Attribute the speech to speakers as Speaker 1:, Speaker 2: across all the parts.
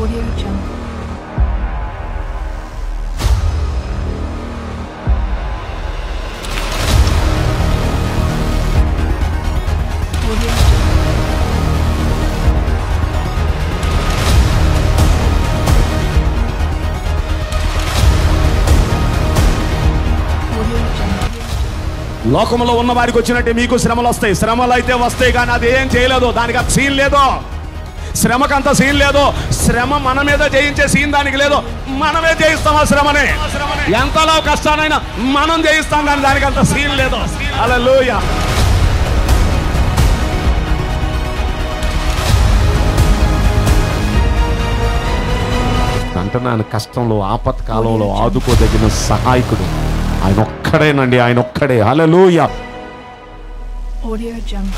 Speaker 1: Audio Jungle. Audio Jungle. Audio Jungle.
Speaker 2: లోకంలో ఉన్న వారికి వచ్చినట్టే మీకు శ్రమలు వస్తాయి శ్రమలు అయితే వస్తాయి కానీ అది ఏం చేయలేదు దానికి అంత సీన్ లేదు శ్రమకంత సీన్ లేదు శ్రమ మన మీద జయించే సీన్ దానికి లేదు మనమే జయిస్తాం ఆ శ్రమని ఎంతలో కష్టానైనా మనం జయిస్తాం కానీ దానికి అంత సీన్ లేదు అలా అంటున్నాను కష్టంలో ఆపత్కాలంలో ఆదుకోదగిన సహాయకుడు ఆయన ఒక్కడేనండి ఆయన ఒక్కడే హల్లెలూయా
Speaker 1: Audio Jungle.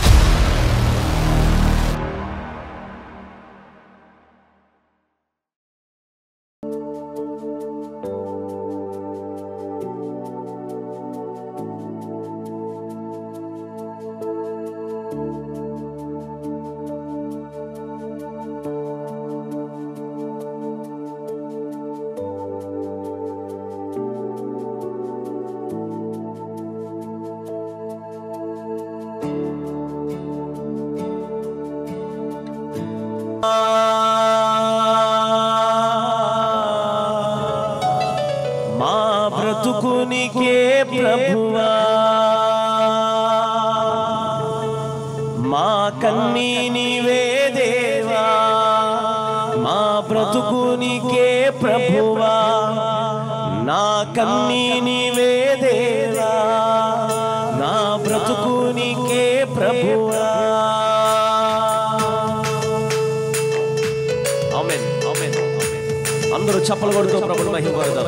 Speaker 3: మా బ్రతుకునికే ప్రభువా మా కన్నీ నీవే దేవా మా బ్రతుకునికే ప్రభువా నా కన్నీ నీవే దేవా నా బ్రతుకునికే ప్రభువా ఆమేన్ ఆమేన్ ఆమేన్ అందరూ చప్పలు కొడుతూ ప్రభుని మహిమ పడదాం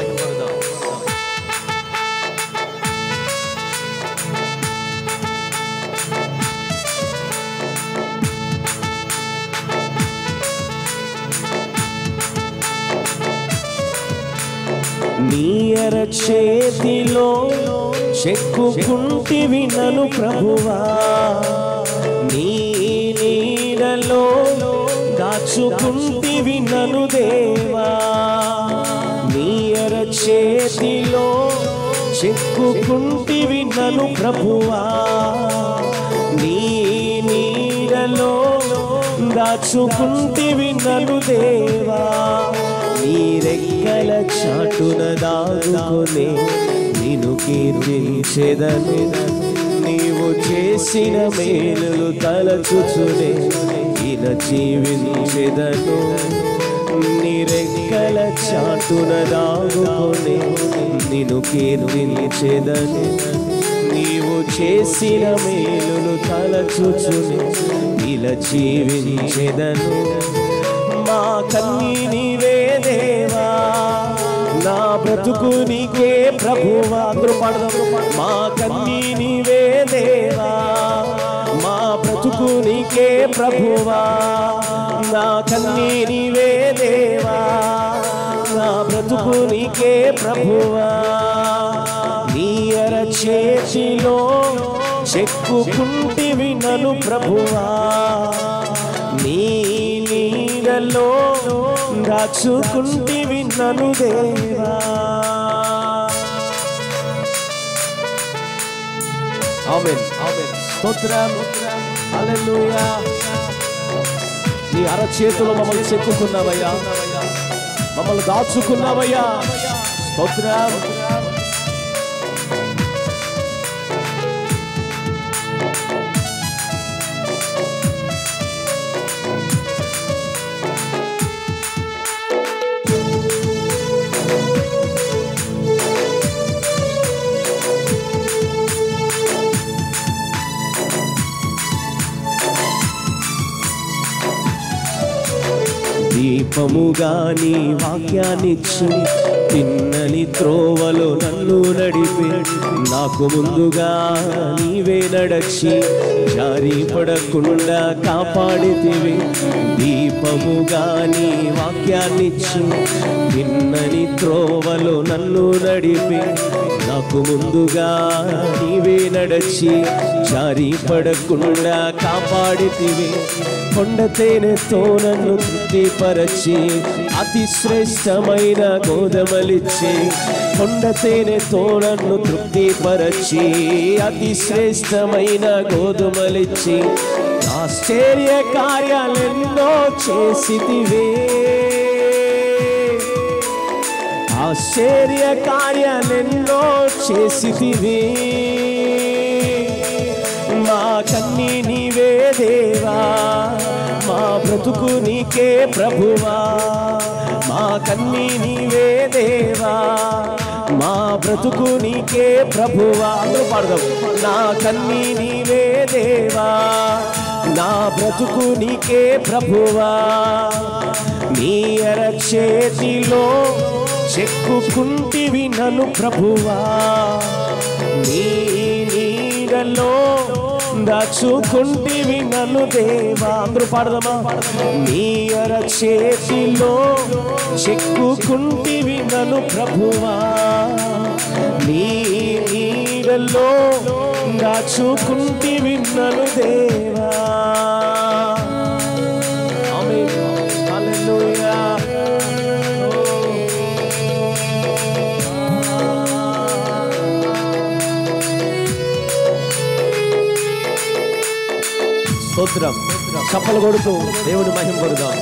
Speaker 3: నీయర చేతిలో చెక్కుకుంటివి నను ప్రభువా నీ నీడలో దాచుకుంటివి నను దేవా నీయర చేతిలో చెక్కుకుంటివి నను ప్రభువా నీ నీడలో దాచుకుంటివి నను దేవా నీ రెక్కల చాటున దాగుకొని నిన్ను కీర్తించెదను నీవు చేసిన మేలులు తలచుచునే ఈయన జీవించెదను నీ రెక్కల చాటున దాగుకొని నిన్ను కీర్తించెదను నీవు చేసిన మేలులు తలచుచునే ఇలా జీవించెదను మా కన్నీ నీవే దేవా నా బ్రతుకు నీకే ప్రభువా అందరూ పాడదాం మా కన్నీ నీవే దేవా మా బ్రతుకు నీకే ప్రభువా నా కన్నీ నీవే దేవా నా బ్రతుకు నీకే ప్రభువా నీ అర చేతిలో చెక్కుకుంటివి నను ప్రభువా నీ నీడలో దాచుకుంటివి నను దేవా ఆమేన్ ఆమేన్ స్తోత్రం హల్లెలూయా నీ అరచేతిలో మమ్మల్ని చెక్కుకున్నావయ్యా మమ్మల్ని దాచుకున్నావయ్యా స్తోత్రం దీపముగా నీ వాక్యాన్నిచ్చు తిన్నని త్రోవలో నన్ను నడిపి నాకు ముందుగా నీవే నడచి జారి పడకుండా కాపాడితివి దీపముగా నీ వాక్యాన్నిచ్చు తిన్నని త్రోవలో నన్ను నడిపి నాకు ముందుగా నీవే నడచి జారి పడకుండా కాపాడితివి కొండ తేనెతో నన్ను తృప్తిపరిచి తృప్తిపరచి అతి శ్రేష్టమైన గోధుమలిచ్చి కొండ తేనెతో నన్ను తృప్తిపరచి అతి శ్రేష్టమైన గోధుమలిచ్చి ఆశ్చర్య కార్యాలెన్నో చేసితివే ఆశ్చర్య కార్యాలెన్నో చేసితివి మా కన్ని నీవే దేవా మా బ్రతుకు నీకే ప్రభువా మా కన్ని నీవే దేవా మా బ్రతుకు నీకే ప్రభువా అందరూ పాడదాం నా కన్ని నీవే దేవా నా బ్రతుకు నీకే ప్రభువా నీ అరచేతిలో చెక్కుకుంటివి నన్ను ప్రభువా నీ నీడలో దాచుకుంటివి నన్ను దేవా అందరూ పాడదామా నీ అరచేతిలో చెక్కుకుంటివి నన్ను ప్రభువా నీ నీడలో దాచుకుంటివి నన్ను దేవా ఆమేన్ హల్లెలూయా స్తోత్రం చప్పలు కొడుతూ దేవుని మహిమ కొడుదాం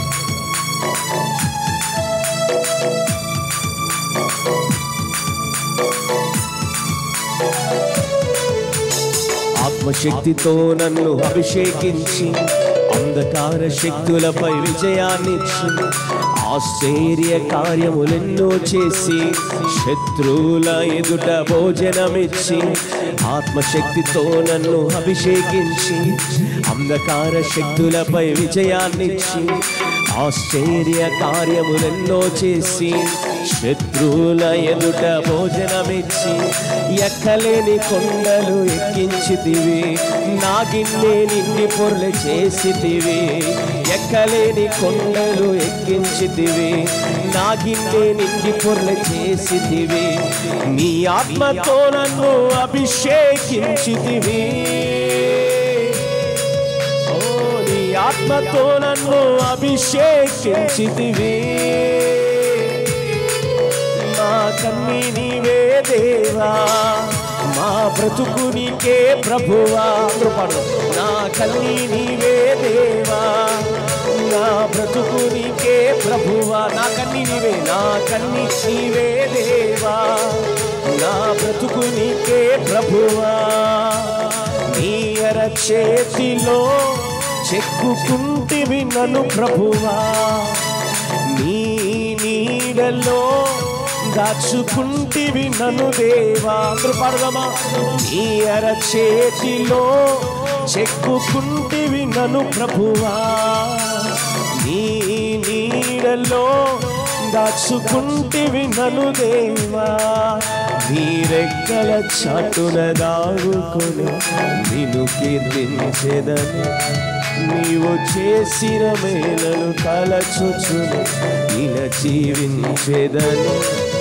Speaker 3: ఆత్మశక్తితో నన్ను అభిషేకించి అంధకార శక్తులపై విజయాన్నిచ్చి ఆశ్చర్య కార్యములెన్నో చేసి శత్రువుల ఎదుట భోజనమిచ్చి ఆత్మశక్తితో నన్ను అభిషేకించి అంధకార శక్తులపై విజయాన్నిచ్చి ఆశ్చర్య కార్యములెన్నో చేసి శత్రువుల ఎదుట భోజనమిచ్చి ఎక్కలేని కొండలు ఎక్కించితివి నా గిన్నె నిండి పొర్లు చేసితివి ఎక్కలేని కొండలు ఎక్కించితివి నా గిన్నె నిండి పొర్లు చేసితివి నీ ఆత్మతో నన్ను అభిషేకించితివి ఓ నీ ఆత్మతో నన్ను అభిషేకించితివి మా కన్ని నీవే దేవా మా బ్రతుకు నీకే ప్రభువా అందరూ పాడు. నా కన్ని నీవే దేవా నా బ్రతుకు నీకే ప్రభువా నా కన్ని నీవే నా కన్ని నీవే దేవా నా బ్రతుకు నీకే ప్రభువా నీ అర చేతిలో చెక్కుకుంటివి నన్ను ప్రభువా నీ నీడలో దాచుకుంటివి నన్ను దేవా అందరూ పాడదామా నీ అర చేతిలో చెక్కుకుంటివి నన్ను ప్రభువా నీ నీడలో దాచుకుంటివి నన్ను దేవా వీరెక్కల చాటున దాగుకొని నిన్ను కీర్తించేదని నీవు చేసిన మేలను తలచుచును ఇలా జీవించేదని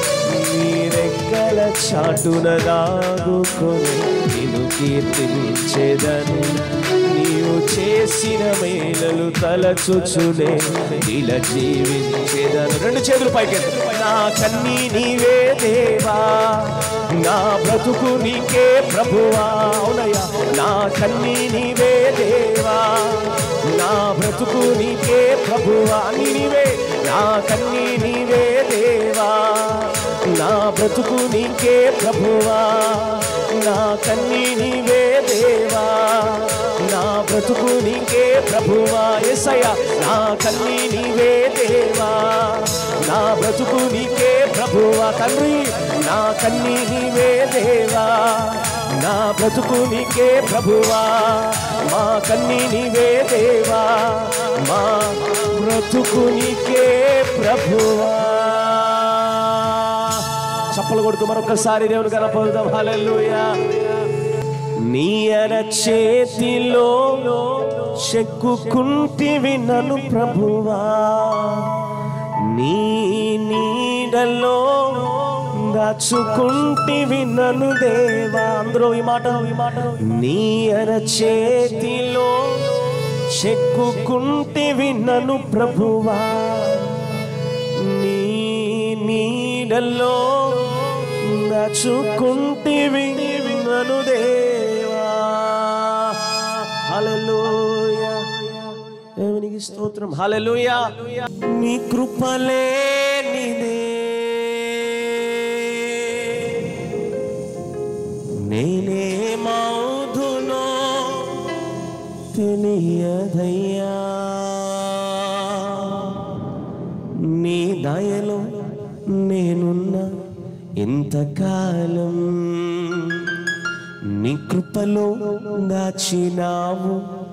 Speaker 3: నీరెక్కల చాటున దాగుకొని నిన్ను కీర్తించేదని నీవు చేసిన మేలలు తలచుచునే ఇలా జీవించేదని రెండు చేతులు పైకి నా కన్నీ నీవే దేవా నా బ్రతుకు నీకే ప్రభువా అవునయ్యా నా కన్నీ నీవే దేవా నా బ్రతుకు నీకే ప్రభువా నీ నీవే నా కన్నీ నీవే దేవా నా బ్రతుకు నీకే ప్రభువా నా కన్నీ నీవే దేవా నా బ్రతుకు నీకే ప్రభువా ఎసయ్య నా కన్నీ నీవే దేవా నా బ్రతుకు నీకే ప్రభువా తండ్రి నా కన్నీ నీవే దేవా నా బ్రతుకు నీకే ప్రభువా మా కన్నీ నీవే దేవా మా బ్రతుకు నీకే ప్రభువా చప్పలు కొడుతూ మరొకసారి దేవుని కనపడదాం హల్లెలూయా నీ అర చేతిలో చెక్కుకుంటివి నన్ను ప్రభువా నీ నీడలో దాచుకుంటివి నన్ను దేవా అందరూ ఈ మాట ఈ మాట నీ అర చేతిలో చెక్కుకుంటివి నన్ను ప్రభువా నీ నీడల్లో నచుకుంటివి నన్ను దేవా హల్లెలూయా దేవునికి స్తోత్రం హల్లెలూయా నీ కృపలే నీదే నేనే మౌధునో తెలియదయ్యా నీ దయలో నేనున్న ఇంతకాలం నీ కృపలో దాచినావు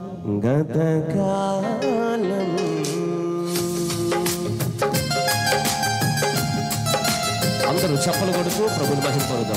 Speaker 3: గతకాలం అందరూ చెప్పలు కొడుతూ ప్రభుని మహింపరుదాం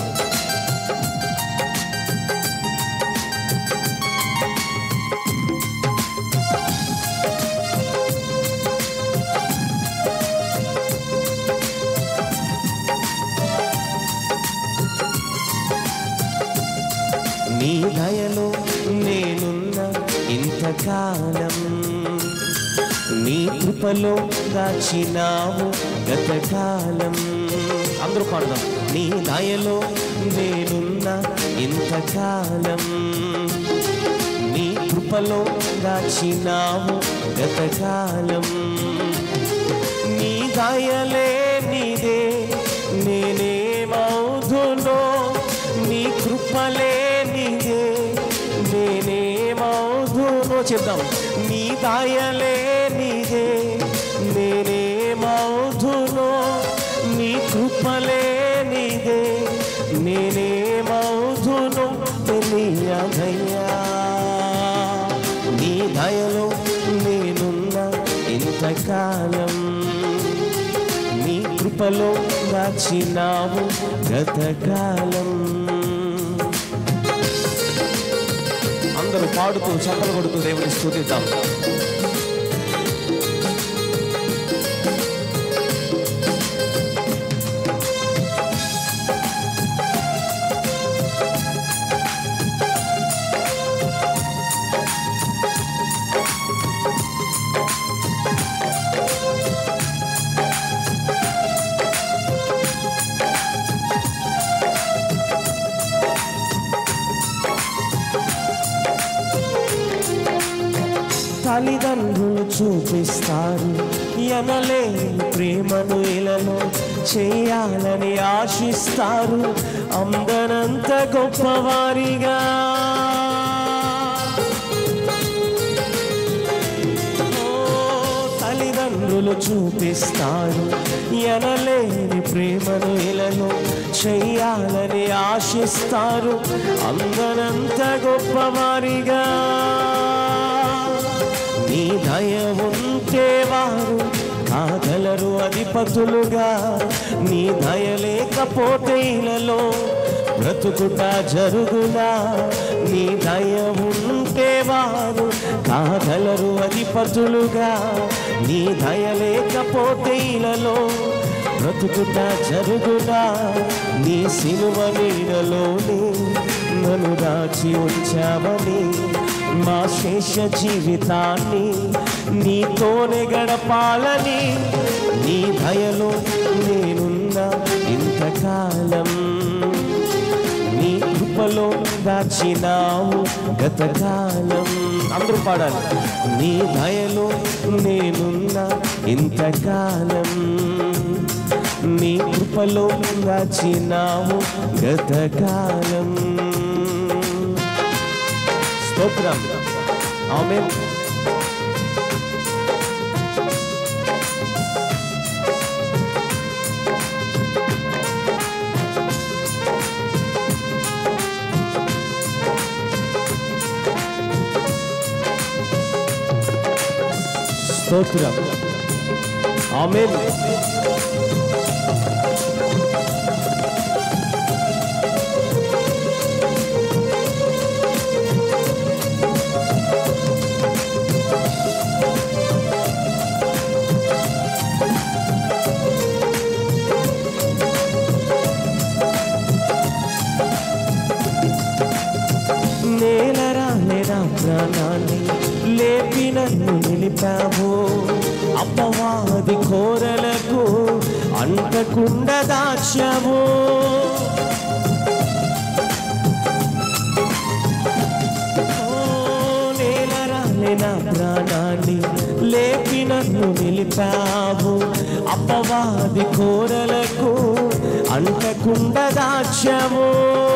Speaker 3: నీ దయలో నేనున్న ఇంతకాలం నీ కృపలో దాచినావు గతకాలం అందరూ పాడదాం నీ దయలో నేనున్న ఇంతకాలం నీ కృపలో దాచినావు గతకాలం నీ దయలే నీదే నేనే మౌధునో నీ కృపలే నీదే నేనే మౌధునో చెప్దాం నీ దయలే నీదే నేనే మౌధునో నీ కృపలే నీదే నేనే మౌధునో తెలియదయ్యా నీ దయలో నేనున్న ఇంతకాలం నీ కృపలో దాచినావు గతకాలం అందరూ పాడుతూ చప్పలు కొడుతూ దేవుని స్థుతిద్దాం తల్లిదండ్రులు చూపిస్తారు ఎనలేని ప్రేమను ఇలలో చేయాలని ఆశిస్తారు అందరంత గొప్పవారిగా ఓ, తల్లిదండ్రులు చూపిస్తారు ఎనలేని ప్రేమను ఇలలో చెయ్యాలని ఆశిస్తారు అందరంత గొప్పవారిగా నీ దయ ఉంటే వారు కాగలరు అధిపతులుగా నీ దయ లేకపోతే ఇలలో బ్రతుకుట జరుగునా నీ దయ ఉంటే వారు కాగలరు అధిపతులుగా నీ దయ లేకపోతే ఇలలో బ్రతుకుట జరుగునా నీ సిలువ నీడలోనే నన్ను దాచి ఉంచావని మా శేష జీవితాన్ని నీతోనే గడపాలని నీ దయలో నేనున్న ఇంతకాలం నీ కృపలో దాచినావు గతకాలం అందరూ పాడాలి నీ దయలో నేనున్న ఇంతకాలం నీ కృపలో దాచినావు గతకాలం స్తోత్రం ఆమె స్తోత్రం ఆమె నేలరా నేరా ప్రాణాన్ని లేపిన నిలిపావు అపవాది కోరలకు అంటకుండా దాచావు ఓ నేలరాలే నా ప్రాణాన్ని లేపి నన్ను నిలిపావు అపవాది కోరలకు అంటకుండా దాచావు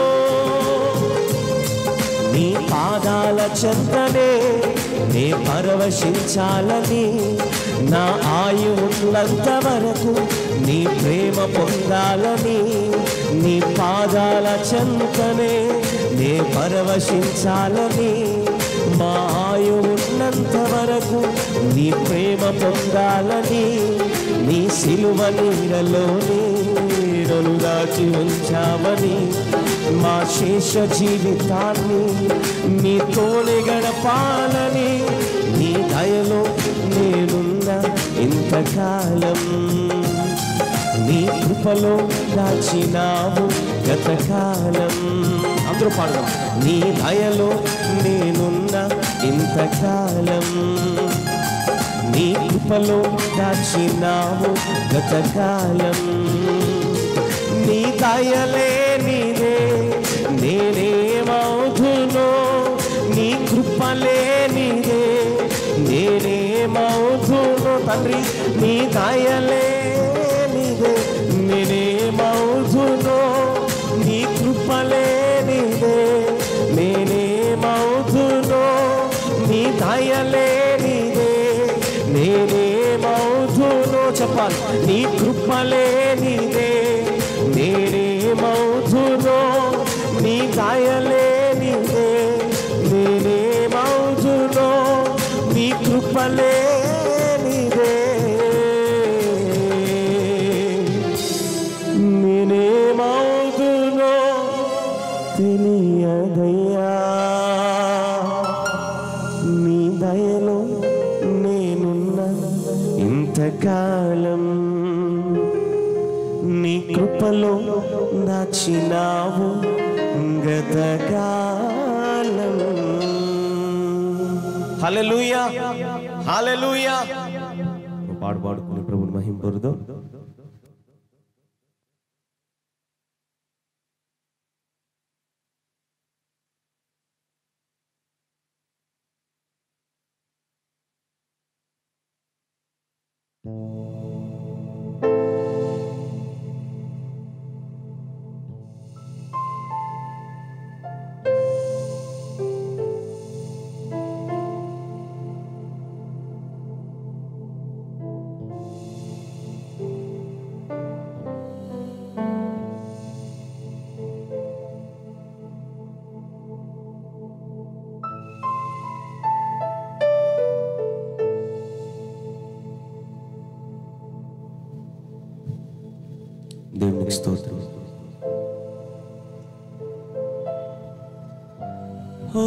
Speaker 3: నీ పాదాల చెంతనే నే పరవశించాలని నా ఆయువున్నంత వరకు నీ ప్రేమ పొందాలని నీ పాదాల చెంతనే నే పరవశించాలని మా ఆయువున్నంత వరకు నీ ప్రేమ పొందాలని నీ సిలువ నీడలోనే నన్ను దాచి ఉంచావని మా శేష జీవితాన్ని నీతోనే గడపాలని నీ దయలో నేనున్న ఇంతకాలం నీ కృపలో దాచినావు గతకాలం అందరూ పాడదాం నీ దయలో నేనున్న ఇంతకాలం నీ కృపలో దాచినావు గతకాలం నీ దయలే నీదే నేనేమవుతునో నీ కృపలే నీదే నేనేమవుతునో తండ్రి నీ దయలే నీదే నేనేమవుతునో నీ కృపలే నీదే నేనేమవుతునో నీ దయలే నీదే నేనేమవుతునో చెప్పాలి నీ కృపలే నీదే నేనేమవుతునో నీ దయలే నీదే నేనేమవుతునో నీ కృపలే నీదే నేనేమవుతునో తెలియదయ్యా నీ దయలో నేనున్న ఇంతకాలం నీ కృపలో దాచినావు గతకాలం హల్లెలూయా హల్లెలూయా పాడు పాడుకుని ప్రభుని మహింపరుదో దేవునికి స్తోత్రం ఓ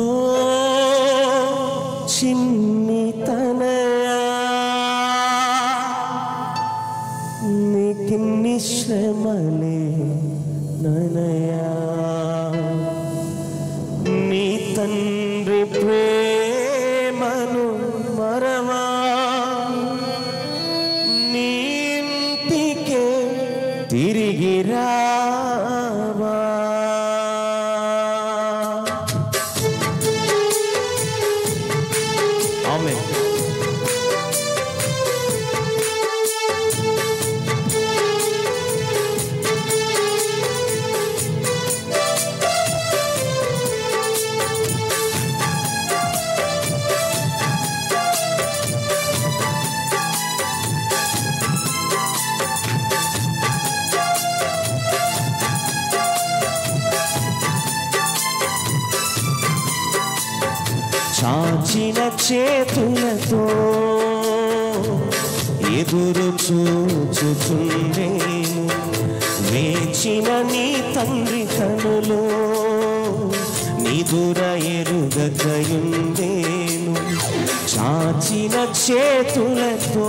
Speaker 3: చిన్ని తనయా నీకిన్ని శ్రమలే ననయా నీ తండ్రి ప్రేమను మరవా నీ ఇంటికే తిరిగి రావా ఆమె చాచిన చేతులతో ఎదురు చూచుచుండేను వేచిన నీ తండ్రి కనులో నిదుర ఎరుగకయుండేను చాచిన చేతులతో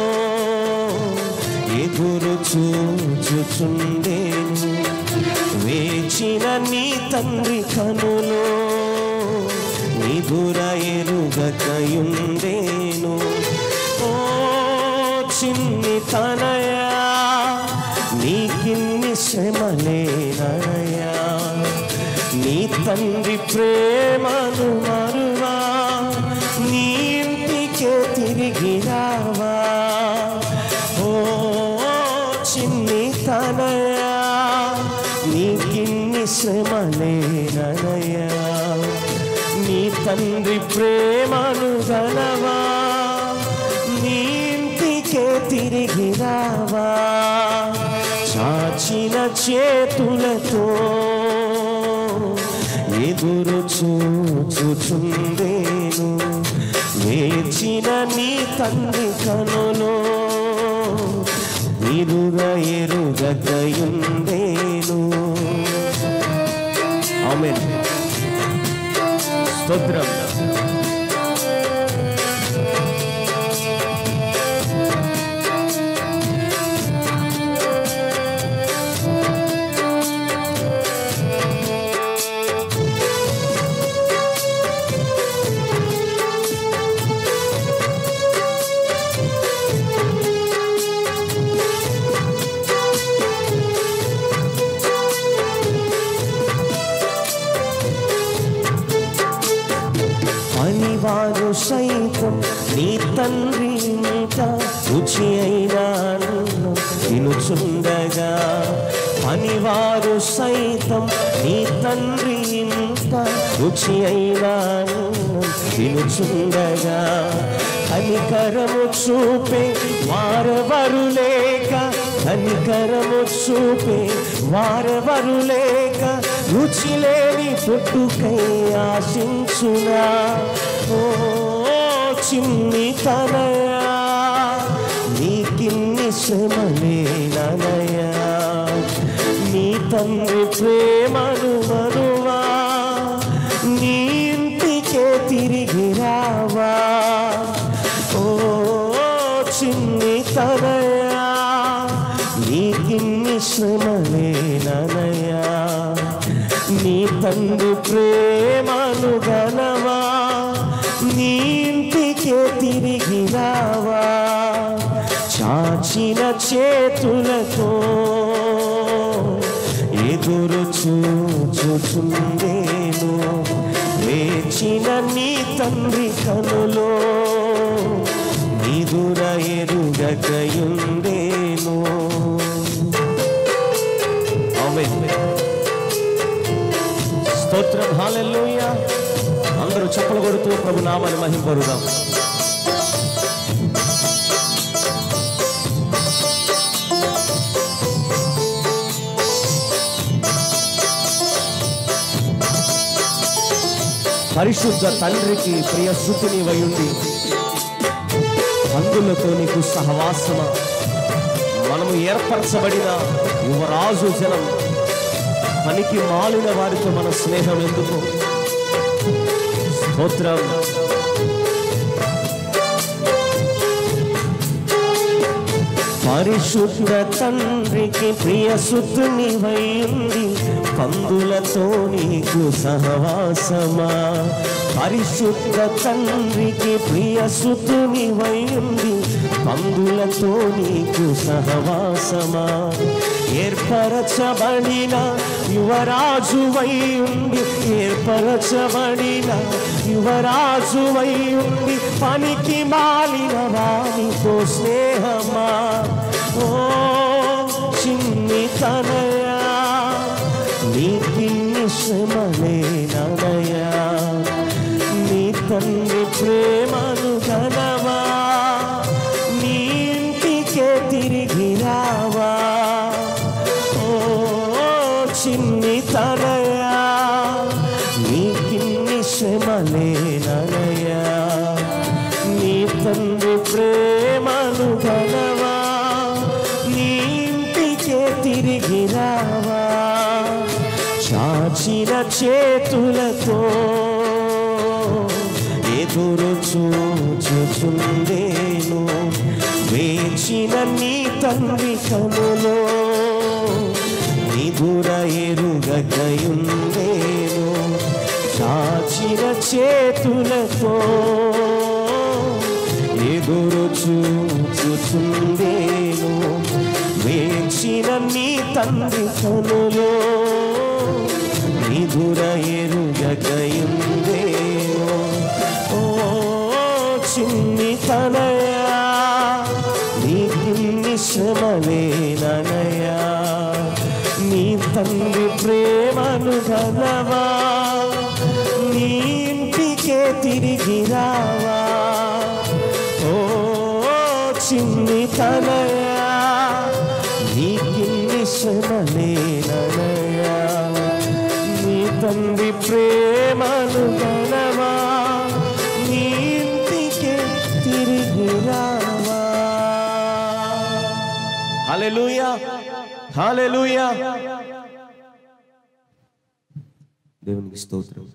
Speaker 3: ఎదురు చూచుచుండేను వేచిన నీ తండ్రి కనులో నిదుర ఎరుగకయుండేను చిన్ని తనయా నీకిన్ని శ్రమలేనయా నీ తండ్రి ప్రేమను మరువా నీ ఇంటికే తిరిగి రావా ఓ చిన్ని తనయా నీకిన్ని శ్రమలేనయా నీ తండ్రి ప్రేమను గలవా నీ ఇంటికే తిరిగి రావా చాచిన చేతులతో ఎదురు చూచుచుండేను వేచిన నీ తండ్రి కనులో నిరుగా ఎరుగయుండేను ఆమెన్ స్తోత్రం పనివారు సైతం నీ తండ్రి ఇంట రుచి అయినాను తినుచుండగా పనివారు సైతం నీ తండ్రి ఇంట రుచి అయినాను తినుచుండగా కనికరము చూపే వారెవరు లేక కనికరము చూపే వారెవరు లేక రుచి లేని పుట్టుకై ఆశించునా ఓ చిన్ని తనయా నీకిన్ని శ్రమలేనయా నీ తండ్రి ప్రేమను మరువా నీ ఇంటికే తిరిగి రావా ఓ చిన్ని తనయా నీకిన్ని శ్రమలేనయా నీ తండ్రి ప్రేమను గలవా నీ ఇంటికే తిరిగి రావా చాచిన చేతులతో ఎదురు చూచుచుండేను వేచిన నీ తండ్రి కనులో నిదుర ఎరుగకయుండేను ఆమేన్. స్తోత్రం హాలెల్లుయా అందరూ చప్పలు కొడుతూ ప్రభు నామని మహింపరుదాం పరిశుద్ధ తండ్రికి ప్రియ శృతిని వయుండి అందులతో నీకు సహవాసమా మనము ఏర్పరచబడిన యువరాజు జనం పనికి మాలిన వారితో మన స్నేహం ఎందుకు స్తోత్రం పరిశుద్ధ తండ్రికి ప్రియ సుతుని వయ్యుంది పందులతో నీకు సహవాసమా పరిశుద్ధ తండ్రికి ప్రియ సుతుని వయ్యుంది పందులతో నీకు సహవాసమా ఏర్పరచబడిన యువరాజు ఉండి ఏర్పరచబడిన యువరాజు ఉండి పనికి మాలిన వానితో స్నేహమా ఓ చిన్ని తనయా నీకిన్ని శ్రమలేనయా నీ తండ్రి ప్రేమను గలవా నీ ఇంటికే తిరిగి రావా ఓ చిన్ని తనయా నీకిన్ని శ్రమలేనయా నీ తండ్రి ప్రేమను గలవా నీ ఇంటికే తిరిగి రావా చాచిన చేతులతో ఎదురు చూచుచుండేను వేచిన నీ తండ్రి కనులో నిదుర ఎరుగకయుండేను చాచిన చేతులతో ఎదురు చూచుచుండేను వేచిన నీ తండ్రి కనులో నిదుర ఎరుగకయుందేను ఓ చిన్ని తనయా నీకిన్ని శ్రమలేననయా నీ తండ్రి ప్రేమను గలవా నీ ఇంటికే తిరిగి రావా ఓ చిన్ని తనయా నీకిన్ని శ్రమలేననయా నీ తండ్రి ప్రేమను గలవా నీ ఇంటికే తిరిగి రావా హల్లెలూయా హల్లెలూయా దేవునికి స్తోత్రం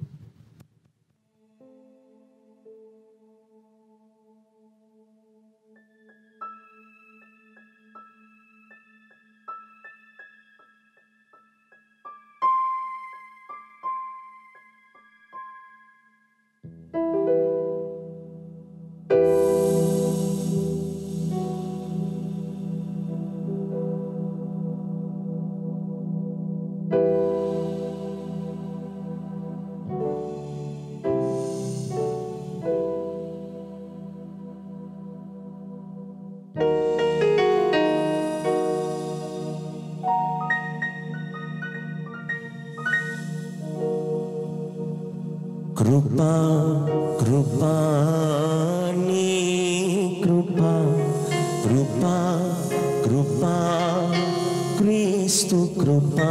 Speaker 3: కృపా కృపా నీ కృపా కృపా కృపా క్రీస్తు కృపా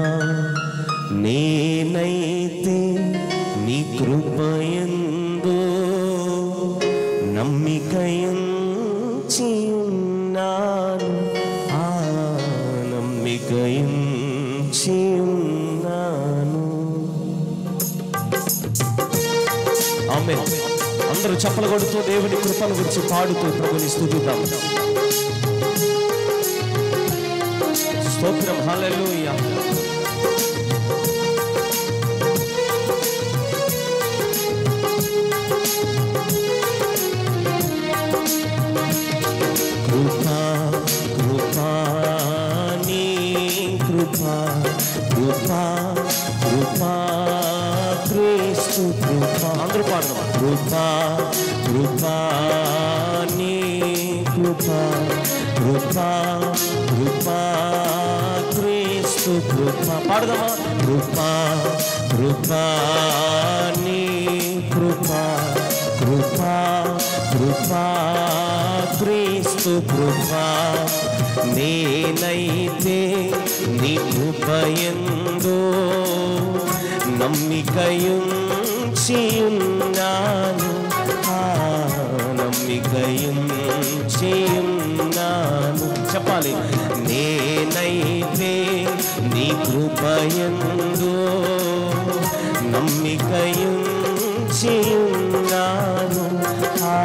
Speaker 3: నేనైతే నీ కృపయందు నమ్మికయుంచి ఉన్నాను ఆ నమ్మికయుంచి ఉన్నాను ఆమె అందరూ చప్పలు కొడుతూ దేవుని కృపను గురించి పాడుతూ ప్రభుని స్థుతిద్దాం స్తోత్రం హల్లెలూయా కృపా కృపా నీ కృపా కృపా కృపా క్రీస్తు కృపా అందరూ పాడదాం కృపా కృపా నీ కృపా కృపా కృపా క్రీస్తు కృపా పాడదామా కృపా కృపా నీ కృపా కృపా కృపా క్రీస్తు కృపా నేనైతే నీ కృపయందో నమ్మికయుంచి ఉన్నాను ఆ నమ్మికయుంచి ఉన్నాను చెప్పాలి నేనైతే నీ కృపయందో నమ్మికయుంచి ఉన్నాను ఆ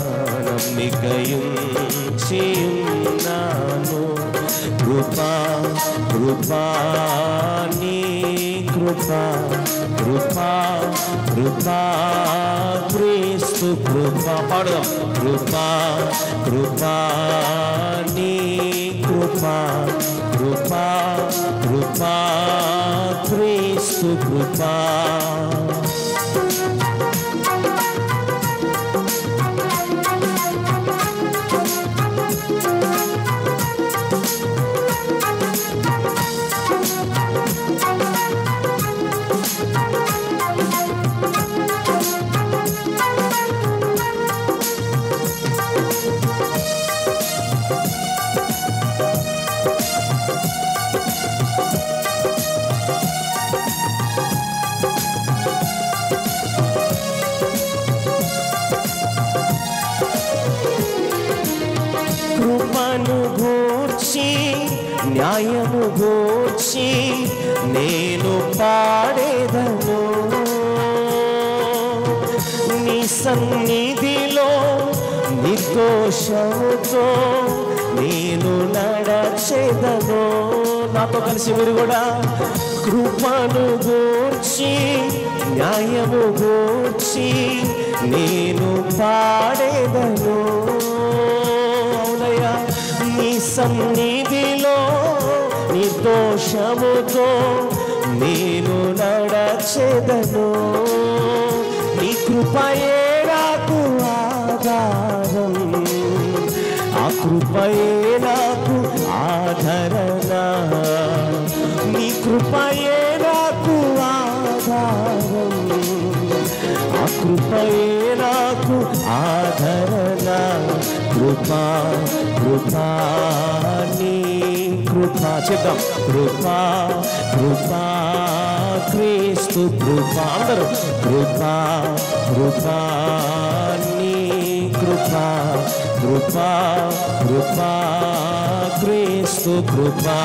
Speaker 3: నమ్మికయుంచి ఉన్నాను కృపా కృపా నీ కృపా కృపా కృపా క్రీస్తు కృపా పాడదాం కృపా కృపా నీ కృపా కృపా కృపా క్రీస్తు కృపా కృపను గూర్చి న్యాయము గూర్చి నేను పాడేదను నీ సన్నిధిలో నిర్దోషముతో నేను నడచెదను నాతో కలిసి మీరు కూడా కృపను గూర్చి న్యాయము గూర్చి నేను పాడేదను సన్నిధిలో నిర్దోషముతో నేను నడచెదను నీ కృపయే నాకు ఆధారం ఆ కృపయే నాకు ఆదరణ నీ కృపయే నాకు ఆధారం ఆ కృపయే నాకు ఆదరణ కృపా కృపా నీ కృపా చెప్దాం కృపా కృపా క్రీస్తు కృపా అందరూ కృపా కృపా నీ కృపా కృపా కృపా క్రీస్తు కృపా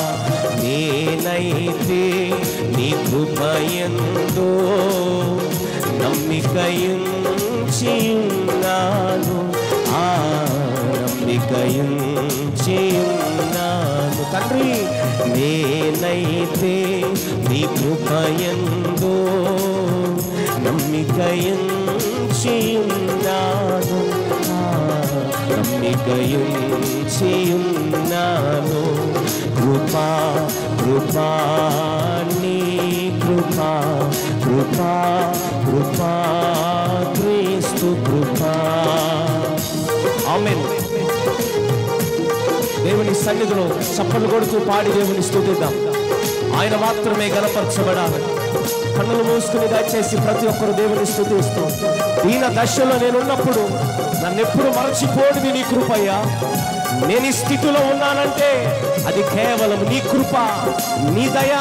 Speaker 3: నేనైతే నీ కృపయందో నమ్మికయున్నాను ఆ నమ్మికయున్నాను తండ్రి నేనైతే నీ కృపయందో నమ్మికయున్నాను ఆ నమ్మికయున్నాను కృపా కృపా నీ కృపా కృపా కృపా క్రీస్తు కృపా ఆమెన్ దేవుని సన్నిధిలో చప్పట్లు కొడుతూ పాడి దేవుని స్తుతిద్దాం ఆయన మాత్రమే గణపరచబడాలి కన్నులు మూసుకుని దయచేసి ప్రతి ఒక్కరు దేవుని స్తుతిస్తూ దీన దశలో నేనున్నప్పుడు నన్నెప్పుడు మరచిపోనిది నీ కృపయ్యా నేను ఈ స్థితిలో ఉన్నానంటే అది కేవలం నీ కృప నీ దయ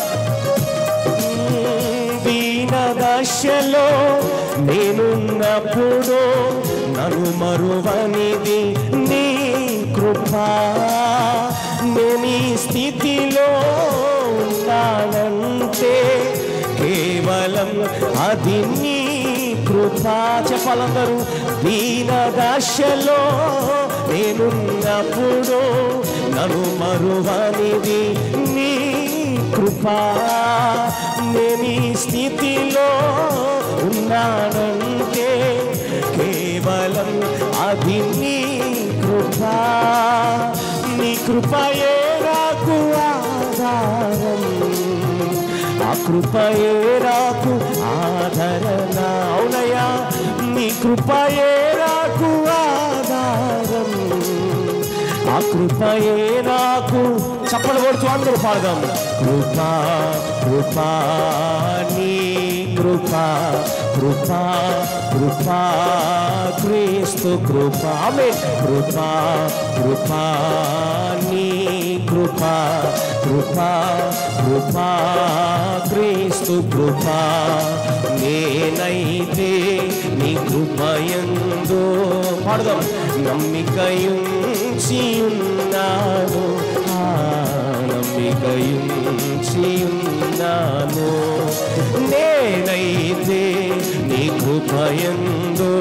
Speaker 3: దీన దశలో నేనున్నప్పుడు నన్ను మరువనిది నీ కృప నేను ఈ స్థితిలో ఉన్నానంటే కేవలం అది నీ కృప చెప్పాలందరూ దీన దశలో నేనున్నప్పుడు నన్ను మరువనిది నీ కృపా నేను ఈ స్థితిలో ఉన్నానంటే కేవలం అది నీ కృపా నీ కృపయే నాకు ఆధారం ఆ కృపయే నాకు ఆదరణ అవునయ్యా నీ కృపయే నాకు ఆధారం ఆ కృపయే నాకు చప్పలు కొడుతూ అందరూ పాడదాం కృపా కృపా నీ కృపా కృపా కృపా క్రీస్తు కృపా ఆమె కృపా కృపా నీ కృపా కృపా కృపా క్రీస్తు కృపా నేనైతే నీ కృపయందో పాడదాం నమ్మికయుంచి ఉన్నాను ఆ నమ్మికయుంచి ఉన్నాను నేనైతే నీ కృపయందో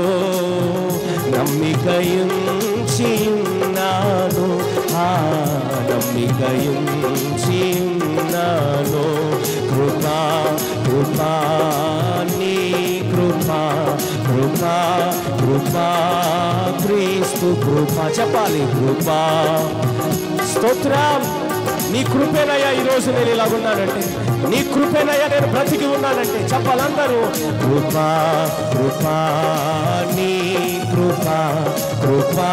Speaker 3: నమ్మికయుంచి ఉన్నాను ఆ నమ్మికయుంచి ఉన్నాను కృపా కృపా నీ కృపా కృపా కృపా క్రీస్తు కృపా చెప్పాలి కృపా స్తోత్రం నీ కృపేనయ్యా ఈరోజు నేను ఇలాగున్నానంటే నీ కృపేనయ్యా నేను బ్రతికి ఉన్నానంటే చెప్పాలందరూ కృపా కృపా నీ కృపా కృపా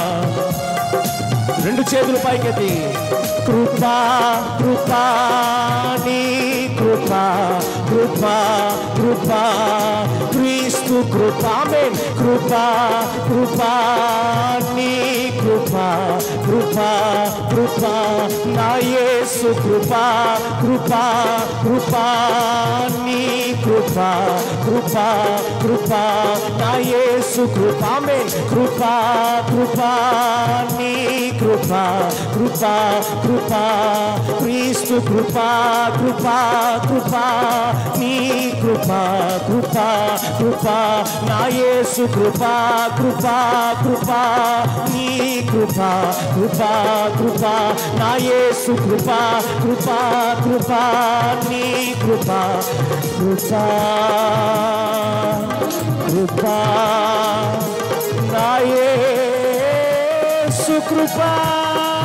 Speaker 3: రెండు చేతులు పైకెత్తి కృపా కృపా నీ కృపా కృపా కృపా క్రీస్తు కృపా ఆమేన్ కృపా కృపా నీ కృపా కృపా కృపా నా యేసు కృపా కృపా కృపా నీ కృపా కృపా కృపా నా యేసు కృపా ఆమేన్ కృపా కృపా నీ కృపా కృపా కృపా క్రీస్తు కృపా కృపా కృపా నీ కృపా కృపా కృపా నా యేసు కృపా కృపా కృపా నీ కృపా కృపా కృపా నా యేసు కృపా కృపా కృపా నీ కృపా కృపా కృపా నా యేసు కృపా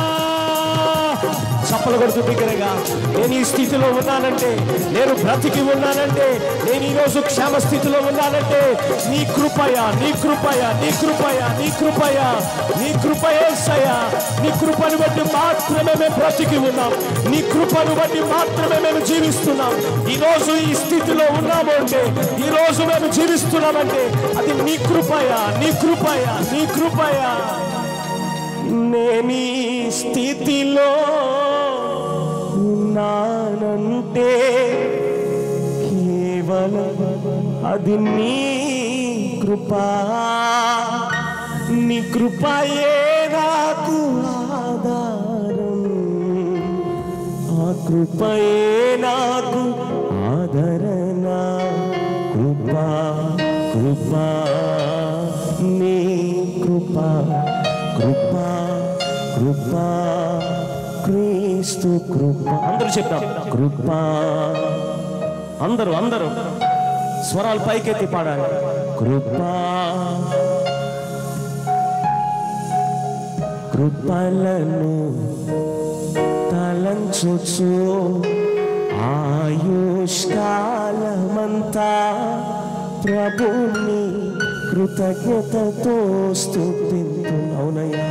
Speaker 3: చప్పలు కొడుతూ బిగ్గరగా నేను ఈ స్థితిలో ఉన్నానంటే నేను బ్రతికి ఉన్నానంటే నేను ఈరోజు క్షేమ స్థితిలో ఉన్నానంటే నీ కృపయ నీ కృపయ నీ కృపయ నీ కృపయ నీ కృపయేసయ నీ కృపను బట్టి మాత్రమే మేము బ్రతికి ఉన్నాం నీ కృపను బట్టి మాత్రమే మేము జీవిస్తున్నాం ఈ రోజు ఈ స్థితిలో ఉన్నాము అంటే ఈ రోజు మేము జీవిస్తున్నామంటే అది నీ కృపయ నీ కృపయ నీ కృపయ నేను ఈ స్థితిలో ఉన్నానంటే కేవలం అది నీ కృపా నీ కృపయే నాకు ఆధారం ఆ కృపయే నాకు ఆదరణ కృపా కృపా నీ కృపా కృపా కృపా క్రీస్తు కృప అందరూ చెప్తాం కృపా అందరూ అందరూ స్వరాలు పైకెత్తి పాడాలి కృపా కృపలను తలంచుచు ఆయుష్కాలమంతా ప్రభుని కృతజ్ఞతతో స్తుతింతు అవునయ్యా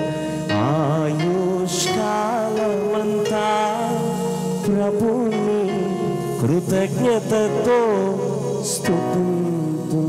Speaker 3: ఆయుష్కాలమంతా ప్రభుని కృతజ్ఞతతో స్తుతింతు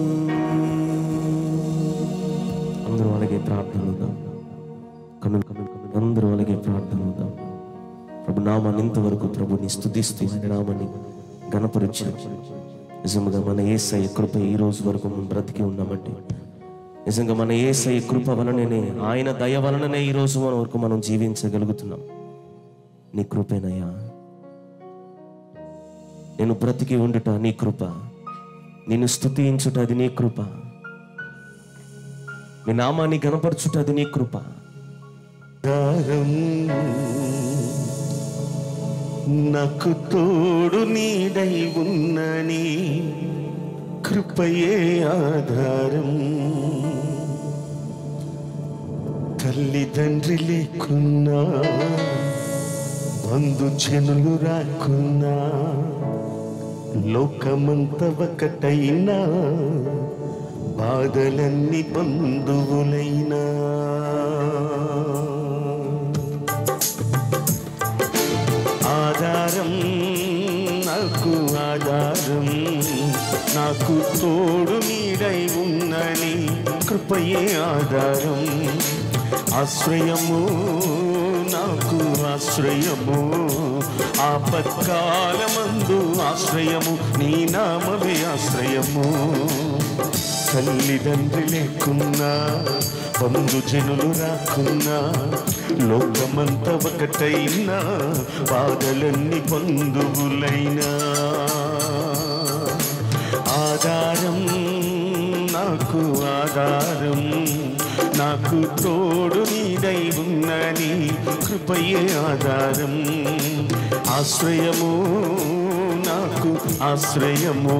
Speaker 3: అందరూ అలాగే ప్రార్థన ఉందాం కన్నులు కన్నులు కన్నులు అందరూ అలాగే ప్రార్థన ఉందాం ప్రభు నామాన్ని ఇంతవరకు ప్రభుని స్తుతిస్తూ ఆయన నామాన్ని గణపరిచాం నిజంగా మన ఏసై కృప ఈ రోజు వరకు మనం బ్రతికి ఉన్నామంటే నిజంగా మన ఏసై కృప వలననే ఆయన దయ వలననే ఈ రోజు మన వరకు మనం జీవించగలుగుతున్నాం నీ కృపేనయ్యా నేను బ్రతికి ఉండుట నీ కృప నిన్ను స్తుతించుట అది నీ కృప నీ నామాన్ని గణపరచుట అది నీ కృప
Speaker 4: ఆధారం నాకు తోడు నీడై ఉన్నని కృపయే ఆధారం తల్లిదండ్రి లేకున్నా బంధు చెనులు రాకున్నా లోకమంత ఒకటైనా బాధలన్నీ బంధువులైనా ఆధారం నాకు ఆధారం నాకు తోడు నీడై ఉన్నని కృపయే ఆధారం ఆశ్రయము నాకు ఆశ్రయము ఆపత్కాలమందు ఆశ్రయము నీ నామమే ఆశ్రయము తల్లిదండ్రి లేకున్నా బంధుజనులు రాకున్నా లోకమంతా ఒకటైనా బాధలన్నీ బంధువులైనా ఆధారం నాకు ఆధారం నాకు తోడు నీదై ఉన్నని కృపయే ఆధారం ఆశ్రయము నాకు ఆశ్రయము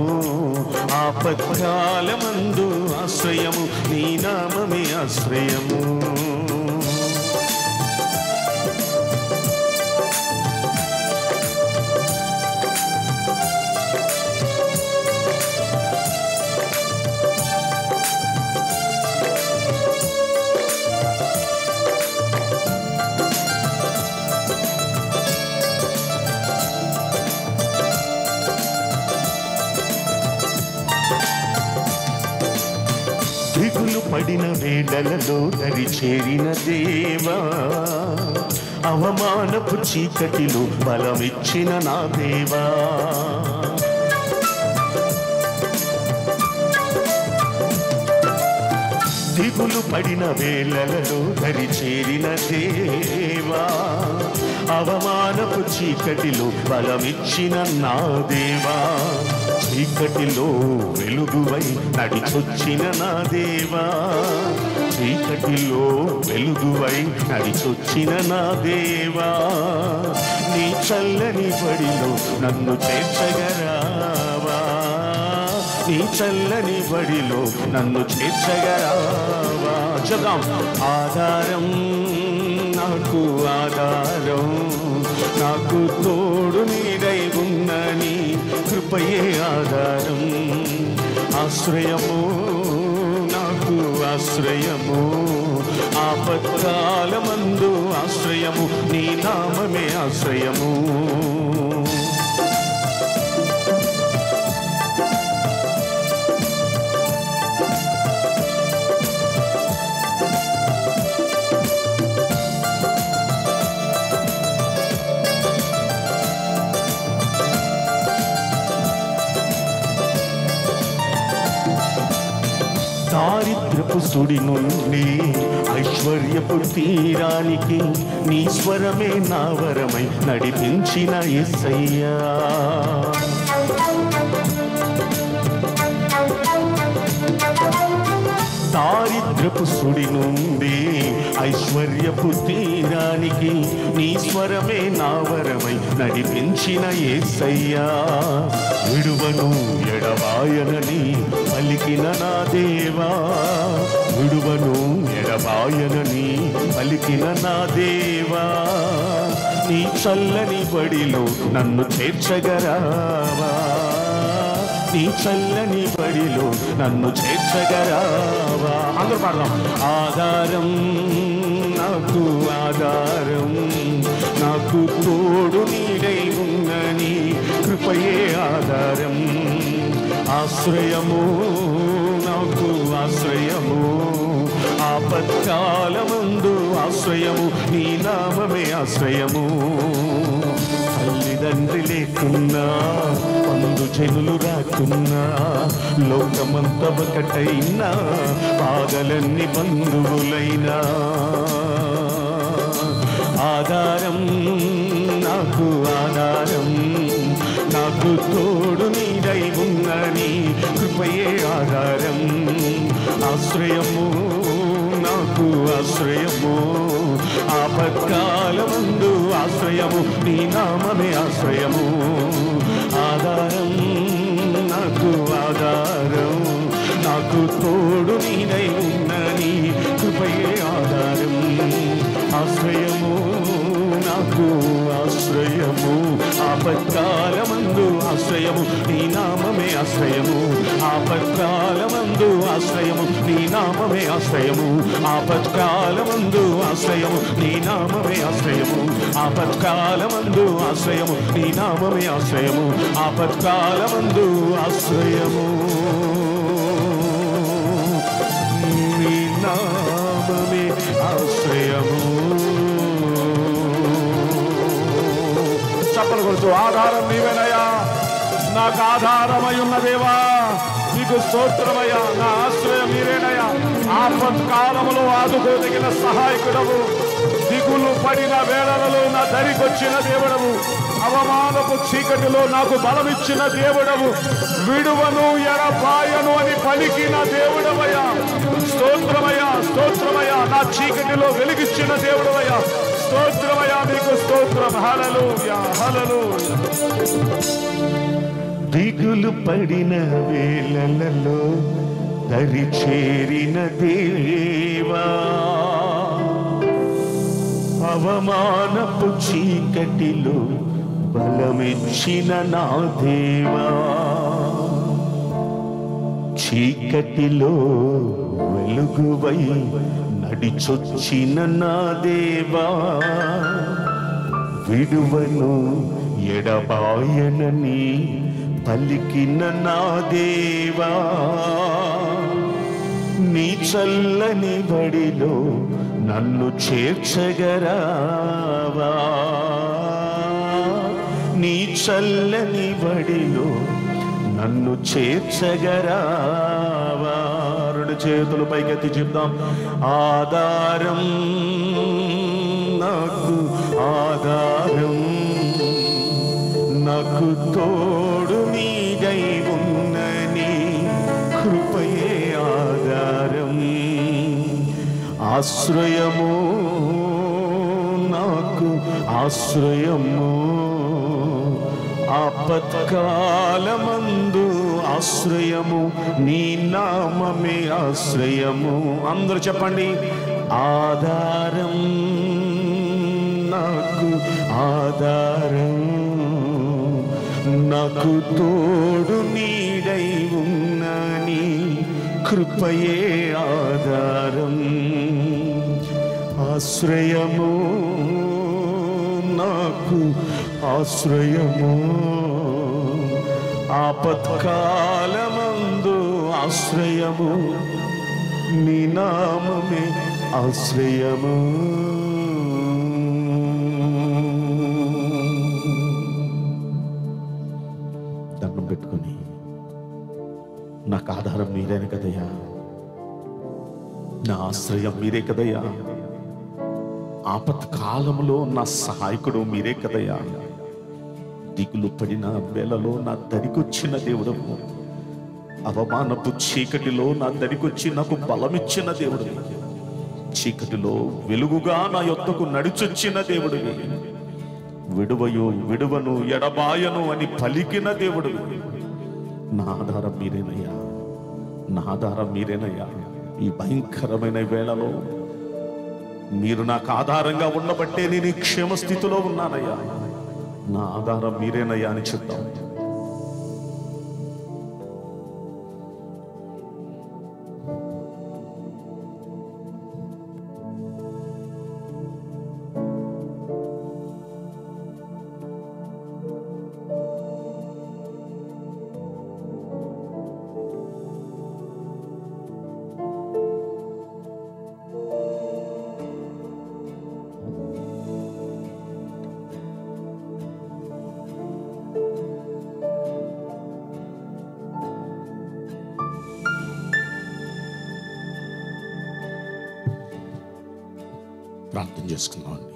Speaker 4: ఆపత్కాలమందు ఆశ్రయము నీ నామమే ఆశ్రయము దిగులు పడిన వేళలలో దరి చేరిన దేవా అవమానపు చీకటిలో బలమిచ్చిన నా దేవా దిగులు పడిన వేళలలో దరి చేరిన దేవా అవమానపు చీకటిలో బలమిచ్చిన నా దేవా చీకటిలో వెలుగువై నడిచొచ్చిన నా దేవా చీకటిలో వెలుగువై నడిచొచ్చిన నా దేవా నీ చల్లని బడిలో నన్ను చేర్చగరావా నీ చల్లని బడిలో నన్ను చేర్చగరావా చెప్దాం ఆధారం నాకు ఆధారం నాకు తోడు నీడై ఉన్నని కృపయే ఆధారం ఆశ్రయము నాకు ఆశ్రయము ఆపత్కాలమందు ఆశ్రయము నీ నామమే ఆశ్రయము దారిద్రపు సుడి నుండి ఐశ్వర్యపు తీరానికి నీ స్వరమే నా వరమై నడిపించిన ఎస్సయ్యా దారిద్రపు సుడి నుండి ఐశ్వర్యపు తీరానికి నీ స్వరమే నా వరమై నడిపించిన ఏసయ్యా విడువను ఎడబాయనని పలికిన నా దేవా విడువను ఎడబాయనని పలికిన నా దేవా నీ చల్లని బడిలో నన్ను చేర్చగరావా నీ చల్లని బడిలో నన్ను చేర్చగరావా అందరూ పాడదాం ఆధారం నాకు ఆధారం నాకు తోడు నీడై ఉన్నని కృపయే ఆధారం ఆశ్రయము నాకు ఆశ్రయము ఆపత్కాలమందు ఆశ్రయము నీ నామమే ఆశ్రయము తల్లిదండ్రి లేకున్నా పండు జనులు రాకున్నా లోకమంత ఒకటైనా పాదలన్నీ బంధువులైనా ఆధారం నాకు ఆధారం నాకు తోడు నీడై ఉన్నని కృపయే ఆధారం ఆశ్రయము నాకు ఆశ్రయము ఆపత్కాలముందు ఆశ్రయము నీ నామమే ఆశ్రయము ఆధారం నాకు ఆధారం నాకు తోడు నీడై ఉన్నని కృపయే ఆధారం ఆశ్రయము నాకు ఆశ్రయము ఆపత్కాలమందు ఆశ్రయము నీ నామమే ఆశ్రయము ఆపత్కాలమందు ఆశ్రయము నీ నామమే ఆశ్రయము ఆపత్కాలమందు ఆశ్రయము నీ నామమే ఆశ్రయము ఆపత్కాలమందు ఆశ్రయము నీ నామమే ఆశ్రయము ఆపత్కాలమందు ఆశ్రయము నీ నామమే ఆశ్రయము
Speaker 2: చప్పలు కొడుతూ ఆధారం నీవేనయ్యా నాకు ఆధారమై ఉన్న దేవా నీకు స్తోత్రమయ్యా నా ఆశ్రయం మీరేనయ్యా ఆపత్ కాలములో ఆదుకోదగిన సహాయకుడవు దిగులు పడిన వేళలలో నా దరికొచ్చిన దేవుడవు అవమానపు చీకటిలో నాకు బలమిచ్చిన దేవుడవు విడువను ఎడపాయను అని పలికిన దేవుడవయ్యా స్తోత్రమయ్యా స్తోత్రమయ్యా నా చీకటిలో వెలిగిచ్చిన దేవుడవయ్యా స్తోత్రమయ్యా నీకు స్తోత్రం హలలుయా హలలుయా
Speaker 4: దిగులు పడిన వేళలలో దరి చేరిన దేవా అవమానపు చీకటిలో బలమిచ్చిన నా దేవా చీకటిలో వెలుగువై నడిచొచ్చిన నా దేవా విడువను ఎడబాయనని పలికిన నా దేవా నీ చల్లని బడిలో నన్ను చేర్చగరావా నీ చల్లని బడిలో నన్ను చేర్చగరావా రెండు చేతులు పైకెత్తి చెప్దాం ఆధారం నాకు ఆధారం నాకు తోడు నీదై ఉన్నని కృపయే ఆధారం ఆశ్రయము నాకు ఆశ్రయము ఆపత్కాలమందు ఆశ్రయము నీ నామమే ఆశ్రయము అందరూ చెప్పండి ఆధారం నాకు ఆధారం నాకు తోడు నీడై ఉన్నని కృపయే ఆధారం ఆశ్రయము నాకు ఆశ్రయము ఆపత్కాలమందు ఆశ్రయము నీ నామమే ఆశ్రయము దండం పెట్టుకొని నాకు ఆధారం మీరేనే కదయ్యా నా ఆశ్రయం మీరే కదయ్యా ఆపత్ కాలంలో నా సహాయకుడు మీరే కదయ్యా దిగులు పడిన వేళలో నా దరికొచ్చిన దేవుడు అవమానపు చీకటిలో నా దరికొచ్చి నాకు బలమిచ్చిన దేవుడు చీకటిలో వెలుగుగా నా యొద్దకు నడిచొచ్చిన దేవుడు విడువయు విడువను ఎడబాయను అని పలికిన దేవుడు నా ఆధారం మీరేనయ్యా నా ఆధారం మీరేనయ్యా ఈ భయంకరమైన వేళలో మీరు నాకు ఆధారంగా ఉండబట్టే నేను ఈ క్షేమ స్థితిలో ఉన్నానయ్యా నా ఆధారం మీరేనయ్యా అని చెప్తాం ప్రార్థన చేసుకుందామండి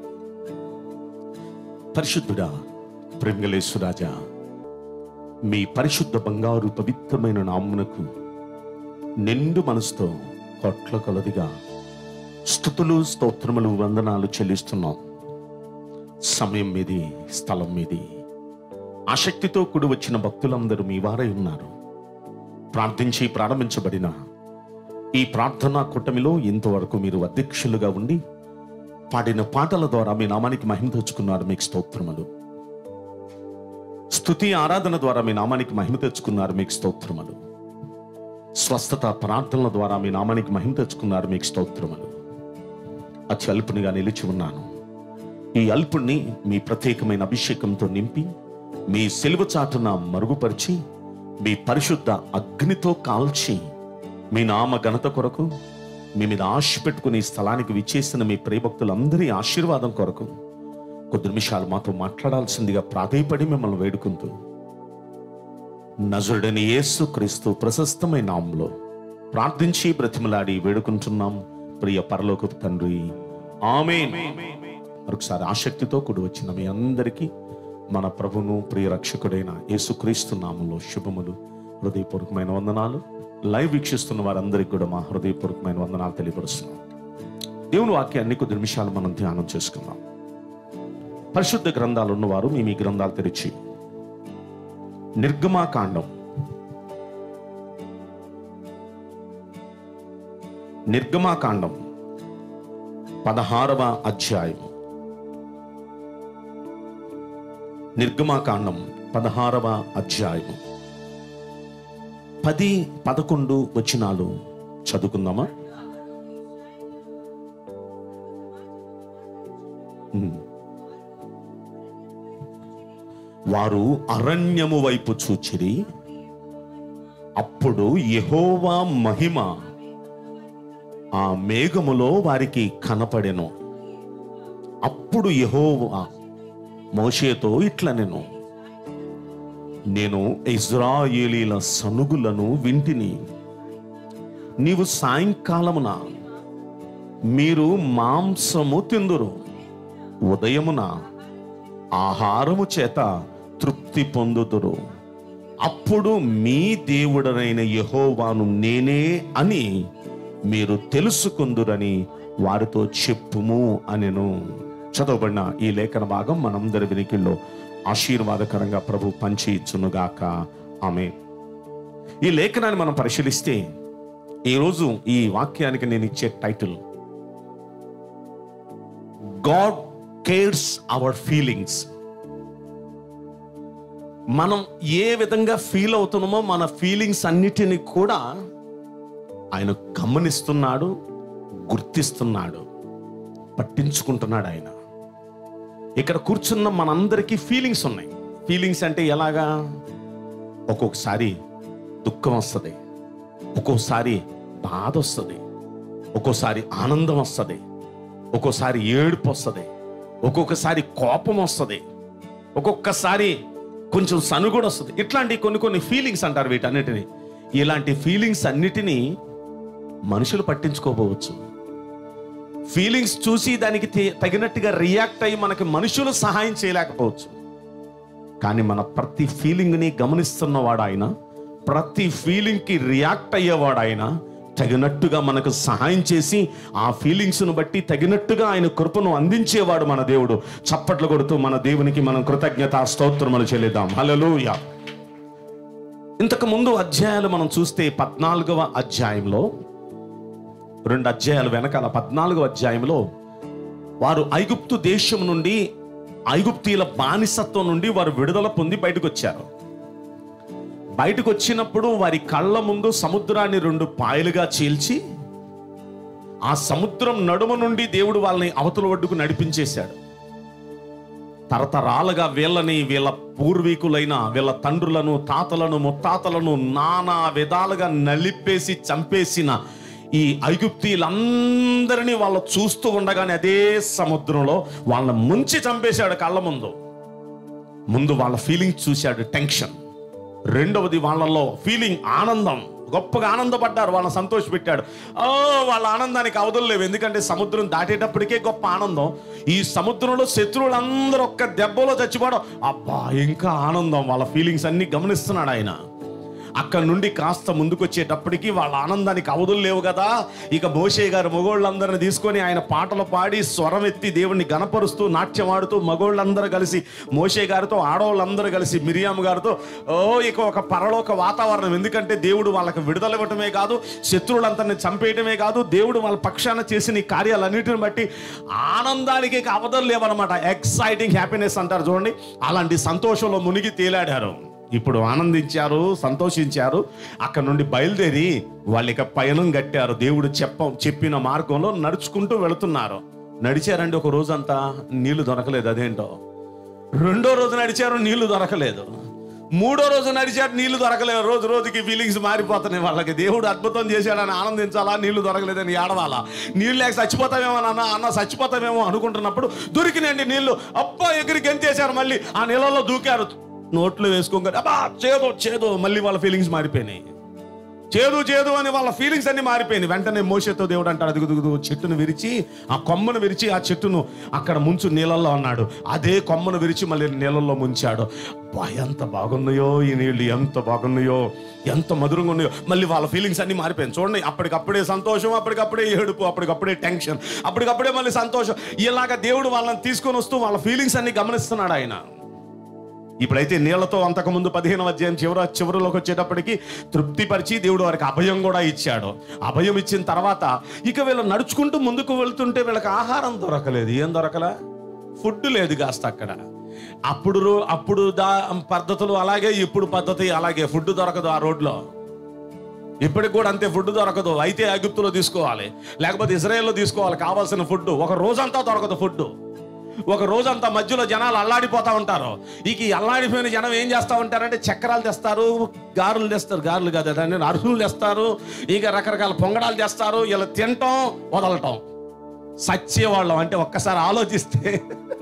Speaker 4: పరిశుద్ధుడా ప్రేమగలేశ్వరాజా మీ పరిశుద్ధ బంగారు పవిత్రమైన నామునకు నిండు మనసుతో కొట్ల కొలదిగా స్థుతులు స్తోత్రములు వందనాలు చెల్లిస్తున్నాం సమయం మీది స్థలం మీది ఆసక్తితో కూడి వచ్చిన భక్తులందరూ మీ వారై ఉన్నారు ప్రార్థించి ప్రారంభించబడిన ఈ ప్రార్థనా కూటమిలో ఇంతవరకు మీరు అధ్యక్షులుగా ఉండి పాడిన పాటల ద్వారా మీ నామానికి మహిమ తెచ్చుకున్నారు మీకు స్తోత్రములు స్తుతి ఆరాధన ద్వారా మీ నామానికి మహిమ తెచ్చుకున్నారు మీకు స్తోత్రములు స్వస్థత ప్రార్థనల ద్వారా మీ నామానికి మహిమ తెచ్చుకున్నారు మీకు స్తోత్రములు అతి అల్పునిగా నిలిచి ఉన్నాను ఈ అల్పుణ్ణి మీ ప్రత్యేకమైన అభిషేకంతో నింపి మీ సెలవు చాటున మరుగుపరిచి మీ పరిశుద్ధ అగ్నితో కాల్చి మీ నామ ఘనత కొరకు మీ మీద ఆశ పెట్టుకుని ఈ స్థలానికి విచ్చేసిన మీ ప్రియభక్తులందరి ఆశీర్వాదం కొరకు కొద్ది నిమిషాలు మాతో మాట్లాడాల్సిందిగా ప్రాధేయపడి మిమ్మల్ని వేడుకుంటూ నజరుడని యేసు క్రీస్తు ప్రశస్తమైన నామంలో ప్రార్థించి బ్రతిమలాడి వేడుకుంటున్నాం ప్రియ పరలోక తండ్రి ఆమేన్ మరొకసారి ఆసక్తితో కూడి వచ్చిన మీ అందరికీ మన ప్రభును ప్రియ రక్షకుడైన యేసుక్రీస్తు నామంలో శుభములు హృదయపూర్వకమైన వందనాలు లైవ్ వీక్షిస్తున్న వారందరికీ కూడా మా హృదయపూర్వకమైన వందనాలు తెలియపరుస్తున్నాం దేవుని వాక్యాన్ని కొద్ది నిమిషాలు మనం ధ్యానం చేసుకుందాం పరిశుద్ధ గ్రంథాలు ఉన్నవారు మీ మీ గ్రంథాలు తెరిచి నిర్గమాకాండం నిర్గమాకాండం పదహారవ అధ్యాయం నిర్గమాకాండం పదహారవ అధ్యాయం పది పదకొండు వచనాలు చదువుకుందామా ఉమ్. వారు అరణ్యము వైపు చూచిరి అప్పుడు యెహోవా మహిమ ఆ మేఘములో వారికి కనపడెను అప్పుడు యెహోవా మోషేతో ఇట్లా నేను నేను ఇజ్రాయేలీల సనుగులను వింటిని నీవు సాయంకాలమున మీరు మాంసము తిందురు ఉదయమున ఆహారము చేత తృప్తి పొందుదురు అప్పుడు మీ దేవుడనైన యెహోవాను నేనే అని మీరు తెలుసుకుందురని వారితో చెప్పుము అనెను చదవబడిన ఈ లేఖన భాగం మనందరి వినికిల్లో ఆశీర్వాదకరంగా ప్రభు పంచి ఇచ్చునుగాక ఆమె ఈ లేఖనాన్ని మనం పరిశీలిస్తే ఈరోజు ఈ వాక్యానికి నేను ఇచ్చే title God cares our feelings మనం ఏ విధంగా ఫీల్ అవుతున్నామో మన ఫీలింగ్స్ అన్నిటిని కూడా ఆయన గమనిస్తున్నాడు గుర్తిస్తున్నాడు పట్టించుకుంటున్నాడు ఆయన ఇక్కడ కూర్చున్న మనందరికీ ఫీలింగ్స్ ఉన్నాయి ఫీలింగ్స్ అంటే ఎలాగా ఒక్కొక్కసారి దుఃఖం వస్తుంది ఒక్కోసారి బాధ వస్తుంది ఒక్కోసారి ఆనందం వస్తుంది ఒక్కోసారి ఏడుపు వస్తుంది ఒక్కొక్కసారి కోపం వస్తుంది ఒక్కొక్కసారి కొంచెం సనుగుడు వస్తుంది ఇట్లాంటి కొన్ని కొన్ని ఫీలింగ్స్ అంటారు వీటన్నిటిని ఇలాంటి ఫీలింగ్స్ అన్నిటినీ మనుషులు పట్టించుకోపోవచ్చు ఫీలింగ్స్ చూసి దానికి తే- తగినట్టుగా రియాక్ట్ అయ్యి మనకి మనుషులు సహాయం చేయలేకపోవచ్చు కానీ మన ప్రతి ఫీలింగ్ని గమనిస్తున్నవాడు ఆయన ప్రతి ఫీలింగ్కి రియాక్ట్ అయ్యేవాడు ఆయన తగినట్టుగా మనకు సహాయం చేసి ఆ ఫీలింగ్స్ను బట్టి తగినట్టుగా ఆయన కృపను అందించేవాడు మన దేవుడు చప్పట్లు కొడుతూ మన దేవునికి మనం కృతజ్ఞత స్తోత్రములు చెల్లిద్దాం హల్లెలూయా ఇంతకు ముందు అధ్యాయాలు మనం చూస్తే పద్నాలుగవ అధ్యాయంలో రెండు అధ్యాయాలు వెనకాల పద్నాలుగవ అధ్యాయంలో వారు ఐగుప్తు దేశం నుండి ఐగుప్తీల బానిసత్వం నుండి వారు విడుదల పొంది బయటకు వచ్చారు బయటకు వచ్చినప్పుడు వారి కళ్ళ ముందు సముద్రాన్ని రెండు పాయలుగా చీల్చి ఆ సముద్రం నడుమ నుండి దేవుడు వాళ్ళని అవతల ఒడ్డుకు నడిపించేశాడు తరతరాలుగా వీళ్ళని వీళ్ళ పూర్వీకులైన వీళ్ళ తండ్రులను తాతలను ముత్తాతలను నానా విధాలుగా నలిపేసి చంపేసిన ఈ ఐగుప్తీలందరినీ వాళ్ళు చూస్తూ ఉండగానే అదే సముద్రంలో వాళ్ళని ముంచి చంపేశాడు కళ్ళ ముందు ముందు వాళ్ళ ఫీలింగ్ చూశాడు టెన్షన్ రెండవది వాళ్ళలో ఫీలింగ్ ఆనందం గొప్పగా ఆనందపడ్డారు వాళ్ళని సంతోషపెట్టాడు ఓ వాళ్ళ ఆనందానికి అవధులు లేవు ఎందుకంటే సముద్రం దాటేటప్పటికే గొప్ప ఆనందం ఈ సముద్రంలో శత్రువులందరూ ఒక్క దెబ్బలో చచ్చిపోవడం అబ్బా ఇంకా ఆనందం వాళ్ళ ఫీలింగ్స్ అన్ని గమనిస్తున్నాడు ఆయన అక్కడ నుండి కాస్త ముందుకొచ్చేటప్పటికి వాళ్ళ ఆనందానికి అవధులు లేవు కదా ఇక మోషే గారు మగోళ్ళందరిని తీసుకొని ఆయన పాటలు పాడి స్వరం ఎత్తి దేవుణ్ణి గనపరుస్తూ నాట్యం ఆడుతూ మగోళ్ళందరూ కలిసి మోషే గారితో ఆడవాళ్ళందరూ కలిసి మిరియాము గారితో ఓ ఇక ఒక పరలోక వాతావరణం ఎందుకంటే దేవుడు వాళ్ళకి విడుదల ఇవ్వటమే కాదు శత్రువులందరిని చంపేయటమే కాదు దేవుడు వాళ్ళ పక్షాన చేసిన ఈ కార్యాలన్నిటిని బట్టి ఆనందానికి ఇక అవధులు లేవన్నమాట ఎక్సైటింగ్ హ్యాపీనెస్ అంటారు చూడండి అలాంటి సంతోషంలో మునిగి తేలాడారు ఇప్పుడు ఆనందించారు సంతోషించారు అక్కడ నుండి బయలుదేరి వాళ్ళు ఇక పయనం కట్టారు దేవుడు చెప్ప చెప్పిన మార్గంలో నడుచుకుంటూ వెళుతున్నారు నడిచారండి ఒక రోజంతా నీళ్లు దొరకలేదు అదేంటో రెండో రోజు నడిచారు నీళ్లు దొరకలేదు మూడో రోజు నడిచారు నీళ్లు దొరకలేదు రోజు రోజుకి ఫీలింగ్స్ మారిపోతున్నాయి వాళ్ళకి దేవుడు అద్భుతం చేశాడని ఆనందించాలా నీళ్లు దొరకలేదని ఏడవాలా నీళ్ళు లేక చచ్చిపోతామేమో అన్న అన్న చచ్చిపోతామేమో అనుకుంటున్నప్పుడు దొరికినండి నీళ్లు అబ్బా ఎగిరి గెంతేశారు మళ్ళీ ఆ నీళ్ళలో దూకారు నోట్లో వేసుకోగానే అబ్బా చేదు చేదు మళ్ళీ వాళ్ళ ఫీలింగ్స్ మారిపోయినాయి చేదు చేదు అని వాళ్ళ ఫీలింగ్స్ అన్ని మారిపోయినాయి వెంటనే మోసతో దేవుడు అంటాడు అదుగు దుగుదు చెట్టును విరిచి ఆ కొమ్మను విరిచి ఆ చెట్టును అక్కడ ముంచు నీళ్ళల్లో అన్నాడు అదే కొమ్మను విరిచి మళ్ళీ నీళ్ళల్లో ముంచాడు అబ్బా, ఎంత బాగున్నాయో ఈ నీళ్ళు ఎంత బాగున్నాయో ఎంత మధురంగా ఉన్నాయో మళ్ళీ వాళ్ళ ఫీలింగ్స్ అన్ని మారిపోయాయి చూడండి అప్పటికప్పుడే సంతోషం అప్పటికప్పుడే ఏడుపు అప్పటికప్పుడే టెన్షన్ అప్పటికప్పుడే మళ్ళీ సంతోషం ఇలాగ దేవుడు వాళ్ళని తీసుకొని వస్తూ వాళ్ళ ఫీలింగ్స్ అన్ని గమనిస్తున్నాడు ఆయన ఇప్పుడైతే నీళ్లతో అంతకుముందు పదిహేను అధ్యాయం చివర చివరిలోకి వచ్చేటప్పటికి తృప్తిపరిచి దేవుడు వారికి అభయం కూడా ఇచ్చాడు అభయం ఇచ్చిన తర్వాత ఇక వీళ్ళు నడుచుకుంటూ ముందుకు వెళ్తుంటే వీళ్ళకి ఆహారం దొరకలేదు ఏం దొరకలా ఫుడ్ లేదు కాస్త అక్కడ అప్పుడు రో- అప్పుడు దా పద్ధతులు అలాగే ఇప్పుడు పద్ధతి అలాగే ఫుడ్ దొరకదు ఆ రోడ్లో ఇప్పటికి కూడా అంతే ఫుడ్ దొరకదు అయితే ఐగుప్తులో తీసుకోవాలి లేకపోతే ఇజ్రాయెల్లో తీసుకోవాలి కావాల్సిన ఫుడ్ ఒక రోజంతా దొరకదు ఫుడ్ ఒక రోజంతా మధ్యలో జనాలు అల్లాడిపోతా ఉంటారు ఇక ఈ అల్లాడిపోయిన జనం ఏం చేస్తా ఉంటారంటే చక్రాలు తెస్తారు గారులు తెస్తారు గారులు కాదు దాన్ని అర్హులు తెస్తారు ఇక రకరకాల పొంగడాలు తెస్తారు ఇలా తినటం వదలటం సచ్చేవాళ్ళం అంటే ఒక్కసారి ఆలోచిస్తే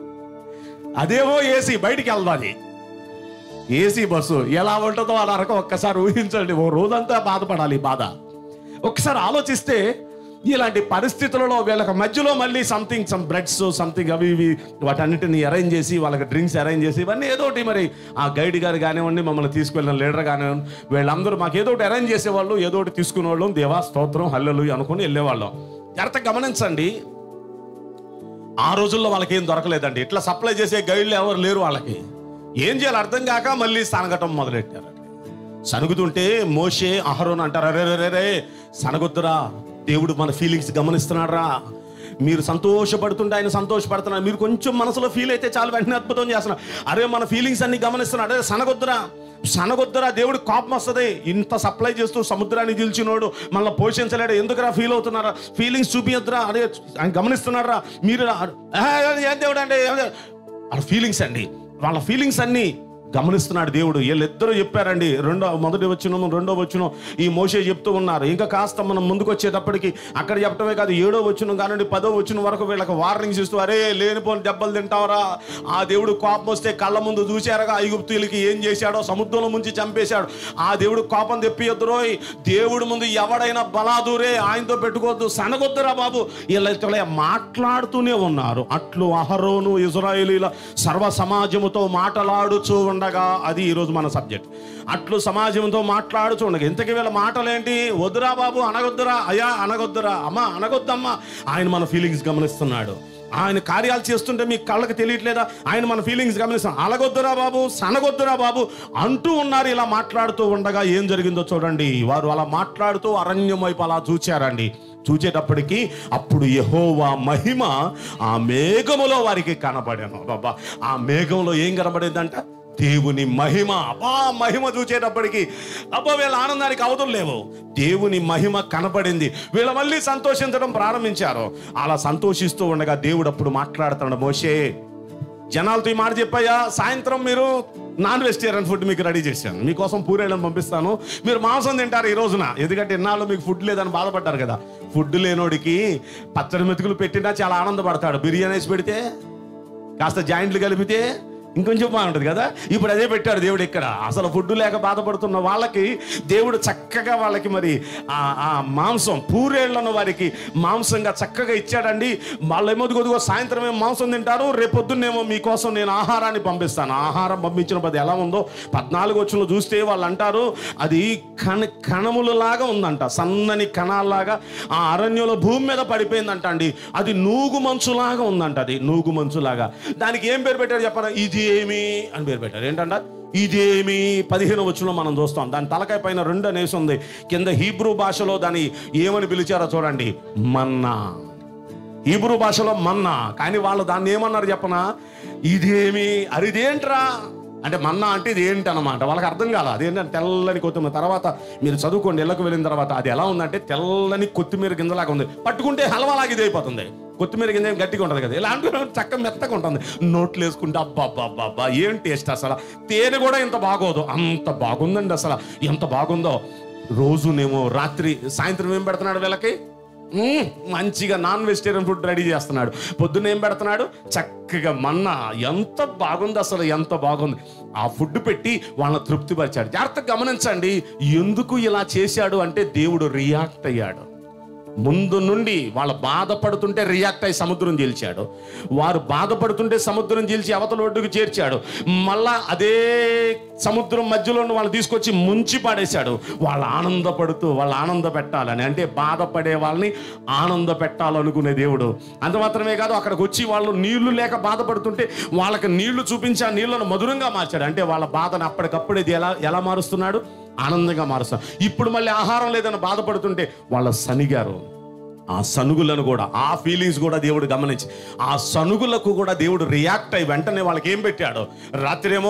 Speaker 4: అదేమో ఏసీ బయటికి వెళ్దాది ఏసీ బస్సు ఎలా ఉంటుందో ఆ నరకం ఒక్కసారి ఊహించండి ఓ రోజంతా బాధపడాలి ఈ బాధ ఒకసారి ఆలోచిస్తే ఇలాంటి పరిస్థితులలో వీళ్ళకి మధ్యలో మళ్ళీ సంథింగ్ సమ్ బ్రెడ్స్ సంథింగ్ అవి ఇవి వాటన్నిటిని అరేంజ్ చేసి వాళ్ళకి డ్రింక్స్ అరేంజ్ చేసి ఇవన్నీ ఏదో ఒకటి మరి ఆ గైడ్ గారు కానివ్వండి మమ్మల్ని తీసుకెళ్ళిన లీడర్ కానివ్వండి వీళ్ళందరూ మాకు ఏదో ఒకటి అరేంజ్ చేసేవాళ్ళు ఏదో ఒకటి తీసుకునేవాళ్ళం దేవా స్తోత్రం హల్లెలు అనుకుని వెళ్ళేవాళ్ళం జాగ్రత్త గమనించండి ఆ రోజుల్లో వాళ్ళకి ఏం దొరకలేదండి ఇట్లా సప్లై చేసే గైడ్లు ఎవరు లేరు వాళ్ళకి ఏం చేయాలి అర్థం కాక మళ్ళీ సనగటం మొదలెట్టారు సనుగుతుంటే మోషే అహరోన్ అంటారు అరే రే రే సనగొద్దురా దేవుడు మన ఫీలింగ్స్ గమనిస్తున్నాడురా
Speaker 2: మీరు సంతోషపడుతుంటే ఆయన సంతోషపడుతున్నారు మీరు కొంచెం మనసులో ఫీల్ అయితే చాలు వెంటనే అద్భుతం చేస్తున్నారు అరే మన ఫీలింగ్స్ అన్ని గమనిస్తున్నాడు అరే సనగొద్దురా సనగొద్దురా దేవుడికి కోపం వస్తుంది ఇంత సప్లై చేస్తూ సముద్రాన్ని గెలిచినోడు మళ్ళీ పోషించలేడు ఎందుకురా ఫీల్ అవుతున్నారా ఫీలింగ్స్ చూపించద్దురా అదే ఆయన గమనిస్తున్నారా మీరు రా- "ఆ, ఏం దేవుడు అంటే వాళ్ళ ఫీలింగ్స్ అండి వాళ్ళ ఫీలింగ్స్ అన్ని గమనిస్తున్నాడు దేవుడు వీళ్ళిద్దరూ చెప్పారండి రెండో మొదటి వచ్చిన రెండో వచ్చిన ఈ మోసే చెప్తూ ఉన్నారు ఇంకా కాస్త మనం ముందుకు వచ్చేటప్పటికి అక్కడ చెప్పడమే కాదు ఏడో వచ్చిన కానివ్వండి పదో వచ్చిన వరకు వీళ్ళకి వార్నింగ్స్ ఇస్తూ అరే లేనిపోని దెబ్బలు తింటావరా ఆ దేవుడు కోపం వస్తే కళ్ళ ముందు చూశారుగా ఐగుప్తులకి ఏం చేశాడో సముద్రంలో ముంచి చంపేశాడు ఆ దేవుడు కోపం తెప్పియద్దురోయ్ దేవుడు ముందు ఎవడైనా బలాదూరే ఆయనతో పెట్టుకోవద్దు సనగొద్దురా బాబు వీళ్ళ ఇతరులే మాట్లాడుతూనే ఉన్నారు అట్లు అహరోను ఇజ్రాయేలీల సర్వ సమాజముతో మాటలాడుచూ ఉండగా అది ఈరోజు మన సబ్జెక్ట్ అట్లు సమాజంతో మాట్లాడుచూ ఉండగా ఇంతకీ వీళ్ళ మాటలేంటి వద్దురా బాబు అనగొద్దురా అయ్యా అనగొద్దురా అమ్మా అనగొద్దమ్మా ఆయన మన ఫీలింగ్స్ గమనిస్తున్నాడు ఆయన కార్యాలు చేస్తుంటే మీ కళ్ళకి తెలియట్లేదా ఆయన మన ఫీలింగ్స్ గమనిస్తాం అలగొద్దురా బాబు సనగొద్దురా బాబు అంటూ ఉన్నారు ఇలా మాట్లాడుతూ ఉండగా ఏం జరిగిందో చూడండి వారు అలా మాట్లాడుతూ అరణ్యం వైపు అలా చూచారండి చూచేటప్పటికి అప్పుడు యెహోవా మహిమ ఆ మేఘములో వారికి కనబడాను బాబా ఆ మేఘంలో ఏం కనబడిందంట దేవుని మహిమ అబ్బా మహిమ చూచేటప్పటికి అబ్బా వీళ్ళ ఆనందానికి అవధులు లేవు దేవుని మహిమ కనపడింది వీళ్ళ మళ్ళీ సంతోషించడం ప్రారంభించారు అలా సంతోషిస్తూ ఉండగా దేవుడు అప్పుడు మాట్లాడుతున్నాడు మోషే జనాలతో ఈ మాట చెప్పాయా సాయంత్రం మీరు నాన్ వెజిటేరియన్ ఫుడ్ మీకు రెడీ చేశాను మీకోసం పూరేళ్ళని పంపిస్తాను మీరు మాంసం తింటారు ఈ రోజున ఎందుకంటే ఇన్నాళ్ళు మీకు ఫుడ్ లేదని బాధపడ్డారు కదా ఫుడ్ లేనోడికి పచ్చడి మెతుకులు పెట్టినా చాలా ఆనందపడతాడు బిర్యానీ వేసి పెడితే కాస్త జాయింట్లు కలిపితే ఇంకొంచెం బాగుంటుంది కదా ఇప్పుడు అదే పెట్టాడు దేవుడు ఇక్కడ అసలు ఫుడ్ లేక బాధపడుతున్న వాళ్ళకి దేవుడు చక్కగా వాళ్ళకి మరి ఆ ఆ మాంసం పూరేళ్లను వారికి మాంసంగా చక్కగా ఇచ్చాడండి వాళ్ళు ఏమో కొద్దిగా సాయంత్రం ఏమో మాంసం తింటారు రేపొద్దున్నేమో మీకోసం నేను ఆహారాన్ని పంపిస్తాను ఆహారం పంపించినప్పుడు అది ఎలా ఉందో పద్నాలుగు వచ్చిన చూస్తే వాళ్ళు అంటారు అది కణ కణములలాగా ఉందంట సన్నని కణాల్లాగా ఆ అరణ్యంలో భూమి మీద పడిపోయిందంట అండి అది నూగు మంచులాగా ఉందంట అది నూగు మంచులాగా దానికి ఏం పేరు పెట్టారు చెప్పరా ఇది ఏమి అని పేరు పెట్టారు ఏంటంట ఇదేమి పదిహేను వచ్చులో మనం చూస్తాం దాని తలకాయ పైన రెండు అనేసి ఉంది కింద హీబ్రూ భాషలో దాన్ని ఏమని పిలిచారో చూడండి మన్నా హీబ్రూ భాషలో మన్నా కానీ వాళ్ళు దాన్ని ఏమన్నారు చెప్పనా ఇదేమి అరిదేంట్రా అంటే మన్నా అంటే ఇది ఏంటి అనమాట వాళ్ళకి అర్థం కాల అదేంటంటే తెల్లని కొత్తిమీర తర్వాత మీరు చదువుకోండి ఇళ్ళకు వెళ్ళిన తర్వాత అది ఎలా ఉందంటే తెల్లని కొత్తిమీర గింజలాగా ఉంది పట్టుకుంటే హల్వాలాగా ఇది అయిపోతుంది కొత్తిమీర గింజ ఏం గట్టిగా ఉంటుంది కదా ఇలాంటి చక్క మెత్తగా ఉంటుంది నోట్లు వేసుకుంటే అబ్బా అబ్బా అబ్బా అబ్బా ఏం టేస్ట్ అసలు తేనె కూడా ఇంత బాగోదు అంత బాగుందండి అసలు ఎంత బాగుందో రోజునేమో రాత్రి సాయంత్రం ఏం పెడుతున్నాడు వీళ్ళకి మ్మ్, మంచిగా నాన్ వెజిటేరియన్ ఫుడ్ రెడీ చేస్తున్నాడు పొద్దున్న ఏం పెడుతున్నాడు చక్కగా మన్నా ఎంత బాగుంది అసలు ఎంత బాగుంది ఆ ఫుడ్ పెట్టి వాళ్ళని తృప్తిపరిచాడు జాగ్రత్తగా గమనించండి ఎందుకు ఇలా చేశాడు అంటే దేవుడు రియాక్ట్ అయ్యాడు ముందు నుండి వాళ్ళ బాధపడుతుంటే రియాక్ట్ అయి సముద్రం చీల్చాడు వారు బాధపడుతుంటే సముద్రం చీల్చి అవతల ఒడ్డుకు చేర్చాడు మళ్ళా అదే సముద్రం మధ్యలో ఉన్న వాళ్ళు తీసుకొచ్చి ముంచి పాడేశాడు వాళ్ళు ఆనందపడుతూ వాళ్ళు ఆనంద పెట్టాలని అంటే బాధపడే వాళ్ళని ఆనంద పెట్టాలనుకునే దేవుడు అంత మాత్రమే కాదు అక్కడికి వచ్చి వాళ్ళు నీళ్లు లేక బాధపడుతుంటే వాళ్ళకి నీళ్లు చూపించి ఆ నీళ్లను మధురంగా మార్చాడు అంటే వాళ్ళ బాధను అప్పటికప్పుడు ఇది ఎలా ఎలా మారుస్తున్నాడు ఆనందంగా మారుస్తాం ఇప్పుడు మళ్ళీ ఆహారం లేదని బాధపడుతుంటే వాళ్ళ సనిగారు ఆ సనుగులను కూడా ఆ ఫీలింగ్స్ కూడా దేవుడు గమనించి ఆ సనుగులకు కూడా దేవుడు రియాక్ట్ అయ్యి వెంటనే వాళ్ళకి ఏం పెట్టాడు రాత్రేమో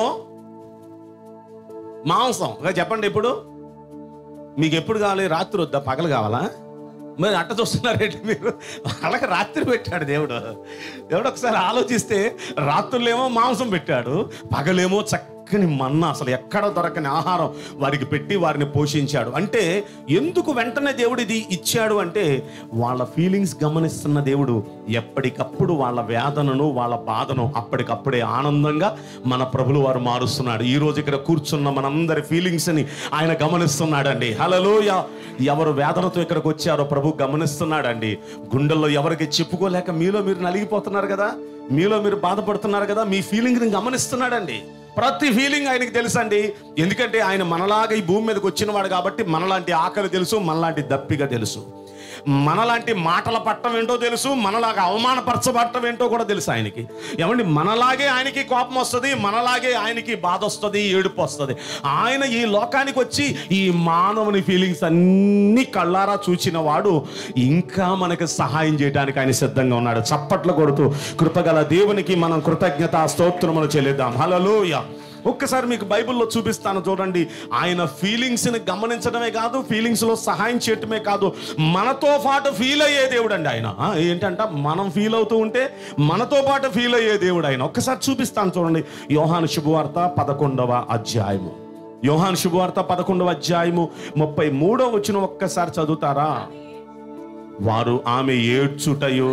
Speaker 2: మాంసం ఇక చెప్పండి ఇప్పుడు మీకు ఎప్పుడు కావాలి రాత్రి వద్దా పగలు కావాలా మరి అట్ట చూస్తున్నారేంటి మీరు వాళ్ళకి రాత్రి పెట్టాడు దేవుడు దేవుడు ఒకసారి ఆలోచిస్తే రాత్రులేమో మాంసం పెట్టాడు పగలేమో చక్కని మన్నా అసలు ఎక్కడ దొరకని ఆహారం వారికి పెట్టి వారిని పోషించాడు అంటే ఎందుకు వెంటనే దేవుడు ఇది ఇచ్చాడు అంటే వాళ్ళ ఫీలింగ్స్ గమనిస్తున్న దేవుడు ఎప్పటికప్పుడు వాళ్ళ వేదనను వాళ్ళ బాధను అప్పటికప్పుడే ఆనందంగా మన ప్రభులు వారు మారుస్తున్నాడు ఈ రోజు ఇక్కడ కూర్చున్న మనందరి ఫీలింగ్స్ ని ఆయన గమనిస్తున్నాడండి హలలోయ ఎవరు వేదనతో ఇక్కడికి వచ్చారో ప్రభు గమనిస్తున్నాడండి గుండెల్లో ఎవరికి చెప్పుకోలేక మీలో మీరు నలిగిపోతున్నారు కదా మీలో మీరు బాధపడుతున్నారు కదా మీ ఫీలింగ్ ని గమనిస్తున్నాడండి ప్రతి ఫీలింగ్ ఆయనకి తెలుసండి ఎందుకంటే ఆయన మనలాగా ఈ భూమి మీదకి వచ్చినవాడు కాబట్టి మనలాంటి ఆకలి తెలుసు మనలాంటి దప్పిగా తెలుసు మనలాంటి మాటల పట్టం ఏంటో తెలుసు మనలాగా అవమానపరచబడటం ఏంటో కూడా తెలుసు ఆయనకి ఏమండి మనలాగే ఆయనకి కోపం వస్తుంది మనలాగే ఆయనకి బాధ వస్తుంది ఏడుపు వస్తుంది ఆయన ఈ లోకానికి వచ్చి ఈ మానవుని ఫీలింగ్స్ అన్ని కళ్ళారా చూచిన వాడు ఇంకా మనకు సహాయం చేయడానికి ఆయన సిద్ధంగా ఉన్నాడు చప్పట్లు కొడుతూ కృపగల దేవునికి మనం కృతజ్ఞత స్తోత్రములు చెల్లిద్దాం హల్లెలూయా ఒక్కసారి మీకు బైబిల్లో చూపిస్తాను చూడండి ఆయన ఫీలింగ్స్ని గమనించడమే కాదు ఫీలింగ్స్లో సహాయం చేయటమే కాదు మనతో పాటు ఫీల్ అయ్యే దేవుడు అండి ఆయన ఆ, ఏంటంట మనం ఫీల్ అవుతూ ఉంటే మనతో పాటు ఫీల్ అయ్యే దేవుడు ఆయన ఒక్కసారి చూపిస్తాను చూడండి యోహాను శుభవార్త పదకొండవ అధ్యాయము యోహాను శుభవార్త పదకొండవ అధ్యాయము ముప్పై మూడవ వచ్చిన ఒక్కసారి చదువుతారా వారు ఆమె ఏడ్చుటయో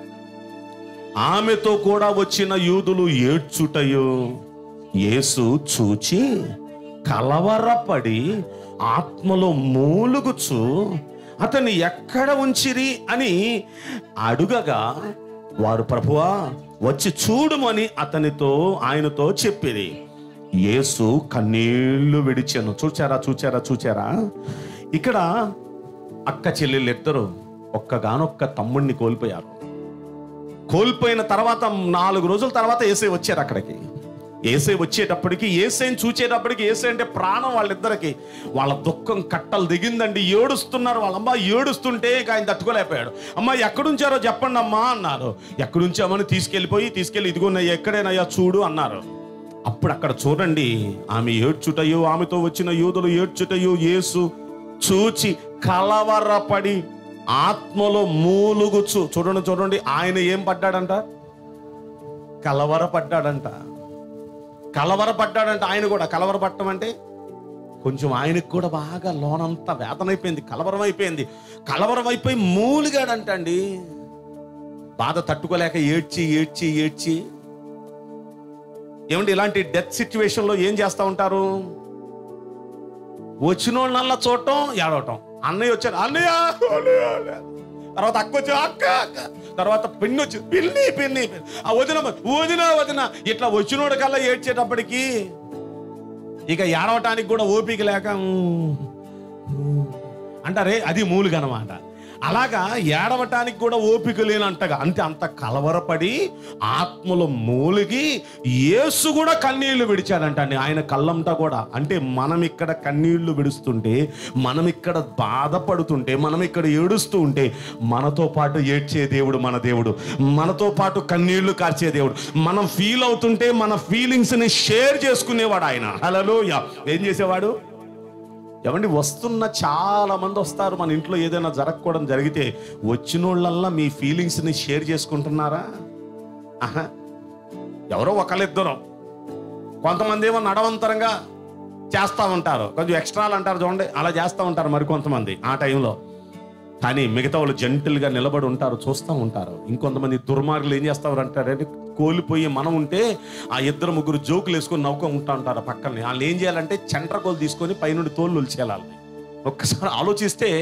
Speaker 2: ఆమెతో కూడా వచ్చిన యూదులు ఏడ్చుటయో యేసు చూచి కలవరపడి ఆత్మలో మూలుగుచు అతన్ని ఎక్కడ ఉంచిరి అని అడుగగా వారు ప్రభువా వచ్చి చూడుమని అతనితో ఆయనతో చెప్పిరి యేసు కన్నీళ్లు విడిచాను చూచారా చూచారా చూచారా ఇక్కడ అక్క చెల్లెళ్ళు ఇద్దరు ఒక్కగానొక్క తమ్ముడిని కోల్పోయారు కోల్పోయిన తర్వాత నాలుగు రోజుల తర్వాత ఏసై వచ్చారు అక్కడికి ఏసై వచ్చేటప్పటికి ఏసైని చూచేటప్పటికి ఏసై అంటే ప్రాణం వాళ్ళిద్దరికి వాళ్ళ దుఃఖం కట్టలు దిగిందండి ఏడుస్తున్నారు వాళ్ళ అమ్మ ఏడుస్తుంటే ఇక ఆయన తట్టుకోలేకపోయాడు అమ్మ ఎక్కడుంచారో చెప్పండి అమ్మా అన్నారు ఎక్కడుంచామని తీసుకెళ్ళిపోయి తీసుకెళ్ళి ఇదిగోనయ్యా ఎక్కడేనయ్యా చూడు అన్నారు అప్పుడు అక్కడ చూడండి ఆమె ఏడ్చుటయో ఆమెతో వచ్చిన యూదులు ఏడ్చుటయో యేసు చూచి కలవరపడి ఆత్మలో మూలుగుచు చూడండి చూడండి ఆయన ఏం పడ్డాడంట కలవరపడ్డాడంట కలవరపడ్డాడంట ఆయన కూడా కలవరపడటం అంటే కొంచెం ఆయనకు కూడా బాగా లోనంతా వేదన అయిపోయింది కలవరం అయిపోయింది కలవరం అయిపోయి మూలిగాడంట అండి బాధ తట్టుకోలేక ఏడ్చి ఏడ్చి ఏడ్చి ఏమండి ఇలాంటి డెత్ సిచ్యువేషన్లో ఏం చేస్తూ ఉంటారు వచ్చిన వాళ్ళల్లా చూడటం ఏడవటం అన్నయ్య వచ్చారు అన్నయ్య అన్నయ్య, అన్నయ్య." తర్వాత అక్క వచ్చి అక్క అక్క తర్వాత పిన్ని వచ్చి పిన్ని పిన్ని పిన్ని. ఆ వదిన వదిన వదిన ఇట్లా వచ్చినోడు కల్లా ఏడ్చేటప్పటికి ఇక ఏడవటానికి కూడా ఓపిక లేక "ఉమ్, ఉమ్" అంటారే అది మూలుగా అనమాట అలాగా ఏడవటానికి కూడా ఓపిక లేనంటగా అంతే అంత కలవరపడి ఆత్మలో మూలిగి యేసు కూడా కన్నీళ్లు విడిచాడంటండి ఆయన కళ్ళంతా కూడా అంటే మనం ఇక్కడ కన్నీళ్లు విడుస్తుంటే మనం ఇక్కడ బాధపడుతుంటే మనం ఇక్కడ ఏడుస్తూ ఉంటే మనతో పాటు ఏడ్చే దేవుడు మన దేవుడు మనతో పాటు కన్నీళ్లు కార్చే దేవుడు మనం ఫీల్ అవుతుంటే మన ఫీలింగ్స్ ని షేర్ చేసుకునేవాడు ఆయన హలో ఏం చేసేవాడు ఏమండి వస్తున్న చాలా మంది వస్తారు మన ఇంట్లో ఏదైనా జరగకూడదు జరిగితే వచ్చినోళ్ళల్లా మీ ఫీలింగ్స్ని షేర్ చేసుకుంటున్నారా ఆహా ఎవరో ఒకళ్ళిద్దరం కొంతమంది ఏమో నడవంతరంగా చేస్తూ ఉంటారు కొంచెం ఎక్స్ట్రాలు అంటారు చూడండి అలా చేస్తూ ఉంటారు మరి కొంతమంది ఆ టైంలో కానీ మిగతా వాళ్ళు జంటలుగా నిలబడి ఉంటారు చూస్తూ ఉంటారు ఇంకొంతమంది దుర్మార్గులు ఏం చేస్తారు అంటారంటే కోల్పోయి మనం ఉంటే ఆ ఇద్దరు ముగ్గురు జోకులు వేసుకొని నవ్వుకుంటూ ఉంటారు పక్కనే వాళ్ళు ఏం చేయాలంటే చండ్రకోలు తీసుకొని పైనుండి తోళ్ళు ఉల్చేయాలి ఒక్కసారి ఆలోచిస్తే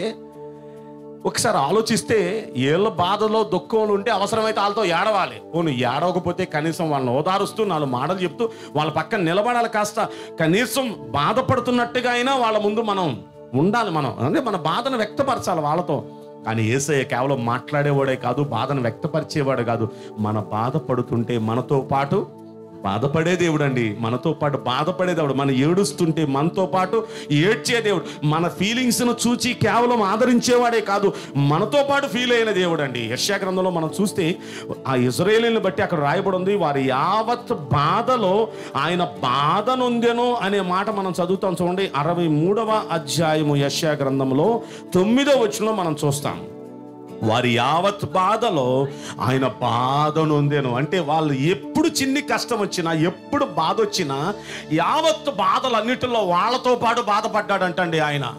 Speaker 2: ఒకసారి ఆలోచిస్తే ఏళ్ళ బాధలో దుఃఖంలో ఉంటే అవసరమైతే వాళ్ళతో ఏడవాలి పోను ఏడవకపోతే కనీసం వాళ్ళని ఓదారుస్తూ నాలుగు మాటలు చెప్తూ వాళ్ళ పక్కన నిలబడాలి కాస్త కనీసం బాధపడుతున్నట్టుగా అయినా వాళ్ళ ముందు మనం ఉండాలి మనం అంటే మన బాధను వ్యక్తపరచాలి వాళ్ళతో కానీ ఏసయ్య కేవలం మాట్లాడేవాడే కాదు బాధను వ్యక్తపరిచేవాడు కాదు మన బాధపడుతుంటే మనతో పాటు బాధపడే దేవుడు అండి మనతో పాటు బాధపడే దేవుడు మనం ఏడుస్తుంటే మనతో పాటు ఏడ్చే దేవుడు మన ఫీలింగ్స్ను చూచి కేవలం ఆదరించేవాడే కాదు మనతో పాటు ఫీల్ అయిన దేవుడు అండి యశ్యా గ్రంథంలో మనం చూస్తే ఆ ఇజ్రాయేలీని బట్టి అక్కడ రాయబడి ఉంది వారి యావత్ బాధలో ఆయన బాధ నొందెను అనే మాట మనం చదువుతాం చూడండి అరవై మూడవ అధ్యాయము యశ్యా గ్రంథంలో తొమ్మిదో వచనంలో మనం చూస్తాం వారి యావత్ బాధలో ఆయన బాధ నొందేను అంటే వాళ్ళు ఎప్పుడు చిన్ని కష్టం వచ్చినా ఎప్పుడు బాధ వచ్చినా యావత్ బాధలన్నిటిలో వాళ్ళతో పాటు బాధపడ్డాడంటండి ఆయన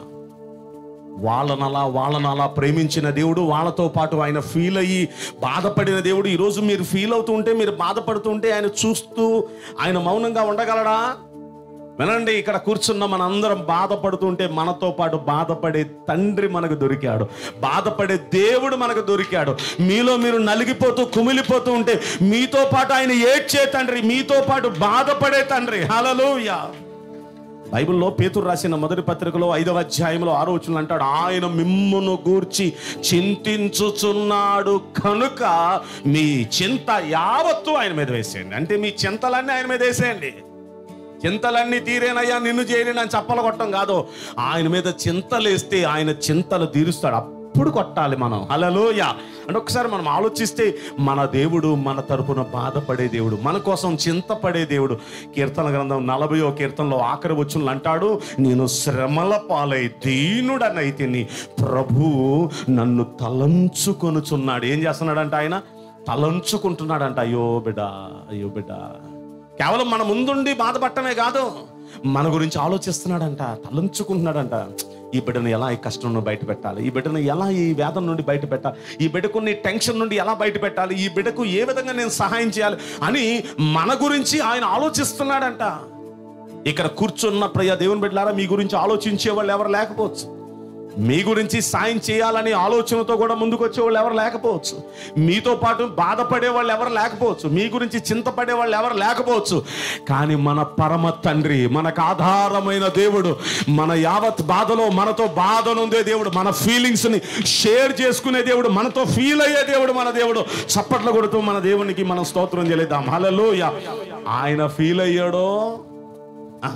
Speaker 2: వాళ్ళనలా వాళ్ళనలా ప్రేమించిన దేవుడు వాళ్ళతో పాటు ఆయన ఫీల్ అయ్యి బాధపడిన దేవుడు ఈరోజు మీరు ఫీల్ అవుతూ ఉంటే మీరు బాధపడుతుంటే ఆయన చూస్తూ ఆయన మౌనంగా ఉండగలడా వినండి ఇక్కడ కూర్చున్న మనందరం బాధపడుతుంటే మనతో పాటు బాధపడే తండ్రి మనకు దొరికాడు బాధపడే దేవుడు మనకు దొరికాడు మీలో మీరు నలిగిపోతూ కుమిలిపోతూ ఉంటే మీతో పాటు ఆయన ఏడ్చే తండ్రి మీతో పాటు బాధపడే తండ్రి హలలోయ బైబిల్లో పేతురు రాసిన మొదటి పత్రికలో ఐదవ అధ్యాయంలో ఆరో వచనంలో అంటాడు ఆయన మిమ్మును గూర్చి చింతించుచున్నాడు కనుక మీ చింత యావత్తు ఆయన మీద వేసేయండి అంటే మీ చింతలన్నీ ఆయన మీద వేసేయండి చింతలన్నీ తీరేనయ్యా నిన్ను చేయని అని చప్పలు కొట్టడం కాదు ఆయన మీద చింతలేస్తే ఆయన చింతలు తీరుస్తాడు అప్పుడు కొట్టాలి మనం హలలోయ అంటే ఒకసారి మనం ఆలోచిస్తే మన దేవుడు మన తరపున బాధపడే దేవుడు మన కోసం చింతపడే దేవుడు కీర్తన గ్రంథం నలభయో కీర్తనలో ఆఖరి వచ్చులు అంటాడు నేను శ్రమల పాలై దీనుడనైతే ప్రభువు నన్ను తలంచుకొనుచున్నాడు ఏం చేస్తున్నాడంట ఆయన తలంచుకుంటున్నాడంట అయ్యో బిడ్డ అయ్యో బిడ్డ కేవలం మన ముందుండి బాధపడటమే కాదు మన గురించి ఆలోచిస్తున్నాడంట తలంచుకుంటున్నాడంట ఈ బిడ్డను ఎలా ఈ కష్టం నుండి బయట పెట్టాలి ఈ బిడ్డను ఎలా ఈ వేదన నుండి బయట పెట్టాలి ఈ బిడ్డకున్న ఈ టెన్షన్ నుండి ఎలా బయట పెట్టాలి ఈ బిడ్డకు ఏ విధంగా నేను సహాయం చేయాలి అని మన గురించి ఆయన ఆలోచిస్తున్నాడంట ఇక్కడ కూర్చున్న ప్రియ దేవుని బిడ్డలారా మీ గురించి ఆలోచించే వాళ్ళు ఎవరు లేకపోవచ్చు మీ గురించి సాయం చేయాలని ఆలోచనతో కూడా ముందుకు వచ్చే వాళ్ళు ఎవరు లేకపోవచ్చు మీతో పాటు బాధపడే వాళ్ళు ఎవరు లేకపోవచ్చు మీ గురించి చింతపడే వాళ్ళు ఎవరు లేకపోవచ్చు కానీ మన పరమ తండ్రి మనకు ఆధారమైన దేవుడు మన యావత్ బాధలో మనతో బాధనుందే దేవుడు మన ఫీలింగ్స్ ని షేర్ చేసుకునే దేవుడు మనతో ఫీల్ అయ్యే దేవుడు మన దేవుడు చప్పట్లు కొడుతూ మన దేవునికి మనం స్తోత్రం చేయలేదాం హల్లెలూయా ఆయన ఫీల్ అయ్యాడో ఆ.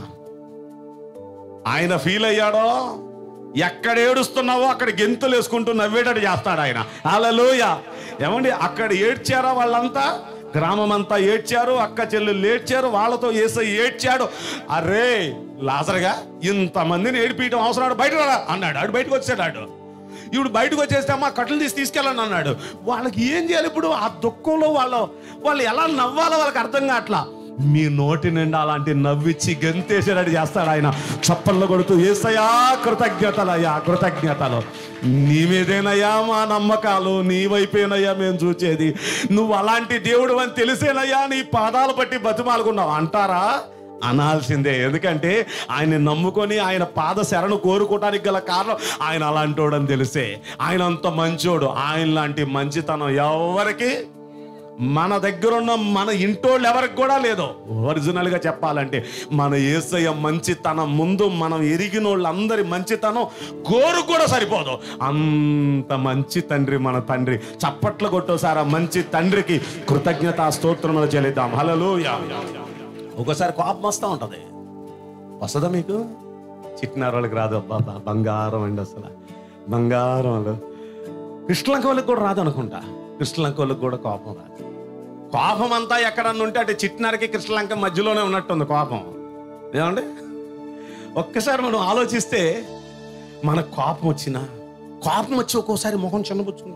Speaker 2: ఆయన ఫీల్ అయ్యాడో ఎక్కడ ఏడుస్తున్నావో అక్కడ గెంతులు వేసుకుంటూ నవ్వేటట్టు చేస్తాడు ఆయన అలలోయ ఏమండి అక్కడ ఏడ్చారా వాళ్ళంతా గ్రామం అంతా ఏడ్చారు అక్క చెల్లెళ్ళు ఏడ్చారు వాళ్ళతో ఏసై ఏడ్చాడు అరే లాజరగా ఇంతమందిని ఏడిపించడం అవసరం బయట రారా అన్నాడు ఆడు బయటకు వచ్చాడు ఆడు ఇప్పుడు బయటకు వచ్చేస్తే అమ్మా కట్టలు తీసి తీసుకెళ్ళండి అన్నాడు వాళ్ళకి ఏం చేయాలి ఇప్పుడు ఆ దుఃఖంలో వాళ్ళు వాళ్ళు ఎలా నవ్వాలో వాళ్ళకి అర్థం కావట్లా మీ నోటి నిండా అలాంటి నవ్విచ్చి గంతేసేటట్టు చేస్తాడు ఆయన చప్పల్లో కొడుతూ ఏసయా కృతజ్ఞతలయ్యా కృతజ్ఞతలు నీ మీదేనయ్యా మా నమ్మకాలు నీ వైపేనయ్యా మేము చూచేది నువ్వు అలాంటి దేవుడు అని తెలిసేనయ్యా నీ పాదాలు పట్టి బతిమాలుకున్నావు అంటారా అనాల్సిందే ఎందుకంటే ఆయన నమ్ముకొని ఆయన పాద శరణు కోరుకోవడానికి గల కారణం ఆయన అలాంటోడని తెలిసే ఆయన అంత మంచోడు ఆయన లాంటి మంచితనం ఎవరికి మన దగ్గర ఉన్న మన ఇంటోళ్ళు ఎవరికి కూడా లేదు ఒరిజినల్ గా చెప్పాలంటే మన ఏసయ్య మంచితనం ముందు మనం ఎరిగిన వాళ్ళందరి మంచితనం కోరు కూడా సరిపోదు అంత మంచి తండ్రి మన తండ్రి చప్పట్లు కొట్టోసారి ఆ మంచి తండ్రికి కృతజ్ఞత స్తోత్రములు చెల్లిద్దాం హలో ఒకసారి కోపం వస్తూ ఉంటది వస్తుందా మీకు చిట్టినారు వాళ్ళకి రాదు అబ్బా బా- బంగారం అండి అసలు బంగారం వాళ్ళు కృష్ణలంక వాళ్ళకి కూడా రాదు అనుకుంటా కృష్ణలంక వాళ్ళకి కూడా కోపం రాదు కోపం అంతా ఎక్కడన్నా ఉంటే అటు చిట్టినారకి కృష్ణలంక మధ్యలోనే ఉన్నట్టుంది కోపం ఏమండి ఒక్కసారి మనం ఆలోచిస్తే మన కోపం వచ్చిన కోపం వచ్చి ఒక్కోసారి ముఖం చిన్నపుచ్చుకున్నాం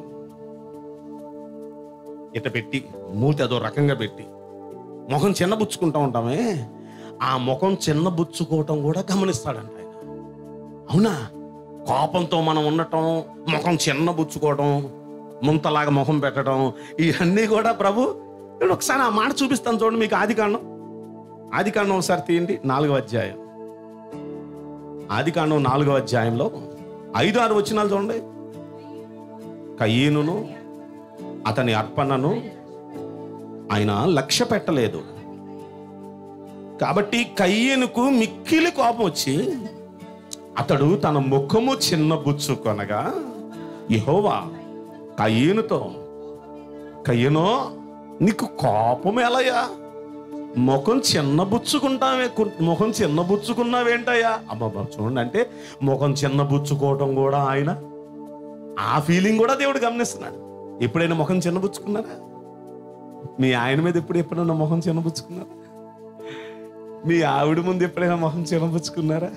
Speaker 2: ఇట పెట్టి మూతి అదో రకంగా పెట్టి ముఖం చిన్నబుచ్చుకుంటా ఉంటామే ఆ ముఖం చిన్నబుచ్చుకోవటం కూడా గమనిస్తాడంట ఆయన అవునా కోపంతో మనం ఉండటం ముఖం చిన్నబుచ్చుకోవటం ముంతలాగా ముఖం పెట్టడం ఇవన్నీ కూడా ప్రభు నేను ఒకసారి ఆ మాట చూపిస్తాను చూడండి మీకు ఆది కాండం ఆది కాండం ఒకసారి తీయండి నాలుగవ అధ్యాయం ఆది కాండం నాలుగవ అధ్యాయంలో ఐదు ఆరు వచ్చినాలు చూడండి కయ్యేనును అతని అర్పణను ఆయన లక్ష్య పెట్టలేదు కాబట్టి కయ్యనుకు మిక్కిలి కోపం వచ్చి అతడు తన ముఖము చిన్నబుచ్చుకొనగా యెహోవా కయ్యనుతో కయ్యనో నీకు కోపం ఎలయా ముఖం చిన్నబుచ్చుకుంటావే కు- ముఖం చిన్నబుచ్చుకున్నావేంటయ్యా అబ్బా చూడండి అంటే ముఖం చిన్నబుచ్చుకోవటం కూడా ఆయన ఆ ఫీలింగ్ కూడా దేవుడు గమనిస్తున్నాడు ఎప్పుడైనా ముఖం చిన్నబుచ్చుకున్నారా మీ ఆయన మీద ఎప్పుడు ఎప్పుడైనా మొహం చిన్నపుచ్చుకున్నారా మీ ఆవిడ ముందు ఎప్పుడైనా మొహం చిన్నపుచ్చుకున్నారా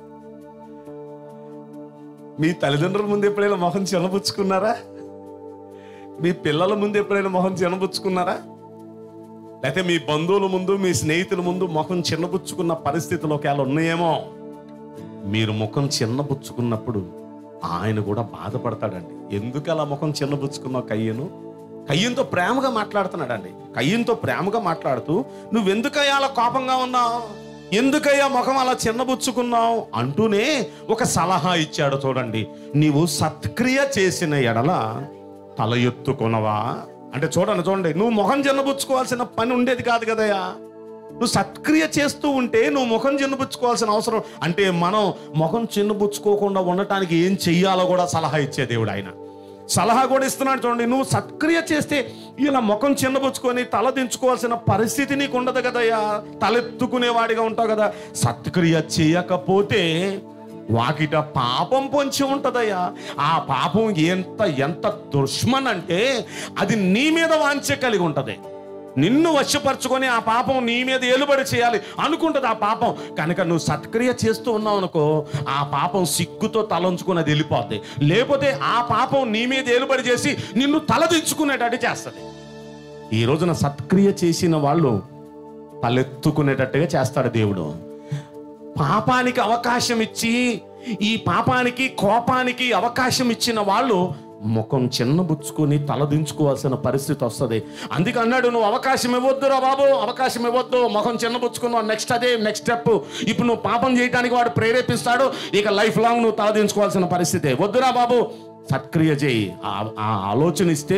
Speaker 2: మీ తల్లిదండ్రుల ముందు ఎప్పుడైనా మొహం చిన్నపుచ్చుకున్నారా మీ పిల్లల ముందు ఎప్పుడైనా మొహం చిన్నపుచ్చుకున్నారా లేకపోతే మీ బంధువుల ముందు మీ స్నేహితుల ముందు ముఖం చిన్నపుచ్చుకున్న పరిస్థితులు ఒకవేళ ఉన్నాయేమో మీరు ముఖం చిన్నపుచ్చుకున్నప్పుడు ఆయన కూడా బాధపడతాడండి ఎందుకు అలా ముఖం చిన్నపుచ్చుకున్నావు కయ్యను కయ్యంతో ప్రేమగా మాట్లాడుతున్నాడండి కయ్యంతో ప్రేమగా మాట్లాడుతూ నువ్వెందుకయ్యా అలా కోపంగా ఉన్నావు ఎందుకయ్యా ముఖం అలా చిన్నబుచ్చుకున్నావు అంటూనే ఒక సలహా ఇచ్చాడు చూడండి నీవు సత్క్రియ చేసిన ఎడల తల ఎత్తుకొనవా అంటే చూడండి చూడండి నువ్వు ముఖం చిన్నబుచ్చుకోవాల్సిన పని ఉండేది కాదు కదయ్యా
Speaker 4: నువ్వు సత్క్రియ చేస్తూ ఉంటే నువ్వు ముఖం చిన్నపుచ్చుకోవాల్సిన అవసరం అంటే మనం ముఖం చిన్నపుచ్చుకోకుండా ఉండటానికి ఏం చెయ్యాలో కూడా సలహా ఇచ్చే దేవుడు ఆయన సలహా కూడా ఇస్తున్నాడు చూడండి నువ్వు సత్క్రియ చేస్తే ఇలా ముఖం చిన్నపుచ్చుకొని తల దించుకోవాల్సిన పరిస్థితి నీకు ఉండదు కదయ్యా తలెత్తుకునేవాడిగా ఉంటావు కదా సత్క్రియ చేయకపోతే వాకిట పాపం పొంచి ఉంటదయ్యా ఆ పాపం ఎంత ఎంత దుష్మన్ అంటే అది నీ మీద వాంఛ కలిగి ఉంటది నిన్ను వశపరుచుకొని ఆ పాపం నీ మీద ఏలుబడి చేయాలి అనుకుంటది ఆ పాపం కనుక నువ్వు సత్క్రియ చేస్తూ ఉన్నావు అనుకో ఆ పాపం సిగ్గుతో తలంచుకుని అది వెళ్ళిపోద్ది లేకపోతే ఆ పాపం నీ మీద ఏలుబడి చేసి నిన్ను తలదించుకునేటట్టు చేస్తుంది ఈ రోజున సత్క్రియ చేసిన వాళ్ళు తలెత్తుకునేటట్టుగా చేస్తాడు దేవుడు పాపానికి అవకాశం ఇచ్చి ఈ పాపానికి కోపానికి అవకాశం ఇచ్చిన వాళ్ళు ముఖం చిన్నబుచ్చుకొని తలదించుకోవాల్సిన పరిస్థితి వస్తుంది అందుకే అన్నాడు నువ్వు అవకాశం ఇవ్వద్దురా బాబు అవకాశం ఇవ్వద్దు ముఖం చిన్నబుచ్చుకున్నావు నెక్స్ట్ అదే నెక్స్ట్ స్టెప్ ఇప్పుడు నువ్వు పాపం చేయడానికి వాడు ప్రేరేపిస్తాడు ఇక లైఫ్ లాంగ్ నువ్వు తలదించుకోవాల్సిన పరిస్థితి వద్దురా బాబు సత్క్రియ చేయి ఆ- ఆ ఆలోచన ఇస్తే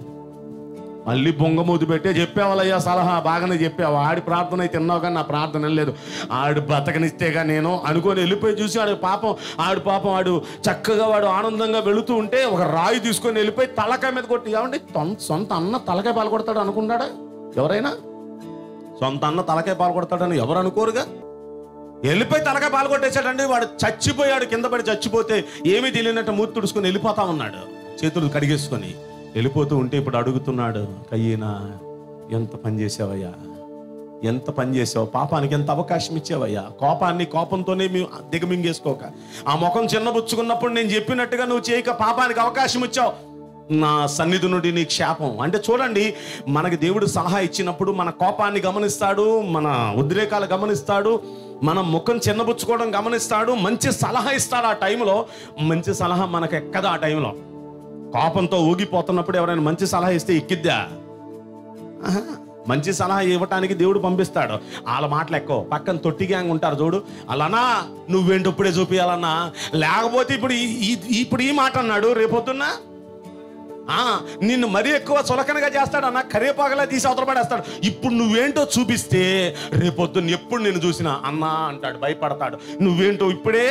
Speaker 4: మళ్ళీ బొంగమూతి పెట్టే చెప్పావాలయ్యా సలహా బాగానే చెప్పావు ఆడి ప్రార్థన అయితే తిన్నావు కానీ నా ప్రార్థన లేదు ఆడు బతకనిస్తేగా నేను అనుకొని వెళ్ళిపోయి చూసి ఆడు పాపం ఆడు పాపం ఆడు చక్కగా వాడు ఆనందంగా వెళుతూ ఉంటే ఒక రాయి తీసుకొని వెళ్ళిపోయి తలకాయ మీద కొట్టి ఏమండి తొం- సొంత అన్న తలకాయ పాలు కొడతాడు అనుకుంటాడా ఎవరైనా సొంత అన్న తలకాయ పాలు కొడతాడని ఎవరు అనుకోరుగా వెళ్ళిపోయి తలకాయ పాలు కొట్టేశాడండి వాడు చచ్చిపోయాడు కింద పడి చచ్చిపోతే ఏమీ తెలియనట్టు మూతి తుడుచుకొని వెళ్ళిపోతా ఉన్నాడు చేతులు కడిగేసుకొని వెళ్ళిపోతూ ఉంటే ఇప్పుడు అడుగుతున్నాడు కయ్యేనా ఎంత పని చేసావయ్యా ఎంత పని చేసావు పాపానికి ఎంత అవకాశం ఇచ్చావయ్యా కోపాన్ని కోపంతోనే మేము దిగమింగేసుకోక ఆ ముఖం చిన్నబుచ్చుకున్నప్పుడు నేను చెప్పినట్టుగా నువ్వు చేయక పాపానికి అవకాశం ఇచ్చావు నా సన్నిధి నుండి నీ క్షాపం అంటే చూడండి మనకి దేవుడు సలహా ఇచ్చినప్పుడు మన కోపాన్ని గమనిస్తాడు మన ఉద్రేకాలు గమనిస్తాడు మన ముఖం చిన్నబుచ్చుకోవడం గమనిస్తాడు మంచి సలహా ఇస్తాడు ఆ టైంలో మంచి సలహా మనకు ఎక్కదు ఆ టైంలో కోపంతో ఊగిపోతున్నప్పుడు ఎవరైనా మంచి సలహా ఇస్తే ఎక్కిద్దా ఆహా. మంచి సలహా ఇవ్వటానికి దేవుడు పంపిస్తాడు వాళ్ళ మాటలు ఎక్కువ పక్కన తొట్టి గ్యాంగ్ ఉంటారు చూడు అలానా నువ్వేంటి ఇప్పుడే చూపించాలన్నా లేకపోతే ఇప్పుడు ఈ- ఈ- ఇప్పుడు ఈ మాట అన్నాడు రేపొద్దున్నా ఆ, నిన్ను మరీ ఎక్కువ చులకనగా చేస్తాడు అన్న కరేపాకలా తీసి అవతల పడేస్తాడు ఇప్పుడు నువ్వేంటో చూపిస్తే రేపొద్దున్న ఎప్పుడు నేను చూసినా అన్నా అంటాడు భయపడతాడు నువ్వేంటో ఇప్పుడే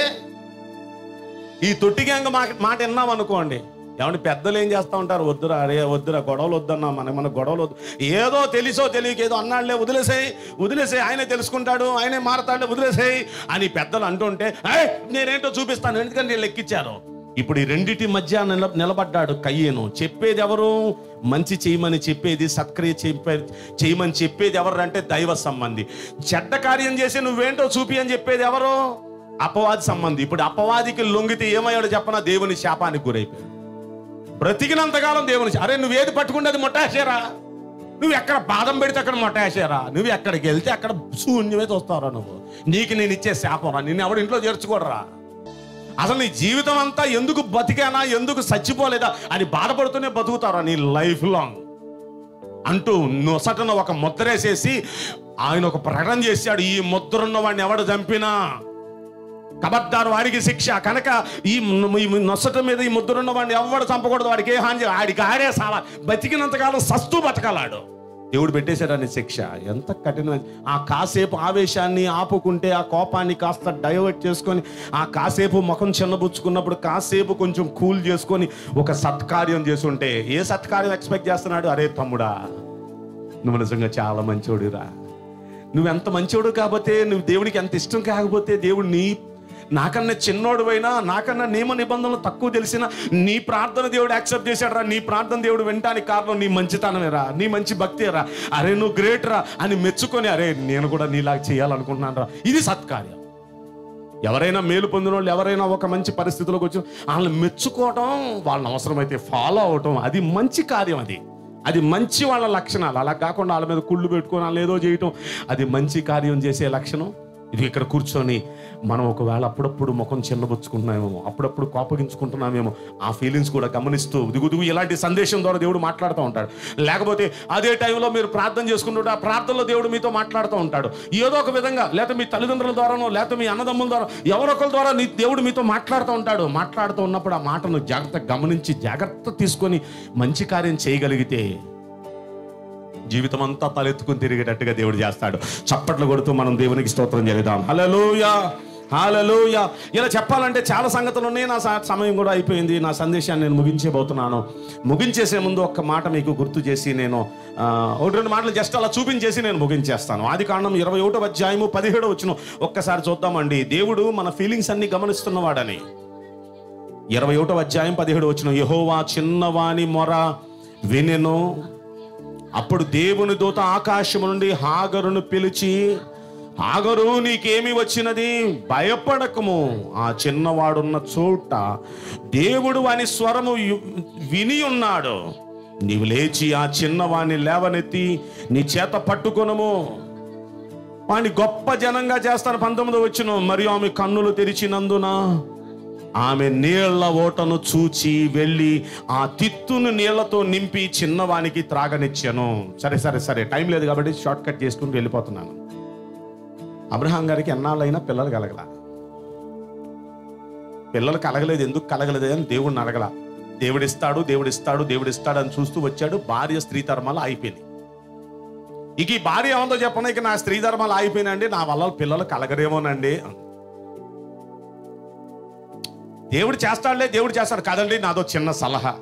Speaker 4: ఈ తొట్టి గ్యాంగ్ మాట మాట విన్నాం అనుకోండి ఏమంటే పెద్దలు ఏం చేస్తా ఉంటారు వద్దురా అరే వద్దురా గొడవలు వద్దన్నా మన మన గొడవలు వద్దు ఏదో తెలిసో తెలియక ఏదో అన్నాడులే వదిలేసేయి వదిలేసేయి ఆయనే తెలుసుకుంటాడు ఆయనే మారతాడు వదిలేసేయి అని పెద్దలు అంటుంటే "ఏయ్, నేనేంటో చూపిస్తాను ఎందుకంటే నేను లెక్కిచ్చారు ఇప్పుడు ఈ రెండిటి మధ్య నిల నిలబడ్డాడు కయ్యేను చెప్పేది ఎవరు మంచి చేయమని చెప్పేది సత్క్రియ చెప్పే చేయమని చెప్పేది ఎవరు అంటే దైవ సంబంధి చెడ్డ కార్యం చేసి నువ్వేంటో చూపి అని చెప్పేది ఎవరు అపవాది సంబంధి ఇప్పుడు అపవాదికి లొంగితే ఏమయ్యాడు చెప్పనా దేవుని శాపానికి గురైపోయాడు బ్రతికినంతకాలం దేవుని శా- అరే నువ్వు ఏది పట్టుకుంటే అది మొట్టాసేరా నువ్వు ఎక్కడ బాదం పెడితే అక్కడ మొట్టాసేరా నువ్వు ఎక్కడికి వెళ్తే అక్కడ శూన్యమే చూస్తావురా నువ్వు నీకు నేను ఇచ్చే శాపం రా నిన్ను ఎవడు ఇంట్లో చేర్చుకోడరా అసలు నీ జీవితం అంతా ఎందుకు బతికానా ఎందుకు చచ్చిపోలేదా అని బాధపడుతూనే బతుకుతారా నీ లైఫ్ లాంగ్ అంటూ నొసటన ఒక ముద్రేసేసి ఆయన ఒక ప్రకటన చేశాడు ఈ ముద్ర ఉన్న వాడిని ఎవడు చంపినా కబద్దారు వాడికి శిక్ష కనుక ఈ ఈ నొసట మీద ఈ ముద్ర ఉన్న వాడిని ఎవడు చంపకూడదు వాడికి ఏ హాని చేయ- ఆడికి ఆడే సావా బతికినంతకాలం సస్తూ బతకలాడు దేవుడు పెట్టేశాడని శిక్ష ఎంత కఠినమైన ఆ కాసేపు ఆవేశాన్ని ఆపుకుంటే ఆ కోపాన్ని కాస్త డైవర్ట్ చేసుకొని ఆ కాసేపు ముఖం చిన్నబుచ్చుకున్నప్పుడు కాసేపు కొంచెం కూల్ చేసుకొని ఒక సత్కార్యం చేసుంటే ఏ సత్కార్యం ఎక్స్పెక్ట్ చేస్తున్నాడు అరే తమ్ముడా నువ్వు నిజంగా చాలా మంచోడురా నువ్వెంత మంచోడు కాకపోతే నువ్వు దేవునికి ఎంత ఇష్టం కాకపోతే దేవుడు నీ నాకన్నా చిన్నోడువైనా నాకన్నా నియమ నిబంధనలు తక్కువ తెలిసిన నీ ప్రార్థన దేవుడు యాక్సెప్ట్ చేశాడు రా నీ ప్రార్థన దేవుడు వినడానికి కారణం నీ మంచితనమేరా నీ మంచి భక్తిరా అరే నువ్వు గ్రేట్ రా అని మెచ్చుకొని అరే నేను కూడా నీలాగా చేయాలనుకుంటున్నాను రా ఇది సత్కార్యం ఎవరైనా మేలు పొందిన వాళ్ళు ఎవరైనా ఒక మంచి పరిస్థితిలోకి వచ్చి వాళ్ళని మెచ్చుకోవటం వాళ్ళని అవసరమైతే ఫాలో అవటం అది మంచి కార్యం అది అది మంచి వాళ్ళ లక్షణాలు అలా కాకుండా వాళ్ళ మీద కుళ్ళు పెట్టుకొని వాళ్ళు ఏదో చేయటం అది మంచి కార్యం చేసే లక్షణం ఇది ఇక్కడ కూర్చొని మనం ఒకవేళ అప్పుడప్పుడు ముఖం చిన్నబుచ్చుకుంటున్నామేమో అప్పుడప్పుడు కోపగించుకుంటున్నామేమో ఆ ఫీలింగ్స్ కూడా గమనిస్తూ దిగు దిగు ఇలాంటి సందేశం ద్వారా దేవుడు మాట్లాడుతూ ఉంటాడు లేకపోతే అదే టైంలో మీరు ప్రార్థన చేసుకుంటుంటే ఆ ప్రార్థనలో దేవుడు మీతో మాట్లాడుతూ ఉంటాడు ఏదో ఒక విధంగా లేకపోతే మీ తల్లిదండ్రుల ద్వారానో లేకపోతే మీ అన్నదమ్ముల ద్వారా ఎవరొకరి ద్వారా నీ దేవుడు మీతో మాట్లాడుతూ ఉంటాడు మాట్లాడుతూ ఉన్నప్పుడు ఆ మాటను జాగ్రత్త గమనించి జాగ్రత్త తీసుకొని మంచి కార్యం చేయగలిగితే
Speaker 2: జీవితం అంతా తలెత్తుకుని తిరిగేటట్టుగా దేవుడు చేస్తాడు చప్పట్లు కొడుతూ మనం దేవునికి స్తోత్రం చేద్దాం హల్లెలూయా హల్లెలూయా ఇలా చెప్పాలంటే చాలా సంగతులు ఉన్నాయి నా స- సమయం కూడా అయిపోయింది నా సందేశాన్ని నేను ముగించేబోతున్నాను ముగించేసే ముందు ఒక్క మాట మీకు గుర్తు చేసి నేను ఆ, ఒకటి రెండు మాటలు జస్ట్ అలా చూపించేసి నేను ముగించేస్తాను ఆది కాండం ఇరవై ఒకటో అధ్యాయము పదిహేడో వచ్చిన ఒక్కసారి చూద్దామండి దేవుడు మన ఫీలింగ్స్ అన్ని గమనిస్తున్నవాడని ఇరవై ఒకటో అధ్యాయం పదిహేడు వచ్చిన యహోవా చిన్నవాని మొర వినెను అప్పుడు దేవుని దూత ఆకాశము నుండి హాగరును పిలిచి హాగరు నీకేమి వచ్చినది భయపడకము ఆ చిన్నవాడున్న చోట దేవుడు వాని స్వరము యు- విని ఉన్నాడు నీవు లేచి ఆ చిన్నవాణ్ణి లేవనెత్తి నీ చేత పట్టుకొనము వాణ్ణి గొప్ప జనంగా చేస్తాను పంతొమ్మిది వచ్చిన మరియు ఆమె కన్నులు తెరిచినందున ఆమె నీళ్ల ఓటను చూచి వెళ్ళి ఆ తిత్తును నీళ్లతో నింపి చిన్నవానికి త్రాగనిచ్చాను సరే సరే సరే టైం లేదు కాబట్టి షార్ట్ కట్ చేసుకుంటూ వెళ్ళిపోతున్నాను అబ్రహాం గారికి ఎన్నాళ్ళైనా పిల్లలు కలగల పిల్లలు కలగలేదు ఎందుకు కలగలేదు అని దేవుడిని అడగల దేవుడిస్తాడు దేవుడిస్తాడు దేవుడిస్తాడు అని చూస్తూ వచ్చాడు భార్య స్త్రీ ధర్మాలు అయిపోయింది ఇక ఈ భార్య ఏమందో చెప్పను ఇక నా స్త్రీ ధర్మాలు అయిపోయినండి నా వల్ల పిల్లలు కలగరేమోనండి దేవుడు చేస్తాడులే దేవుడు చేస్తాడు కాదండి నాదో చిన్న సలహా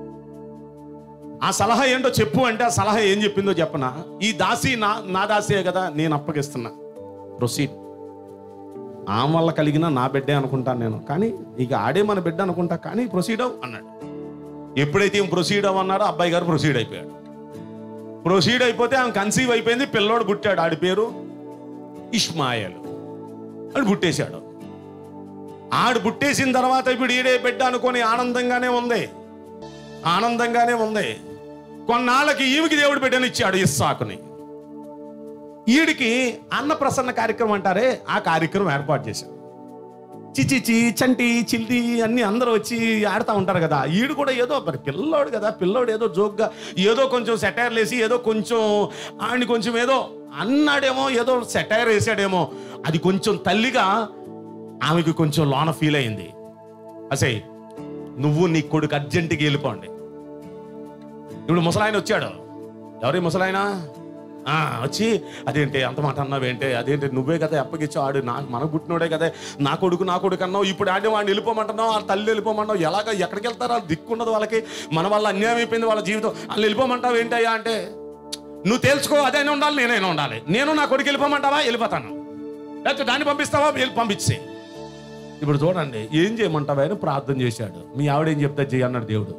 Speaker 2: ఆ సలహా ఏంటో చెప్పు అంటే ఆ సలహా ఏం చెప్పిందో చెప్పనా ఈ దాసి నా నా దాసియే కదా నేను అప్పగిస్తున్నా ప్రొసీడ్ ఆమె వల్ల కలిగిన నా బిడ్డే అనుకుంటాను నేను కానీ ఇక ఆడే మన బిడ్డ అనుకుంటా కానీ ప్రొసీడ్ అవ్ అన్నాడు ఎప్పుడైతే ఈమె ప్రొసీడ్ అవ్ అన్నాడో అబ్బాయి గారు ప్రొసీడ్ అయిపోయాడు ప్రొసీడ్ అయిపోతే ఆమె కన్సీవ్ అయిపోయింది పిల్లోడు పుట్టాడు ఆడి పేరు ఇష్మాయలు అని పుట్టేశాడు ఆడు పుట్టేసిన తర్వాత ఇప్పుడు ఈడే బిడ్డ అనుకొని ఆనందంగానే ఉంది ఆనందంగానే ఉంది కొన్నాళ్ళకి ఈమెకి దేవుడు బిడ్డనిచ్చాడు ఇస్సాకుని ఈడికి అన్నప్రసన్న కార్యక్రమం అంటారే ఆ కార్యక్రమం ఏర్పాటు చేశాడు చిచిచి చంటి చిల్లి అన్ని అందరూ వచ్చి ఆడుతూ ఉంటారు కదా ఈడు కూడా ఏదో మరి పిల్లోడు కదా పిల్లోడు ఏదో జోక్గా ఏదో కొంచెం సెటైర్ వేసి ఏదో కొంచెం ఆడిని కొంచెం ఏదో అన్నాడేమో ఏదో సెటైర్ వేసాడేమో అది కొంచెం తల్లిగా ఆమెకి కొంచెం లోన ఫీల్ అయింది అసే నువ్వు నీ కొడుకు అర్జెంటుగా వెళ్ళిపోండి ఇప్పుడు ముసలాయన వచ్చాడు ఎవరి ముసలాయన ఆ, వచ్చి అదేంటి అంత మాట అన్నావేంటి అదేంటి నువ్వే కదా అప్పగిచ్చావు ఆడు నా మన పుట్టినోడే కదా నా కొడుకు నా కొడుకు అన్నావు ఇప్పుడు ఆడే వాడిని వెళ్ళిపోమంటున్నావు వాళ్ళ తల్లి వెళ్ళిపోమంటావు ఎలాగ ఎక్కడికి వెళ్తారు వాళ్ళు దిక్కుండదు వాళ్ళకి మన వల్ల అన్యాయం అయిపోయింది వాళ్ళ జీవితం వాళ్ళు వెళ్ళిపోమంటావు ఏంటయ్యా అంటే నువ్వు తేల్చుకో అదైనా ఉండాలి నేనైనా ఉండాలి నేను నా కొడుకు వెళ్ళిపోమంటావా వెళ్ళిపోతాను లేకపోతే దాన్ని పంపిస్తావా వెళ్ళి పంపించే ఇప్పుడు చూడండి ఏం చేయమంటావా అని ప్రార్థన చేశాడు మీ ఆవిడేం చెప్తా చేయి అన్నాడు దేవుడు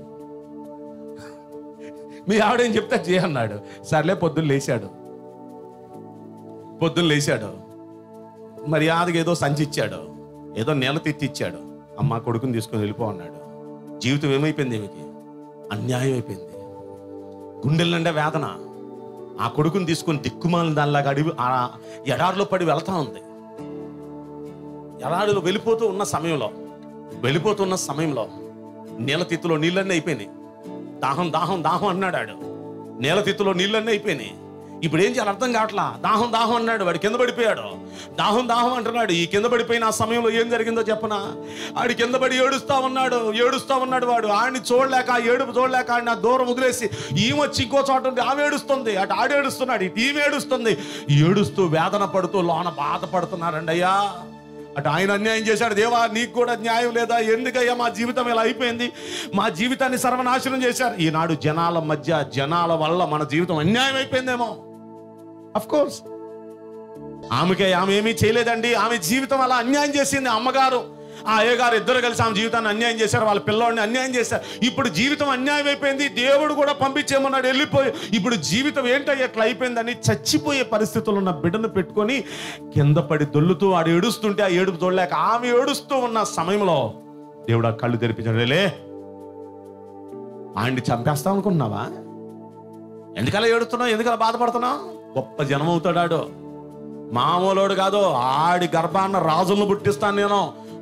Speaker 2: మీ ఆవిడేం చెప్తా చేయి అన్నాడు సర్లే పొద్దున్న లేచాడు పొద్దున్న లేచాడు మర్యాదగా ఏదో సంచి ఇచ్చాడు ఏదో నెల తెచ్చిచ్చాడు అమ్మ కొడుకుని తీసుకొని వెళ్ళిపో అన్నాడు జీవితం ఏమైపోయింది ఈమెకి అన్యాయం అయిపోయింది గుండెల నిండా వేదన ఆ కొడుకుని తీసుకొని దిక్కుమాలిన దానిలాగా అడివి ఆ ఎడారిలో పడి వెళ్తా ఉంది ఎడారిలో వెళ్ళిపోతూ ఉన్న సమయంలో వెళ్ళిపోతున్న సమయంలో నీళ్ళ తిత్తులో నీళ్ళన్నీ అయిపోయినాయి దాహం దాహం దాహం అన్నాడు ఆడు నేల తిత్తులో నీళ్ళన్నీ అయిపోయినాయి ఇప్పుడు ఏం చేయాలి అర్థం కావట్లా దాహం దాహం అన్నాడు వాడు కింద పడిపోయాడు దాహం దాహం అంటున్నాడు ఈ కింద పడిపోయిన ఆ సమయంలో ఏం జరిగిందో చెప్పనా ఆడి కింద పడి ఏడుస్తా ఉన్నాడు ఏడుస్తా ఉన్నాడు వాడు ఆడిని చూడలేక ఆ ఏడుపు చూడలేక ఆడిని ఆ దూరం వదిలేసి ఈమె వచ్చి ఇంకో చోట ఉంది ఆమె ఏడుస్తుంది అటు ఆడు ఏడుస్తున్నాడు ఇటు ఈమె ఏడుస్తుంది ఏడుస్తూ వేదన పడుతూ లోన బాధపడుతున్నారండి అయ్యా అటు ఆయన అన్యాయం చేశాడు దేవా నీకు కూడా న్యాయం లేదా ఎందుకయ్యా మా జీవితం ఇలా అయిపోయింది మా జీవితాన్ని సర్వనాశనం చేశారు ఈనాడు జనాల మధ్య జనాల వల్ల మన జీవితం అన్యాయం అయిపోయిందేమో అఫ్ కోర్స్ ఆమెకే ఆమె ఏమీ చేయలేదండి ఆమె జీవితం అలా అన్యాయం చేసింది అమ్మగారు ఆ అయ్యగారు ఇద్దరు కలిసి ఆమె జీవితాన్ని అన్యాయం చేశారు వాళ్ళ పిల్లోడిని అన్యాయం చేశారు ఇప్పుడు జీవితం అన్యాయం అయిపోయింది దేవుడు కూడా పంపించేమన్నాడు వెళ్ళిపోయి ఇప్పుడు జీవితం ఏంటో ఎట్లా అయిపోయిందని చచ్చిపోయే పరిస్థితుల్లో ఉన్న బిడ్డను పెట్టుకొని కింద పడి దొల్లుతూ ఆడు ఏడుస్తుంటే ఆ ఏడుపు చూడలేక ఆమె ఏడుస్తూ ఉన్న సమయంలో దేవుడు ఆ కళ్ళు తెరిపించాడు లే ఆయన్ని చంపేస్తాం అనుకుంటున్నావా ఎందుకలా ఏడుతున్నావు ఎందుకలా బాధపడుతున్నావు గొప్ప జనం అవుతాడాడు మామూలోడు కాదు ఆడి గర్భాన్న రాజులను పుట్టిస్తాను నేను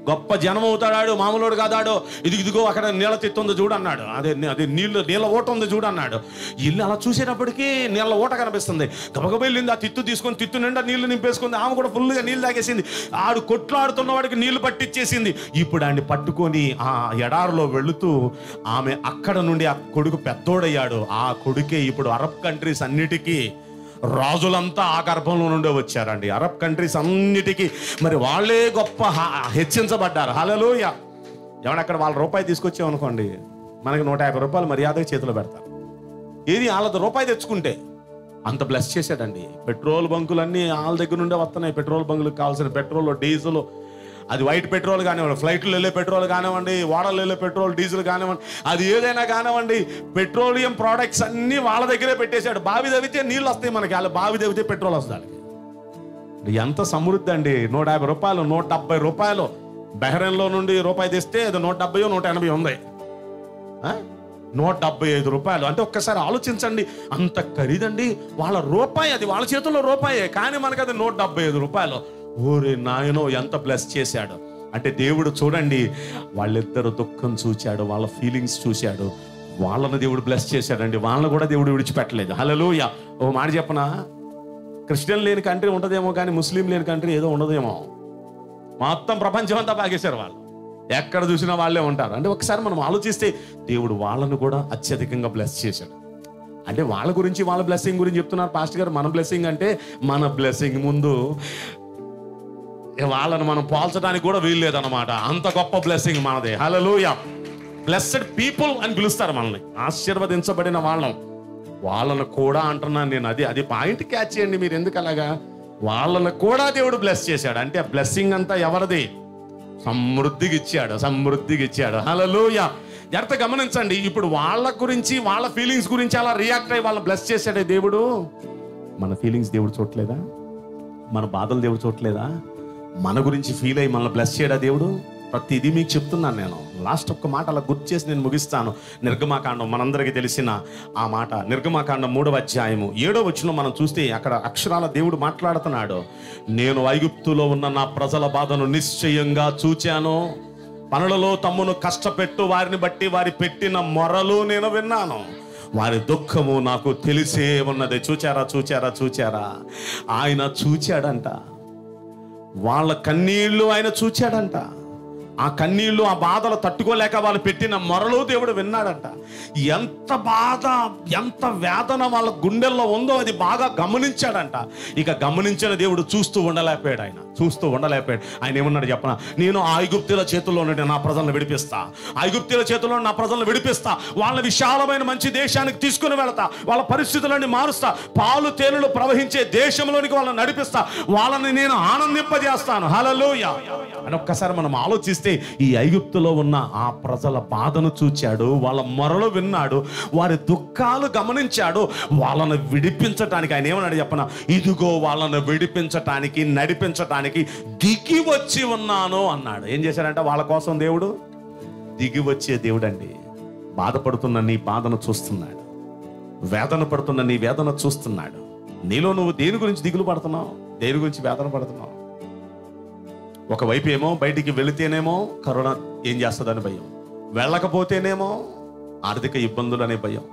Speaker 2: గొప్ప జనం అవుతాడాడు మామూలుడు కాదాడు ఇది ఇదిగో అక్కడ నీళ్ళ తిత్తు ఉంది చూడు అన్నాడు అదే నీ- అదే నీళ్ళు నీళ్ళ ఓట ఉంది చూడు అన్నాడు ఇల్లు అలా చూసేటప్పటికి నీళ్ళ ఓట కనిపిస్తుంది గబగబ వెళ్ళింది ఆ తిత్తు తీసుకొని తిత్తు నిండా నీళ్లు నింపేసుకుంది ఆమె కూడా ఫుల్గా నీళ్ళు తాగేసింది ఆడు కొట్లాడుతున్న వాడికి నీళ్లు పట్టించేసింది ఇప్పుడు ఆయన్ని పట్టుకొని ఆ ఎడారిలో వెళుతూ ఆమె అక్కడ నుండి ఆ కొడుకు పెద్దోడయ్యాడు ఆ కొడుకే ఇప్పుడు అరబ్ కంట్రీస్ అన్నిటికీ రాజులంతా ఆ గర్భంలో నుండే వచ్చారండి అరబ్ కంట్రీస్ అన్నిటికీ మరి వాళ్ళే గొప్ప హ- హెచ్చించబడ్డారు హలలోయ ఏమన్నా అక్కడ వాళ్ళ రూపాయి తీసుకొచ్చామనుకోండి మనకి నూట యాభై రూపాయలు మర్యాదగా చేతిలో పెడతారు ఏది వాళ్ళది రూపాయి తెచ్చుకుంటే అంత బ్లెస్ చేశాడండి పెట్రోల్ బంకులన్నీ వాళ్ళ దగ్గర నుండే వస్తున్నాయి పెట్రోల్ బంకులకు కావాల్సిన పెట్రోల్ డీజిల్ అది వైట్ పెట్రోల్ కానివ్వండి ఫ్లైట్లు వెళ్ళే పెట్రోల్ కానివ్వండి ఓడలు వెళ్ళే పెట్రోల్ డీజిల్ కానివ్వండి అది ఏదైనా కానివ్వండి పెట్రోలియం ప్రోడక్ట్స్ అన్నీ వాళ్ళ దగ్గరే పెట్టేశాడు బావి తవ్వితే నీళ్ళు వస్తాయి మనకి వాళ్ళ బావి తవ్వితే పెట్రోల్ వస్తుంది వాళ్ళకి ఎంత సమృద్ధి అండి నూట యాభై రూపాయలు నూట డెబ్బై రూపాయలు బెహ్రెన్లో నుండి రూపాయి తెస్తే అది నూట డెబ్బై నూట ఎనభై ఉంది ఆ? నూట డెబ్బై ఐదు రూపాయలు అంటే ఒక్కసారి ఆలోచించండి అంత ఖరీదండి వాళ్ళ రూపాయి అది వాళ్ళ చేతుల్లో రూపాయే కానీ మనకి అది నూట డెబ్బై ఐదు రూపాయలు ఓరే నాయనో ఎంత బ్లెస్ చేశాడు అంటే దేవుడు చూడండి వాళ్ళిద్దరు దుఃఖం చూశాడు వాళ్ళ ఫీలింగ్స్ చూశాడు వాళ్ళని దేవుడు బ్లెస్ చేశాడండి వాళ్ళని కూడా దేవుడు విడిచిపెట్టలేదు హలోయ ఓ మాట చెప్పనా క్రిస్టియన్ లేని కంట్రీ ఉండదేమో కానీ ముస్లిం లేని కంట్రీ ఏదో ఉండదేమో మొత్తం ప్రపంచం అంతా బాగేశారు వాళ్ళు ఎక్కడ చూసినా వాళ్ళే ఉంటారు అంటే ఒకసారి మనం ఆలోచిస్తే దేవుడు వాళ్ళను కూడా అత్యధికంగా బ్లెస్ చేశాడు అంటే వాళ్ళ గురించి వాళ్ళ బ్లెస్సింగ్ గురించి చెప్తున్నారు పాస్టర్ గారు మన బ్లెస్సింగ్ అంటే మన బ్లెస్సింగ్ ముందు ఏ వాళ్ళని మనం పోల్చడానికి కూడా వీలు లేదన్నమాట అంత గొప్ప బ్లెస్సింగ్ మనది హలలోయ బ్లెస్సెడ్ పీపుల్ అని పిలుస్తారు మనల్ని ఆశీర్వదించబడిన వాళ్ళం వాళ్ళను కూడా అంటున్నాను నేను అది అది పాయింట్ క్యాచ్ చేయండి మీరు ఎందుకు అలాగా వాళ్ళను కూడా దేవుడు బ్లెస్ చేశాడు అంటే ఆ బ్లెస్సింగ్ అంతా ఎవరిది సమృద్ధికి ఇచ్చాడు సమృద్ధికి ఇచ్చాడు హలలోయ జాగ్రత్త గమనించండి ఇప్పుడు వాళ్ళ గురించి వాళ్ళ ఫీలింగ్స్ గురించి అలా రియాక్ట్ అయ్యి వాళ్ళని బ్లెస్ చేశాడే దేవుడు మన ఫీలింగ్స్ దేవుడు చూడలేదా మన బాధలు దేవుడు చూడలేదా మన గురించి ఫీల్ అయ్యి మనల్ని బ్లెస్ చేయడా దేవుడు ప్రతిదీ మీకు చెప్తున్నాను నేను లాస్ట్ ఒక్క మాట అలా గుర్తు చేసి నేను ముగిస్తాను నిర్గమాకాండం మనందరికీ తెలిసిన ఆ మాట నిర్గమాకాండం మూడవ అధ్యాయము ఏడో వచ్చిన మనం చూస్తే అక్కడ అక్షరాల దేవుడు మాట్లాడుతున్నాడు నేను ఐగుప్తులో ఉన్న నా ప్రజల బాధను నిశ్చయంగా చూచాను పనులలో తమ్మును కష్టపెట్టు వారిని బట్టి వారి పెట్టిన మొరలు నేను విన్నాను వారి దుఃఖము నాకు తెలిసే ఉన్నది చూచారా చూచారా చూచారా ఆయన చూచాడంట వాళ్ళ కన్నీళ్లు ఆయన చూచాడంట ఆ కన్నీళ్లు ఆ బాధలు తట్టుకోలేక వాళ్ళు పెట్టిన మొరలు దేవుడు విన్నాడంట ఎంత బాధ ఎంత వేదన వాళ్ళ గుండెల్లో ఉందో అది బాగా గమనించాడంట ఇక గమనించిన దేవుడు చూస్తూ ఉండలేకపోయాడు ఆయన చూస్తూ ఉండలేకపోయాడు ఆయన ఏమన్నాడు చెప్పన నేను ఆ ఐగుప్తుల చేతుల్లో నుండి నా ప్రజలను విడిపిస్తా ఐగుప్తుల చేతుల్లో నా ప్రజలను విడిపిస్తా వాళ్ళ విశాలమైన మంచి దేశానికి తీసుకుని వెళతా వాళ్ళ పరిస్థితులన్నీ మారుస్తా పాలు తేనెలు ప్రవహించే దేశంలోనికి వాళ్ళని నడిపిస్తా వాళ్ళని నేను ఆనందింపజేస్తాను హలలోయ అని ఒక్కసారి మనం ఆలోచిస్తే ఈ ఐగుప్తులో ఉన్న ఆ ప్రజల బాధను చూచాడు వాళ్ళ మొరలు విన్నాడు వారి దుఃఖాలు గమనించాడు వాళ్ళను విడిపించటానికి ఆయన ఏమన్నాడు చెప్పన ఇదిగో వాళ్ళను విడిపించటానికి నడిపించటానికి దిగి వచ్చి ఉన్నాను అన్నాడు ఏం చేశాడంటే వాళ్ళ కోసం దేవుడు దిగి వచ్చే దేవుడండి బాధపడుతున్న నీ బాధను చూస్తున్నాడు వేదన పడుతున్న నీ వేదన చూస్తున్నాడు నీలో నువ్వు దేని గురించి దిగులు పడుతున్నావు దేని గురించి వేదన పడుతున్నావు ఒకవైపు ఏమో బయటికి వెళితేనేమో కరోనా ఏం చేస్తుందని భయం వెళ్ళకపోతేనేమో ఆర్థిక ఇబ్బందులు అనే భయం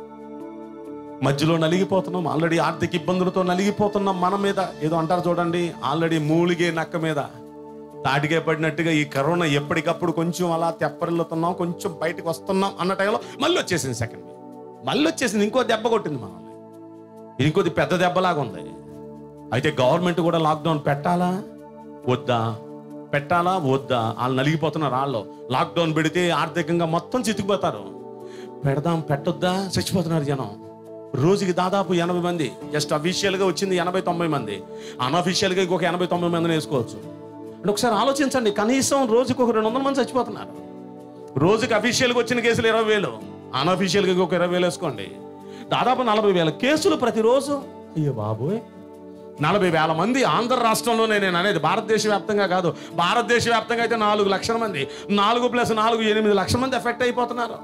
Speaker 2: మధ్యలో నలిగిపోతున్నాం ఆల్రెడీ ఆర్థిక ఇబ్బందులతో నలిగిపోతున్నాం మన మీద ఏదో అంటారు చూడండి ఆల్రెడీ మూలిగే నక్క మీద తాటికే పడినట్టుగా ఈ కరోనా ఎప్పటికప్పుడు కొంచెం అలా తెప్పరిల్లుతున్నాం కొంచెం బయటకు వస్తున్నాం అన్న టైంలో మళ్ళీ వచ్చేసింది సెకండ్ మళ్ళీ వచ్చేసింది ఇంకో దెబ్బ కొట్టింది మనల్ని ఇది ఇంకోది పెద్ద దెబ్బలాగా ఉంది అయితే గవర్నమెంట్ కూడా లాక్డౌన్ పెట్టాలా వద్దా పెట్టాలా వద్దా వాళ్ళు నలిగిపోతున్నారు వాళ్ళు లాక్డౌన్ పెడితే ఆర్థికంగా మొత్తం చితికిపోతారు పెడదాం పెట్టొద్దా చచ్చిపోతున్నారు జనం రోజుకి దాదాపు ఎనభై మంది జస్ట్ అఫీషియల్గా వచ్చింది ఎనభై తొంభై మంది అన్అఫీషియల్గా ఇంకొక ఎనభై తొంభై మందిని వేసుకోవచ్చు అంటే ఒకసారి ఆలోచించండి కనీసం రోజుకి ఒక రెండు వందల మంది చచ్చిపోతున్నారు రోజుకి అఫీషియల్గా వచ్చిన కేసులు ఇరవై వేలు అన్అఫీషియల్గా ఇంకొక ఇరవై వేలు వేసుకోండి దాదాపు నలభై వేల కేసులు ప్రతిరోజు అయ్యో బాబోయ్ నలభై వేల మంది ఆంధ్ర రాష్ట్రంలోనే నేను అనేది భారతదేశ వ్యాప్తంగా కాదు భారతదేశ వ్యాప్తంగా అయితే నాలుగు లక్షల మంది నాలుగు ప్లస్ నాలుగు ఎనిమిది లక్షల మంది ఎఫెక్ట్ అయిపోతున్నారు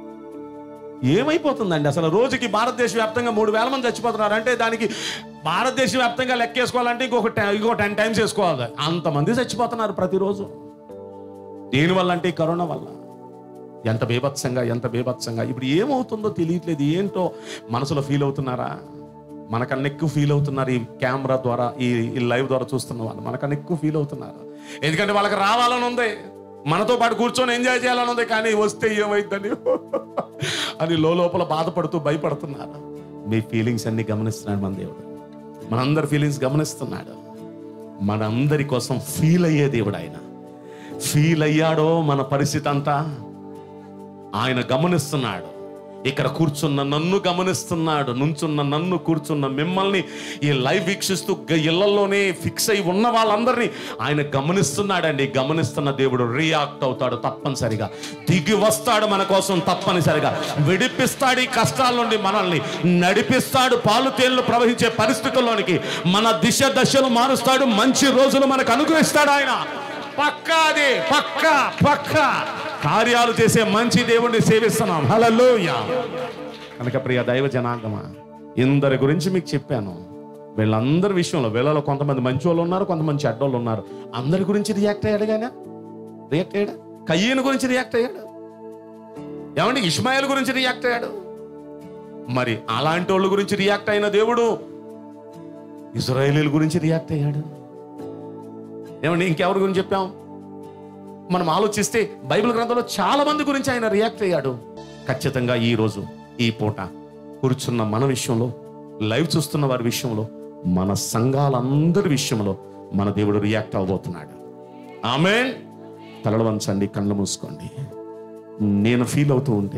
Speaker 2: ఏమైపోతుందండి అసలు రోజుకి భారతదేశ వ్యాప్తంగా మూడు వేల మంది చచ్చిపోతున్నారు అంటే దానికి భారతదేశ వ్యాప్తంగా లెక్కేసుకోవాలంటే ఇంకొక టె- ఇంకో టెన్ టైమ్స్ వేసుకోవాలి అంతమంది చచ్చిపోతున్నారు ప్రతిరోజు దేనివల్ల అంటే ఈ కరోనా వల్ల ఎంత బీభత్సంగా ఎంత బీభత్సంగా ఇప్పుడు ఏమవుతుందో తెలియట్లేదు ఏంటో మనసులో ఫీల్ అవుతున్నారా మనకన్నా ఎక్కువ ఫీల్ అవుతున్నారు ఈ కెమెరా ద్వారా ఈ ఈ లైవ్ ద్వారా చూస్తున్న వాళ్ళు మనకన్నా ఎక్కువ ఫీల్ అవుతున్నారు ఎందుకంటే వాళ్ళకి రావాలని ఉంది మనతో పాటు కూర్చొని ఎంజాయ్ చేయాలని ఉంది కానీ వస్తే ఏమైందని అని లోపల బాధపడుతూ భయపడుతున్నారు మీ ఫీలింగ్స్ అన్ని గమనిస్తున్నాడు మన దేవుడు మనందరి ఫీలింగ్స్ గమనిస్తున్నాడు మనందరి కోసం ఫీల్ అయ్యే దేవుడు ఆయన ఫీల్ అయ్యాడో మన పరిస్థితి అంతా ఆయన గమనిస్తున్నాడు ఇక్కడ కూర్చున్న నన్ను గమనిస్తున్నాడు నుంచున్న నన్ను కూర్చున్న మిమ్మల్ని ఈ లైవ్ వీక్షిస్తూ గ- ఇళ్లలోనే ఫిక్స్ అయి ఉన్న వాళ్ళందరినీ ఆయన గమనిస్తున్నాడండి గమనిస్తున్న దేవుడు రియాక్ట్ అవుతాడు తప్పనిసరిగా దిగి వస్తాడు మన కోసం తప్పనిసరిగా విడిపిస్తాడు ఈ కష్టాల నుండి మనల్ని నడిపిస్తాడు పాలు తేళ్లు ప్రవహించే పరిస్థితుల్లోనికి మన దిశ దశలు మారుస్తాడు మంచి రోజులు మనకు అనుగ్రహిస్తాడు ఆయన పక్కా అది పక్కా పక్కా కార్యాలు చేసే మంచి దేవుణ్ణి సేవిస్తున్నాం హల్లెలూయ కనుక ప్రియ దైవ జనాంగమా ఇందరి గురించి మీకు చెప్పాను వీళ్ళందరి విషయంలో వీళ్ళలో కొంతమంది మంచి వాళ్ళు ఉన్నారు కొంతమంది చెడ్డోళ్ళు ఉన్నారు అందరి గురించి రియాక్ట్ అయ్యాడు కానీ రియాక్ట్ అయ్యాడు కయ్యను గురించి రియాక్ట్ అయ్యాడు ఏమండి ఇస్మాయిల్ గురించి రియాక్ట్ అయ్యాడు మరి అలాంటి వాళ్ళ గురించి రియాక్ట్ అయిన దేవుడు ఇజ్రాయేలీల గురించి రియాక్ట్ అయ్యాడు ఏమండి ఇంకెవరి గురించి చెప్పాం మనం ఆలోచిస్తే బైబిల్ గ్రంథంలో చాలా మంది గురించి ఆయన రియాక్ట్ అయ్యాడు ఖచ్చితంగా ఈ రోజు ఈ పూట కూర్చున్న మన విషయంలో లైవ్ చూస్తున్న వారి విషయంలో మన సంఘాలందరి విషయంలో మన దేవుడు రియాక్ట్ అవబోతున్నాడు ఆమె తలలు వంచండి కళ్ళు మూసుకోండి నేను ఫీల్ అవుతూ ఉంటే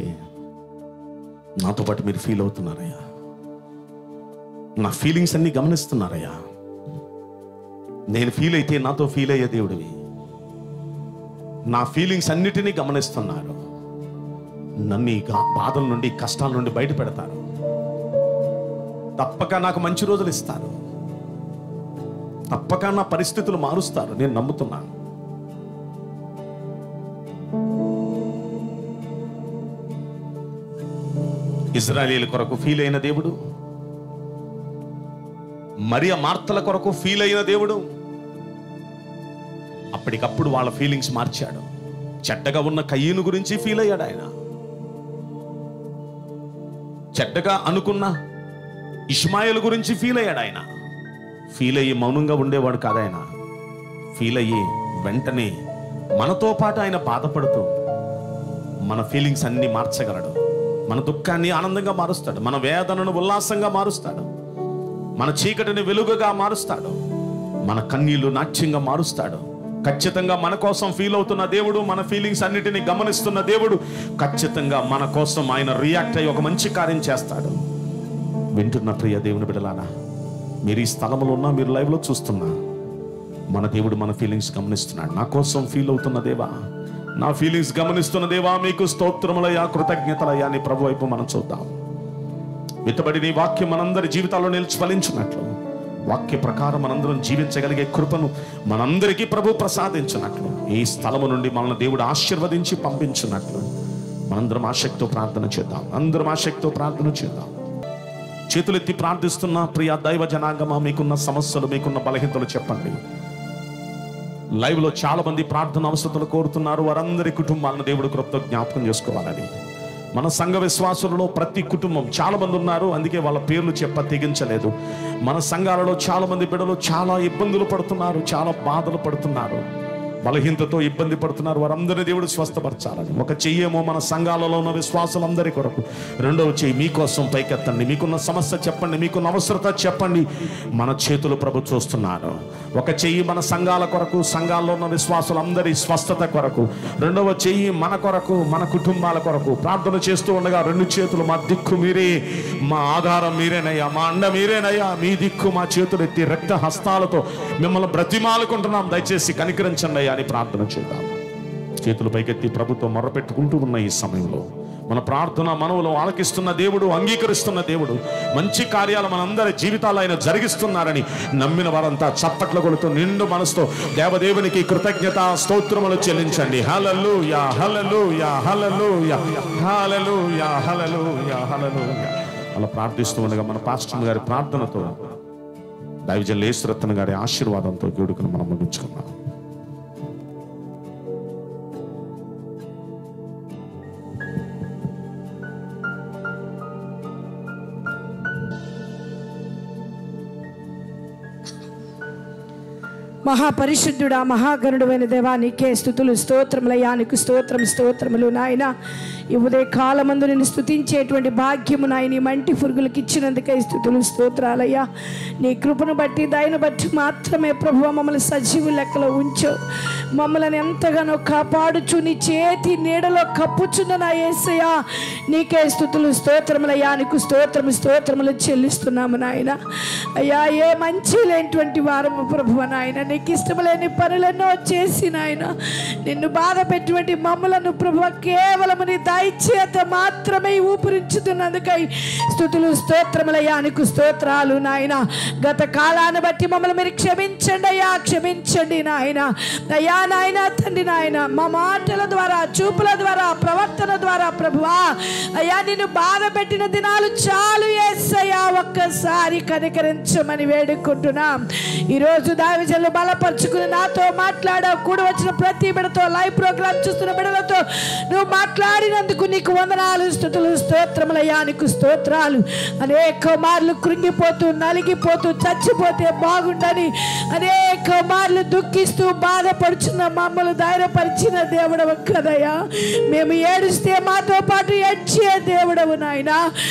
Speaker 2: నాతో పాటు మీరు ఫీల్ అవుతున్నారయ్యా నా ఫీలింగ్స్ అన్ని గమనిస్తున్నారయ్యా నేను ఫీల్ అయితే నాతో ఫీల్ అయ్యే దేవుడివి నా ఫీలింగ్స్ అన్నిటినీ గమనిస్తున్నారు నన్ను ఈ గా- బాధల నుండి కష్టాల నుండి బయట పెడతారు తప్పక నాకు మంచి రోజులు ఇస్తారు తప్పక నా పరిస్థితులు మారుస్తారు నేను నమ్ముతున్నాను ఇజ్రాయేల్ కొరకు ఫీల్ అయిన దేవుడు మరియ మార్తల కొరకు ఫీల్ అయిన దేవుడు అప్పటికప్పుడు వాళ్ళ ఫీలింగ్స్ మార్చాడు చెడ్డగా ఉన్న కయ్యను గురించి ఫీల్ అయ్యాడు ఆయన చెడ్డగా అనుకున్న ఇష్మాయిల్ గురించి ఫీల్ అయ్యాడు ఆయన ఫీల్ అయ్యి మౌనంగా ఉండేవాడు కాదు ఆయన ఫీల్ అయ్యి వెంటనే మనతో పాటు ఆయన బాధపడుతూ మన ఫీలింగ్స్ అన్ని మార్చగలడు మన దుఃఖాన్ని ఆనందంగా మారుస్తాడు మన వేదనను ఉల్లాసంగా మారుస్తాడు మన చీకటిని వెలుగుగా మారుస్తాడు మన కన్నీళ్లు నాట్యంగా మారుస్తాడు ఖచ్చితంగా మన కోసం ఫీల్ అవుతున్న దేవుడు మన ఫీలింగ్స్ అన్నిటిని గమనిస్తున్న దేవుడు ఖచ్చితంగా మన కోసం ఆయన రియాక్ట్ అయ్యి ఒక మంచి కార్యం చేస్తాడు వింటున్న ప్రియ దేవుని బిడలారా మీరు ఈ స్థలంలో ఉన్నా మీరు లైవ్లో చూస్తున్నా మన దేవుడు మన ఫీలింగ్స్ గమనిస్తున్నాడు నా కోసం ఫీల్ అవుతున్న దేవా నా ఫీలింగ్స్ గమనిస్తున్న దేవా మీకు స్తోత్రములయ్యా కృతజ్ఞతలయ్యా అని ప్రభు వైపు మనం చూద్దాం విత్తబడి నీ వాక్యం మనందరి జీవితాల్లో నిలిచి ఫలించినట్లు వాక్య ప్రకారం మనందరం జీవించగలిగే కృపను మనందరికీ ప్రభు ప్రసాదించినట్లు ఈ స్థలము నుండి మనల్ని దేవుడు ఆశీర్వదించి పంపించినట్లు మనందరం ఆసక్తితో ప్రార్థన చేద్దాం అందరం ఆసక్తితో ప్రార్థన చేద్దాం చేతులెత్తి ప్రార్థిస్తున్న ప్రియ దైవ జనాంగమా మీకున్న సమస్యలు మీకున్న బలహీనతలు చెప్పండి లైవ్ లో చాలా మంది ప్రార్థన అవసరతలు కోరుతున్నారు వారందరి కుటుంబాలను దేవుడు కృప్తో జ్ఞాపకం చేసుకోవాలని మన సంఘ విశ్వాసులలో ప్రతి కుటుంబం చాలా మంది ఉన్నారు అందుకే వాళ్ళ పేర్లు చెప్ప తెగించలేదు మన సంఘాలలో చాలా మంది బిడ్డలు చాలా ఇబ్బందులు పడుతున్నారు చాలా బాధలు పడుతున్నారు బలహీనతతో ఇబ్బంది పడుతున్నారు వారందరినీ దేవుడు స్వస్థపరచాలని ఒక చెయ్యేమో మన సంఘాలలో ఉన్న విశ్వాసులందరి కొరకు రెండవ చెయ్యి మీకోసం పైకెత్తండి మీకున్న సమస్య చెప్పండి మీకున్న అవసరత చెప్పండి మన చేతులు ప్రభు చూస్తున్నారు ఒక చెయ్యి మన సంఘాల కొరకు సంఘాల్లో ఉన్న విశ్వాసులందరి స్వస్థత కొరకు రెండవ చెయ్యి మన కొరకు మన కుటుంబాల కొరకు ప్రార్థన చేస్తూ ఉండగా రెండు చేతులు మా దిక్కు మీరే మా ఆధారం మీరేనయ్యా మా అండ మీరేనయ్యా మీ దిక్కు మా చేతులు ఎత్తి రక్త హస్తాలతో మిమ్మల్ని బ్రతిమాలుకుంటున్నాం దయచేసి కనికరించండి అయ్యా అని ప్రార్థన చేద్దాం చేతులు పైకెత్తి ప్రభుత్వం మొరపెట్టుకుంటూ ఉన్న ఈ సమయంలో మన ప్రార్థన మనవులు ఆలకిస్తున్న దేవుడు అంగీకరిస్తున్న దేవుడు మంచి కార్యాలు మనందరి జీవితాలు ఆయన జరిగిస్తున్నారని నమ్మిన వారంతా చప్పట్ల కొడుతూ నిండు మనసుతో దేవదేవునికి కృతజ్ఞత స్తోత్రములు చెల్లించండి హలలు యా హలలు యా హలలు యా హలలు యా హలలు యా హలలు అలా ప్రార్థిస్తూ ఉండగా మన పాస్టర్ గారి ప్రార్థనతో దైవజన్ లేశ్వరత్న గారి ఆశీర్వాదంతో వేడుకను మనం ముగించుకున్నాం
Speaker 5: మహాపరిశుద్ధుడా మహాగరుడువైన దేవా నీకే స్థుతులు స్తోత్రములయ్యా నీకు స్తోత్రం స్తోత్రములు నాయన ఈ ఉదయ కాలమందు నేను స్థుతించేటువంటి భాగ్యము నాయన ఈ మంటి పురుగులకు ఇచ్చినందుకై స్థుతులు స్తోత్రాలయ్యా నీ కృపను బట్టి దయను బట్టి మాత్రమే ప్రభు మమ్మల్ని సజీవు లెక్కలో ఉంచు మమ్మల్ని ఎంతగానో కాపాడుచు నీ చేతి నీడలో కప్పుచున్న నా యేసయ్యా నీకే స్థుతులు స్తోత్రములయ్యా నీకు స్తోత్రము స్తోత్రములు చెల్లిస్తున్నాము నాయన అయ్యా ఏ మంచి లేనటువంటి వారము ప్రభు నాయన నీకు ఇష్టం లేని పనులెన్నో చేసి నాయన నిన్ను బాధ పెట్టినటువంటి మమ్మలను ప్రభు కేవలము నీ దయచేత మాత్రమే ఊపిరించుతున్నందుకై స్థుతులు స్తోత్రములయ్యా నీకు స్తోత్రాలు నాయన గత కాలాన్ని బట్టి మమ్మల్ని మీరు క్షమించండి అయ్యా క్షమించండి నాయన అయ్యా నాయన తండ్రి నాయన మా మాటల ద్వారా చూపుల ద్వారా ప్రవర్తన ద్వారా ప్రభువా అయ్యా నిన్ను బాధ పెట్టిన దినాలు చాలు ఏసయ్యా ఒక్కసారి కనికరించమని వేడుకుంటున్నాం ఈరోజు దావిజలు బలపరుచుకుని నాతో మాట్లాడావు కూడి వచ్చిన ప్రతి బిడతో లైవ్ ప్రోగ్రామ్ చూస్తున్న బిడలతో నువ్వు మాట్లాడినందుకు నీకు వందనాలు స్థుతులు స్తోత్రములయ్యా నీకు స్తోత్రాలు అనేక మార్లు కృంగిపోతూ నలిగిపోతూ చచ్చిపోతే బాగుండని అనేక మార్లు దుఃఖిస్తూ బాధపడుచున్న మమ్మల్ని ధైర్యపరిచిన దేవుడవు కదయ్యా మేము ఏడుస్తే మాతో పాటు ఏడ్చే దేవుడవు నాయన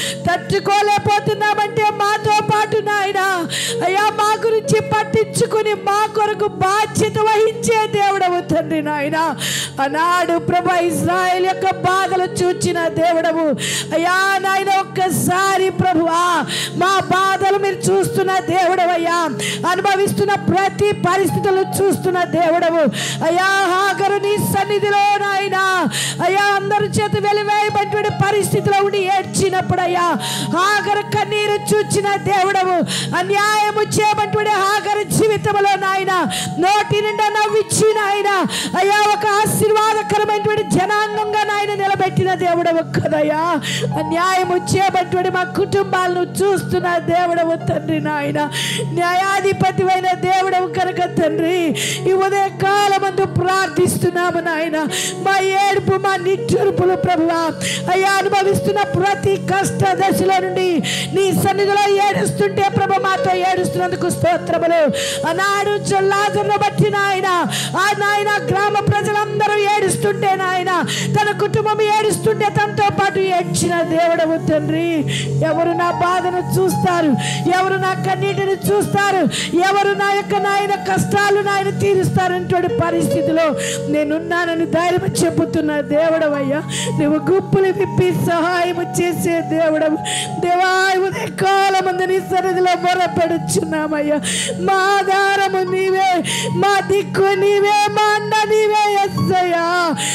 Speaker 5: తట్టుకోలేకపోతున్నామంటే మాతో పాటు నాయన అయ్యా మా గురించి పట్టించుకుని మా కొరకు బాధ్యత వహించే దేవుడవు తండ్రి నాయన ఆనాడు ప్రభా ఇజ్రాయెల్ యొక్క బాధలు చూచిన దేవుడవు అయ్యా నాయన ఒక్కసారి ప్రభువా మా బాధలు మీరు చూస్తున్న దేవుడవయ్యా అనుభవిస్తున్న ప్రతి పరిస్థితులు చూస్తున్న దేవుడవు అయ్యా హాగరు నీ సన్నిధిలో నాయన అయ్యా అందరి చేత వెలివేయబడిన పరిస్థితిలో ఉండి ఏడ్చినప్పుడు అయ్యా హాగరు కన్నీరు చూచిన దేవుడవు అన్యాయము చేయబడి హాగరు జీవితంలో నాయన నోటి నిండా నవ్విచ్చి నాయన అయ్యా ఒక ఆశీర్వాదకరమైనటువంటి జనాంగంగా నాయన నిలబెట్టిన దేవుడవు కదయ్యా అన్యాయము చేయబడి మా కుటుంబాలను చూస్తున్న దేవుడవు తండ్రి నాయన న్యాయాధిపతి అయిన దేవుడవు కనుక తండ్రి ఈ ఉదయ కాలమందు ప్రార్థిస్తున్నాము నాయన మా ఏడుపు మా నిట్టూర్పులు ప్రభువా అయ్యా అనుభవిస్తున్న ప్రతి కష్ట దశలో నుండి నీ సన్నిధిలో ఏడుస్తుంటే ప్రభు మాతో ఏడుస్తున్నందుకు స్తోత్రములు ఆనాడు చొల్లాదును బట్టి నాయన ఆ నాయన గ్రామ ప్రజలందరూ ఏడుస్తుంటే నాయన తన కుటుంబం ఏడుస్తుంటే తనతో పాటు ఏడ్చిన దేవుడవు తండ్రి ఎవరు నా బాధను చూస్తారు ఎవరు నా కన్నీటిని చూస్తారు ఎవరు నా యొక్క నాయన కష్టాలు నాయన తీరుస్తారనేటువంటి పరిస్థితిలో నేనున్నానని ధైర్యం చెబుతున్న దేవుడవయ్యా నువ్వు గుప్పులు విప్పి సహాయం చేసే దేవుడవు దేవా ఉదయ కాలమందు నీ సన్నిధిలో మొరపెడుచున్నామయ్యా మా ఆధారము నీవే మా దిక్కు నీవే మా అన్న నీవే ఎస్సయ్యా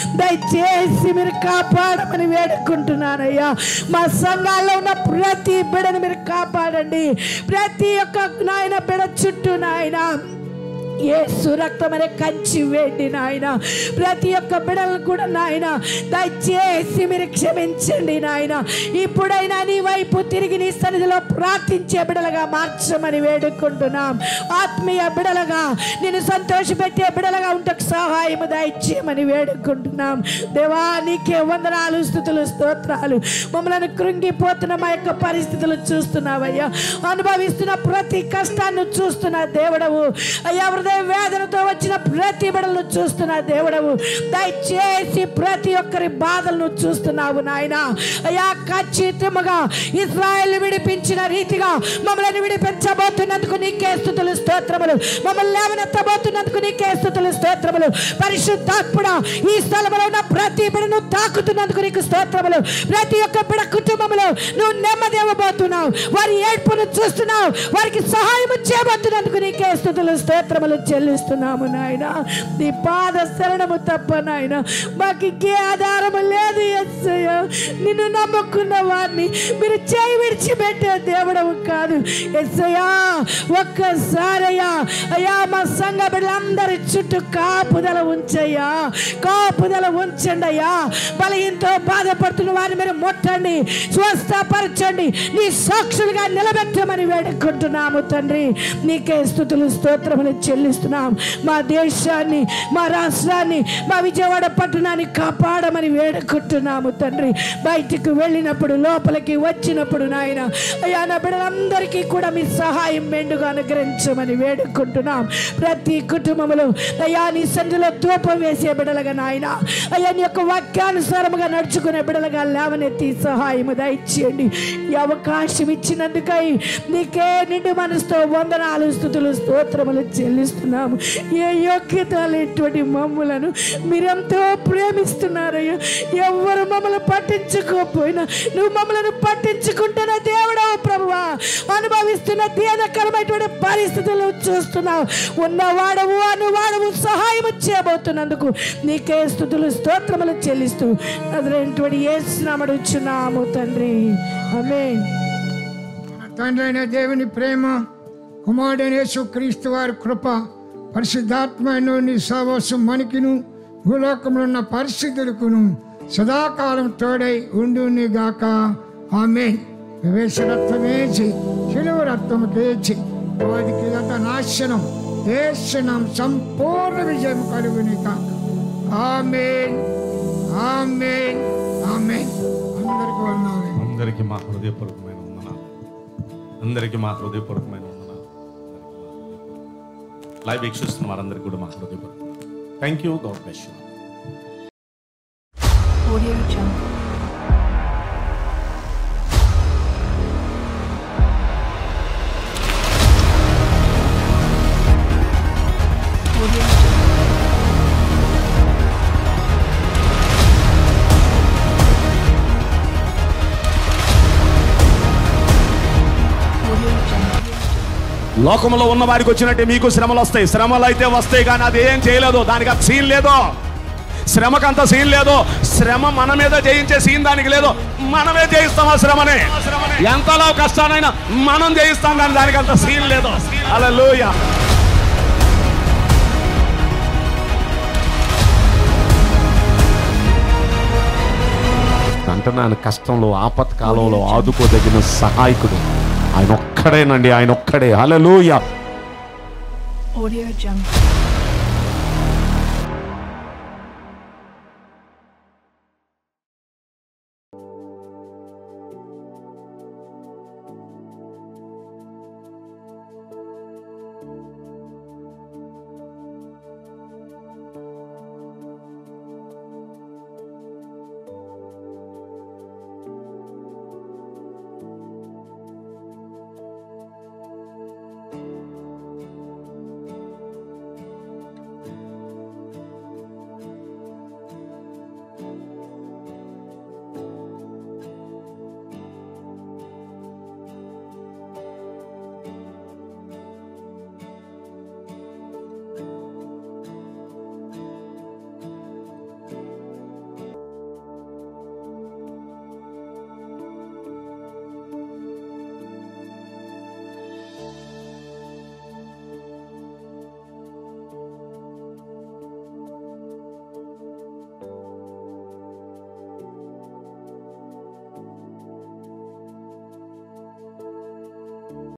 Speaker 5: దయచేసి మీరు కాపాడమని వేడుకుంటున్నానయ్యా మా సంఘాల్లో ఉన్న ప్రతి బిడను మీరు కాపాడండి ప్రతి ఒక్క నాయన బిడ చుట్టూ నాయన ఏ రక్తం అనే కంచి వేయండి నాయన ప్రతి ఒక్క బిడలను కూడా నాయన దయచేసి మీరు క్షమించండి నాయన ఇప్పుడైనా నీ వైపు తిరిగి నీ సన్నిధిలో ప్రార్థించే బిడలుగా మార్చమని వేడుకుంటున్నాం ఆత్మీయ బిడలుగా నేను సంతోషపెట్టే బిడలుగా ఉంటకు సహాయము దయచేయమని వేడుకుంటున్నాం దేవా నీకే వందనాలు స్థుతులు స్తోత్రాలు మమ్మల్ని కృంగిపోతున్న మా యొక్క పరిస్థితులు చూస్తున్నావయ్యా అనుభవిస్తున్న ప్రతి కష్టాన్ని చూస్తున్న దేవుడవు అయ్యా హృదయ వేదనతో వచ్చిన ప్రతి బిడలను చూస్తున్న దేవుడవు దయచేసి ప్రతి ఒక్కరి బాధలను చూస్తున్నావు నాయన అయ్యా ఖచ్చితంగా ఇస్రాయల్ విడిపించిన రీతిగా మమ్మల్ని విడిపించబోతున్నందుకు నీకే స్థుతులు స్తోత్రములు మమ్మల్ని లేవనెత్తబోతున్నందుకు నీకే స్థుతులు స్తోత్రములు పరిశుద్ధాత్ముడా ఈ స్థలంలో ఉన్న ప్రతి బిడను తాకుతున్నందుకు నీకు స్తోత్రములు ప్రతి ఒక్క బిడ కుటుంబంలో నువ్వు నెమ్మది ఇవ్వబోతున్నావు వారి ఏడ్పును చూస్తున్నావు వారికి సహాయం చేయబోతున్నందుకు నీకే స్థుతులు స్తోత్రములు చెల్లిస్తున్నాము నాయన నీ పాద శరణము తప్ప నాయన మాకు ఇంకే ఆధారము లేదు ఎస్సయ్య నిన్ను నమ్ముకున్న వారిని మీరు చేయి విడిచిపెట్టే దేవుడవు కాదు ఎస్సయ్యా ఒక్కసారయ్యా అయ్యా మా సంఘ బిడ్డలందరి చుట్టూ కాపుదల ఉంచయ్యా కాపుదల ఉంచండి అయ్యా బలహీనతో బాధపడుతున్న వారిని మీరు ముట్టండి స్వస్థపరచండి నీ సాక్షులుగా నిలబెట్టమని వేడుకుంటున్నాము తండ్రి నీకే స్థుతులు స్తోత్రములు చెల్లి చెల్లిస్తున్నాం మా దేశాన్ని మా రాష్ట్రాన్ని మా విజయవాడ పట్టణాన్ని కాపాడమని వేడుకుంటున్నాము తండ్రి బయటికి వెళ్ళినప్పుడు లోపలికి వచ్చినప్పుడు నాయన అయ్యా నా బిడ్డలందరికీ కూడా మీ సహాయం మెండుగా అనుగ్రహించమని వేడుకుంటున్నాం ప్రతి కుటుంబంలో అయ్యా నీ సంధిలో ధూపం వేసే బిడలుగా నాయన అయ్యా నీ యొక్క వాక్యానుసారముగా నడుచుకునే బిడలుగా లేవనెత్తి సహాయము దయచేయండి ఈ అవకాశం ఇచ్చినందుకై నీకే నిండు మనసుతో వందనాలు స్థుతులు స్తోత్రములు చెల్లిస్తున్నాము ఏ యోగ్యత లేనటువంటి మమ్ములను మీరెంతో ప్రేమిస్తున్నారయ్యా ఎవరు మమ్మల్ని పట్టించుకోకపోయినా నువ్వు మమ్మల్ని పట్టించుకుంటున్న దేవుడవు ప్రభువా అనుభవిస్తున్న దీనకరమైనటువంటి పరిస్థితులు చూస్తున్నావు ఉన్నవాడవు అనువాడవు సహాయం చేయబోతున్నందుకు నీకే స్థుతులు స్తోత్రములు చెల్లిస్తూ అదైనటువంటి ఏ శ్రమడుచున్నాము తండ్రి ఆమె
Speaker 6: తండ్రి అయిన దేవుని ప్రేమ కుమారుడైన యేసుక్రీస్తు వారి కృప పరిశుద్ధాత్మైన నీ సహవాసం మనకిను భూలోకంలో ఉన్న పరిస్థితులకును సదాకాలం తోడై ఉండు గాక ఆమె ప్రవేశ రక్తమేచి శిలువ రక్తము కేచి వారికి అంత నాశనం దేశనం సంపూర్ణ విజయం కలుగుని కాక ఆమెన్ ఆమెన్ ఆమెన్ అందరికీ వందనాలు
Speaker 2: అందరికీ మా హృదయపూర్వకమైన వందనాలు అందరికీ మా హృదయపూర్వకమైన వందనాలు లైవ్ వీక్షిస్తున్న వారందరికీ కూడా మా హృదయపూర్వకం thank you God bless you
Speaker 1: Audio Jungle. Audio Jungle. Audio Jungle.
Speaker 2: లోకంలో ఉన్న వారికి వచ్చినట్టే మీకు శ్రమలు వస్తాయి శ్రమలు అయితే వస్తాయి కానీ అది ఏం చేయలేదు దానికి అంత సీన్ లేదు శ్రమకంత సీన్ లేదు శ్రమ మన మీద జయించే సీన్ దానికి లేదు మనమే జయిస్తాం ఆ శ్రమని ఎంతలో కష్టానైనా మనం జయిస్తాం కానీ దానికి అంత సీన్ లేదు అలా అంటున్నాను కష్టంలో ఆపత్కాలంలో ఆదుకోదగిన సహాయకుడు ఆయన ఒక్కడేనండి ఆయన ఒక్కడే హల్లెలూయా
Speaker 1: Audio Jungle.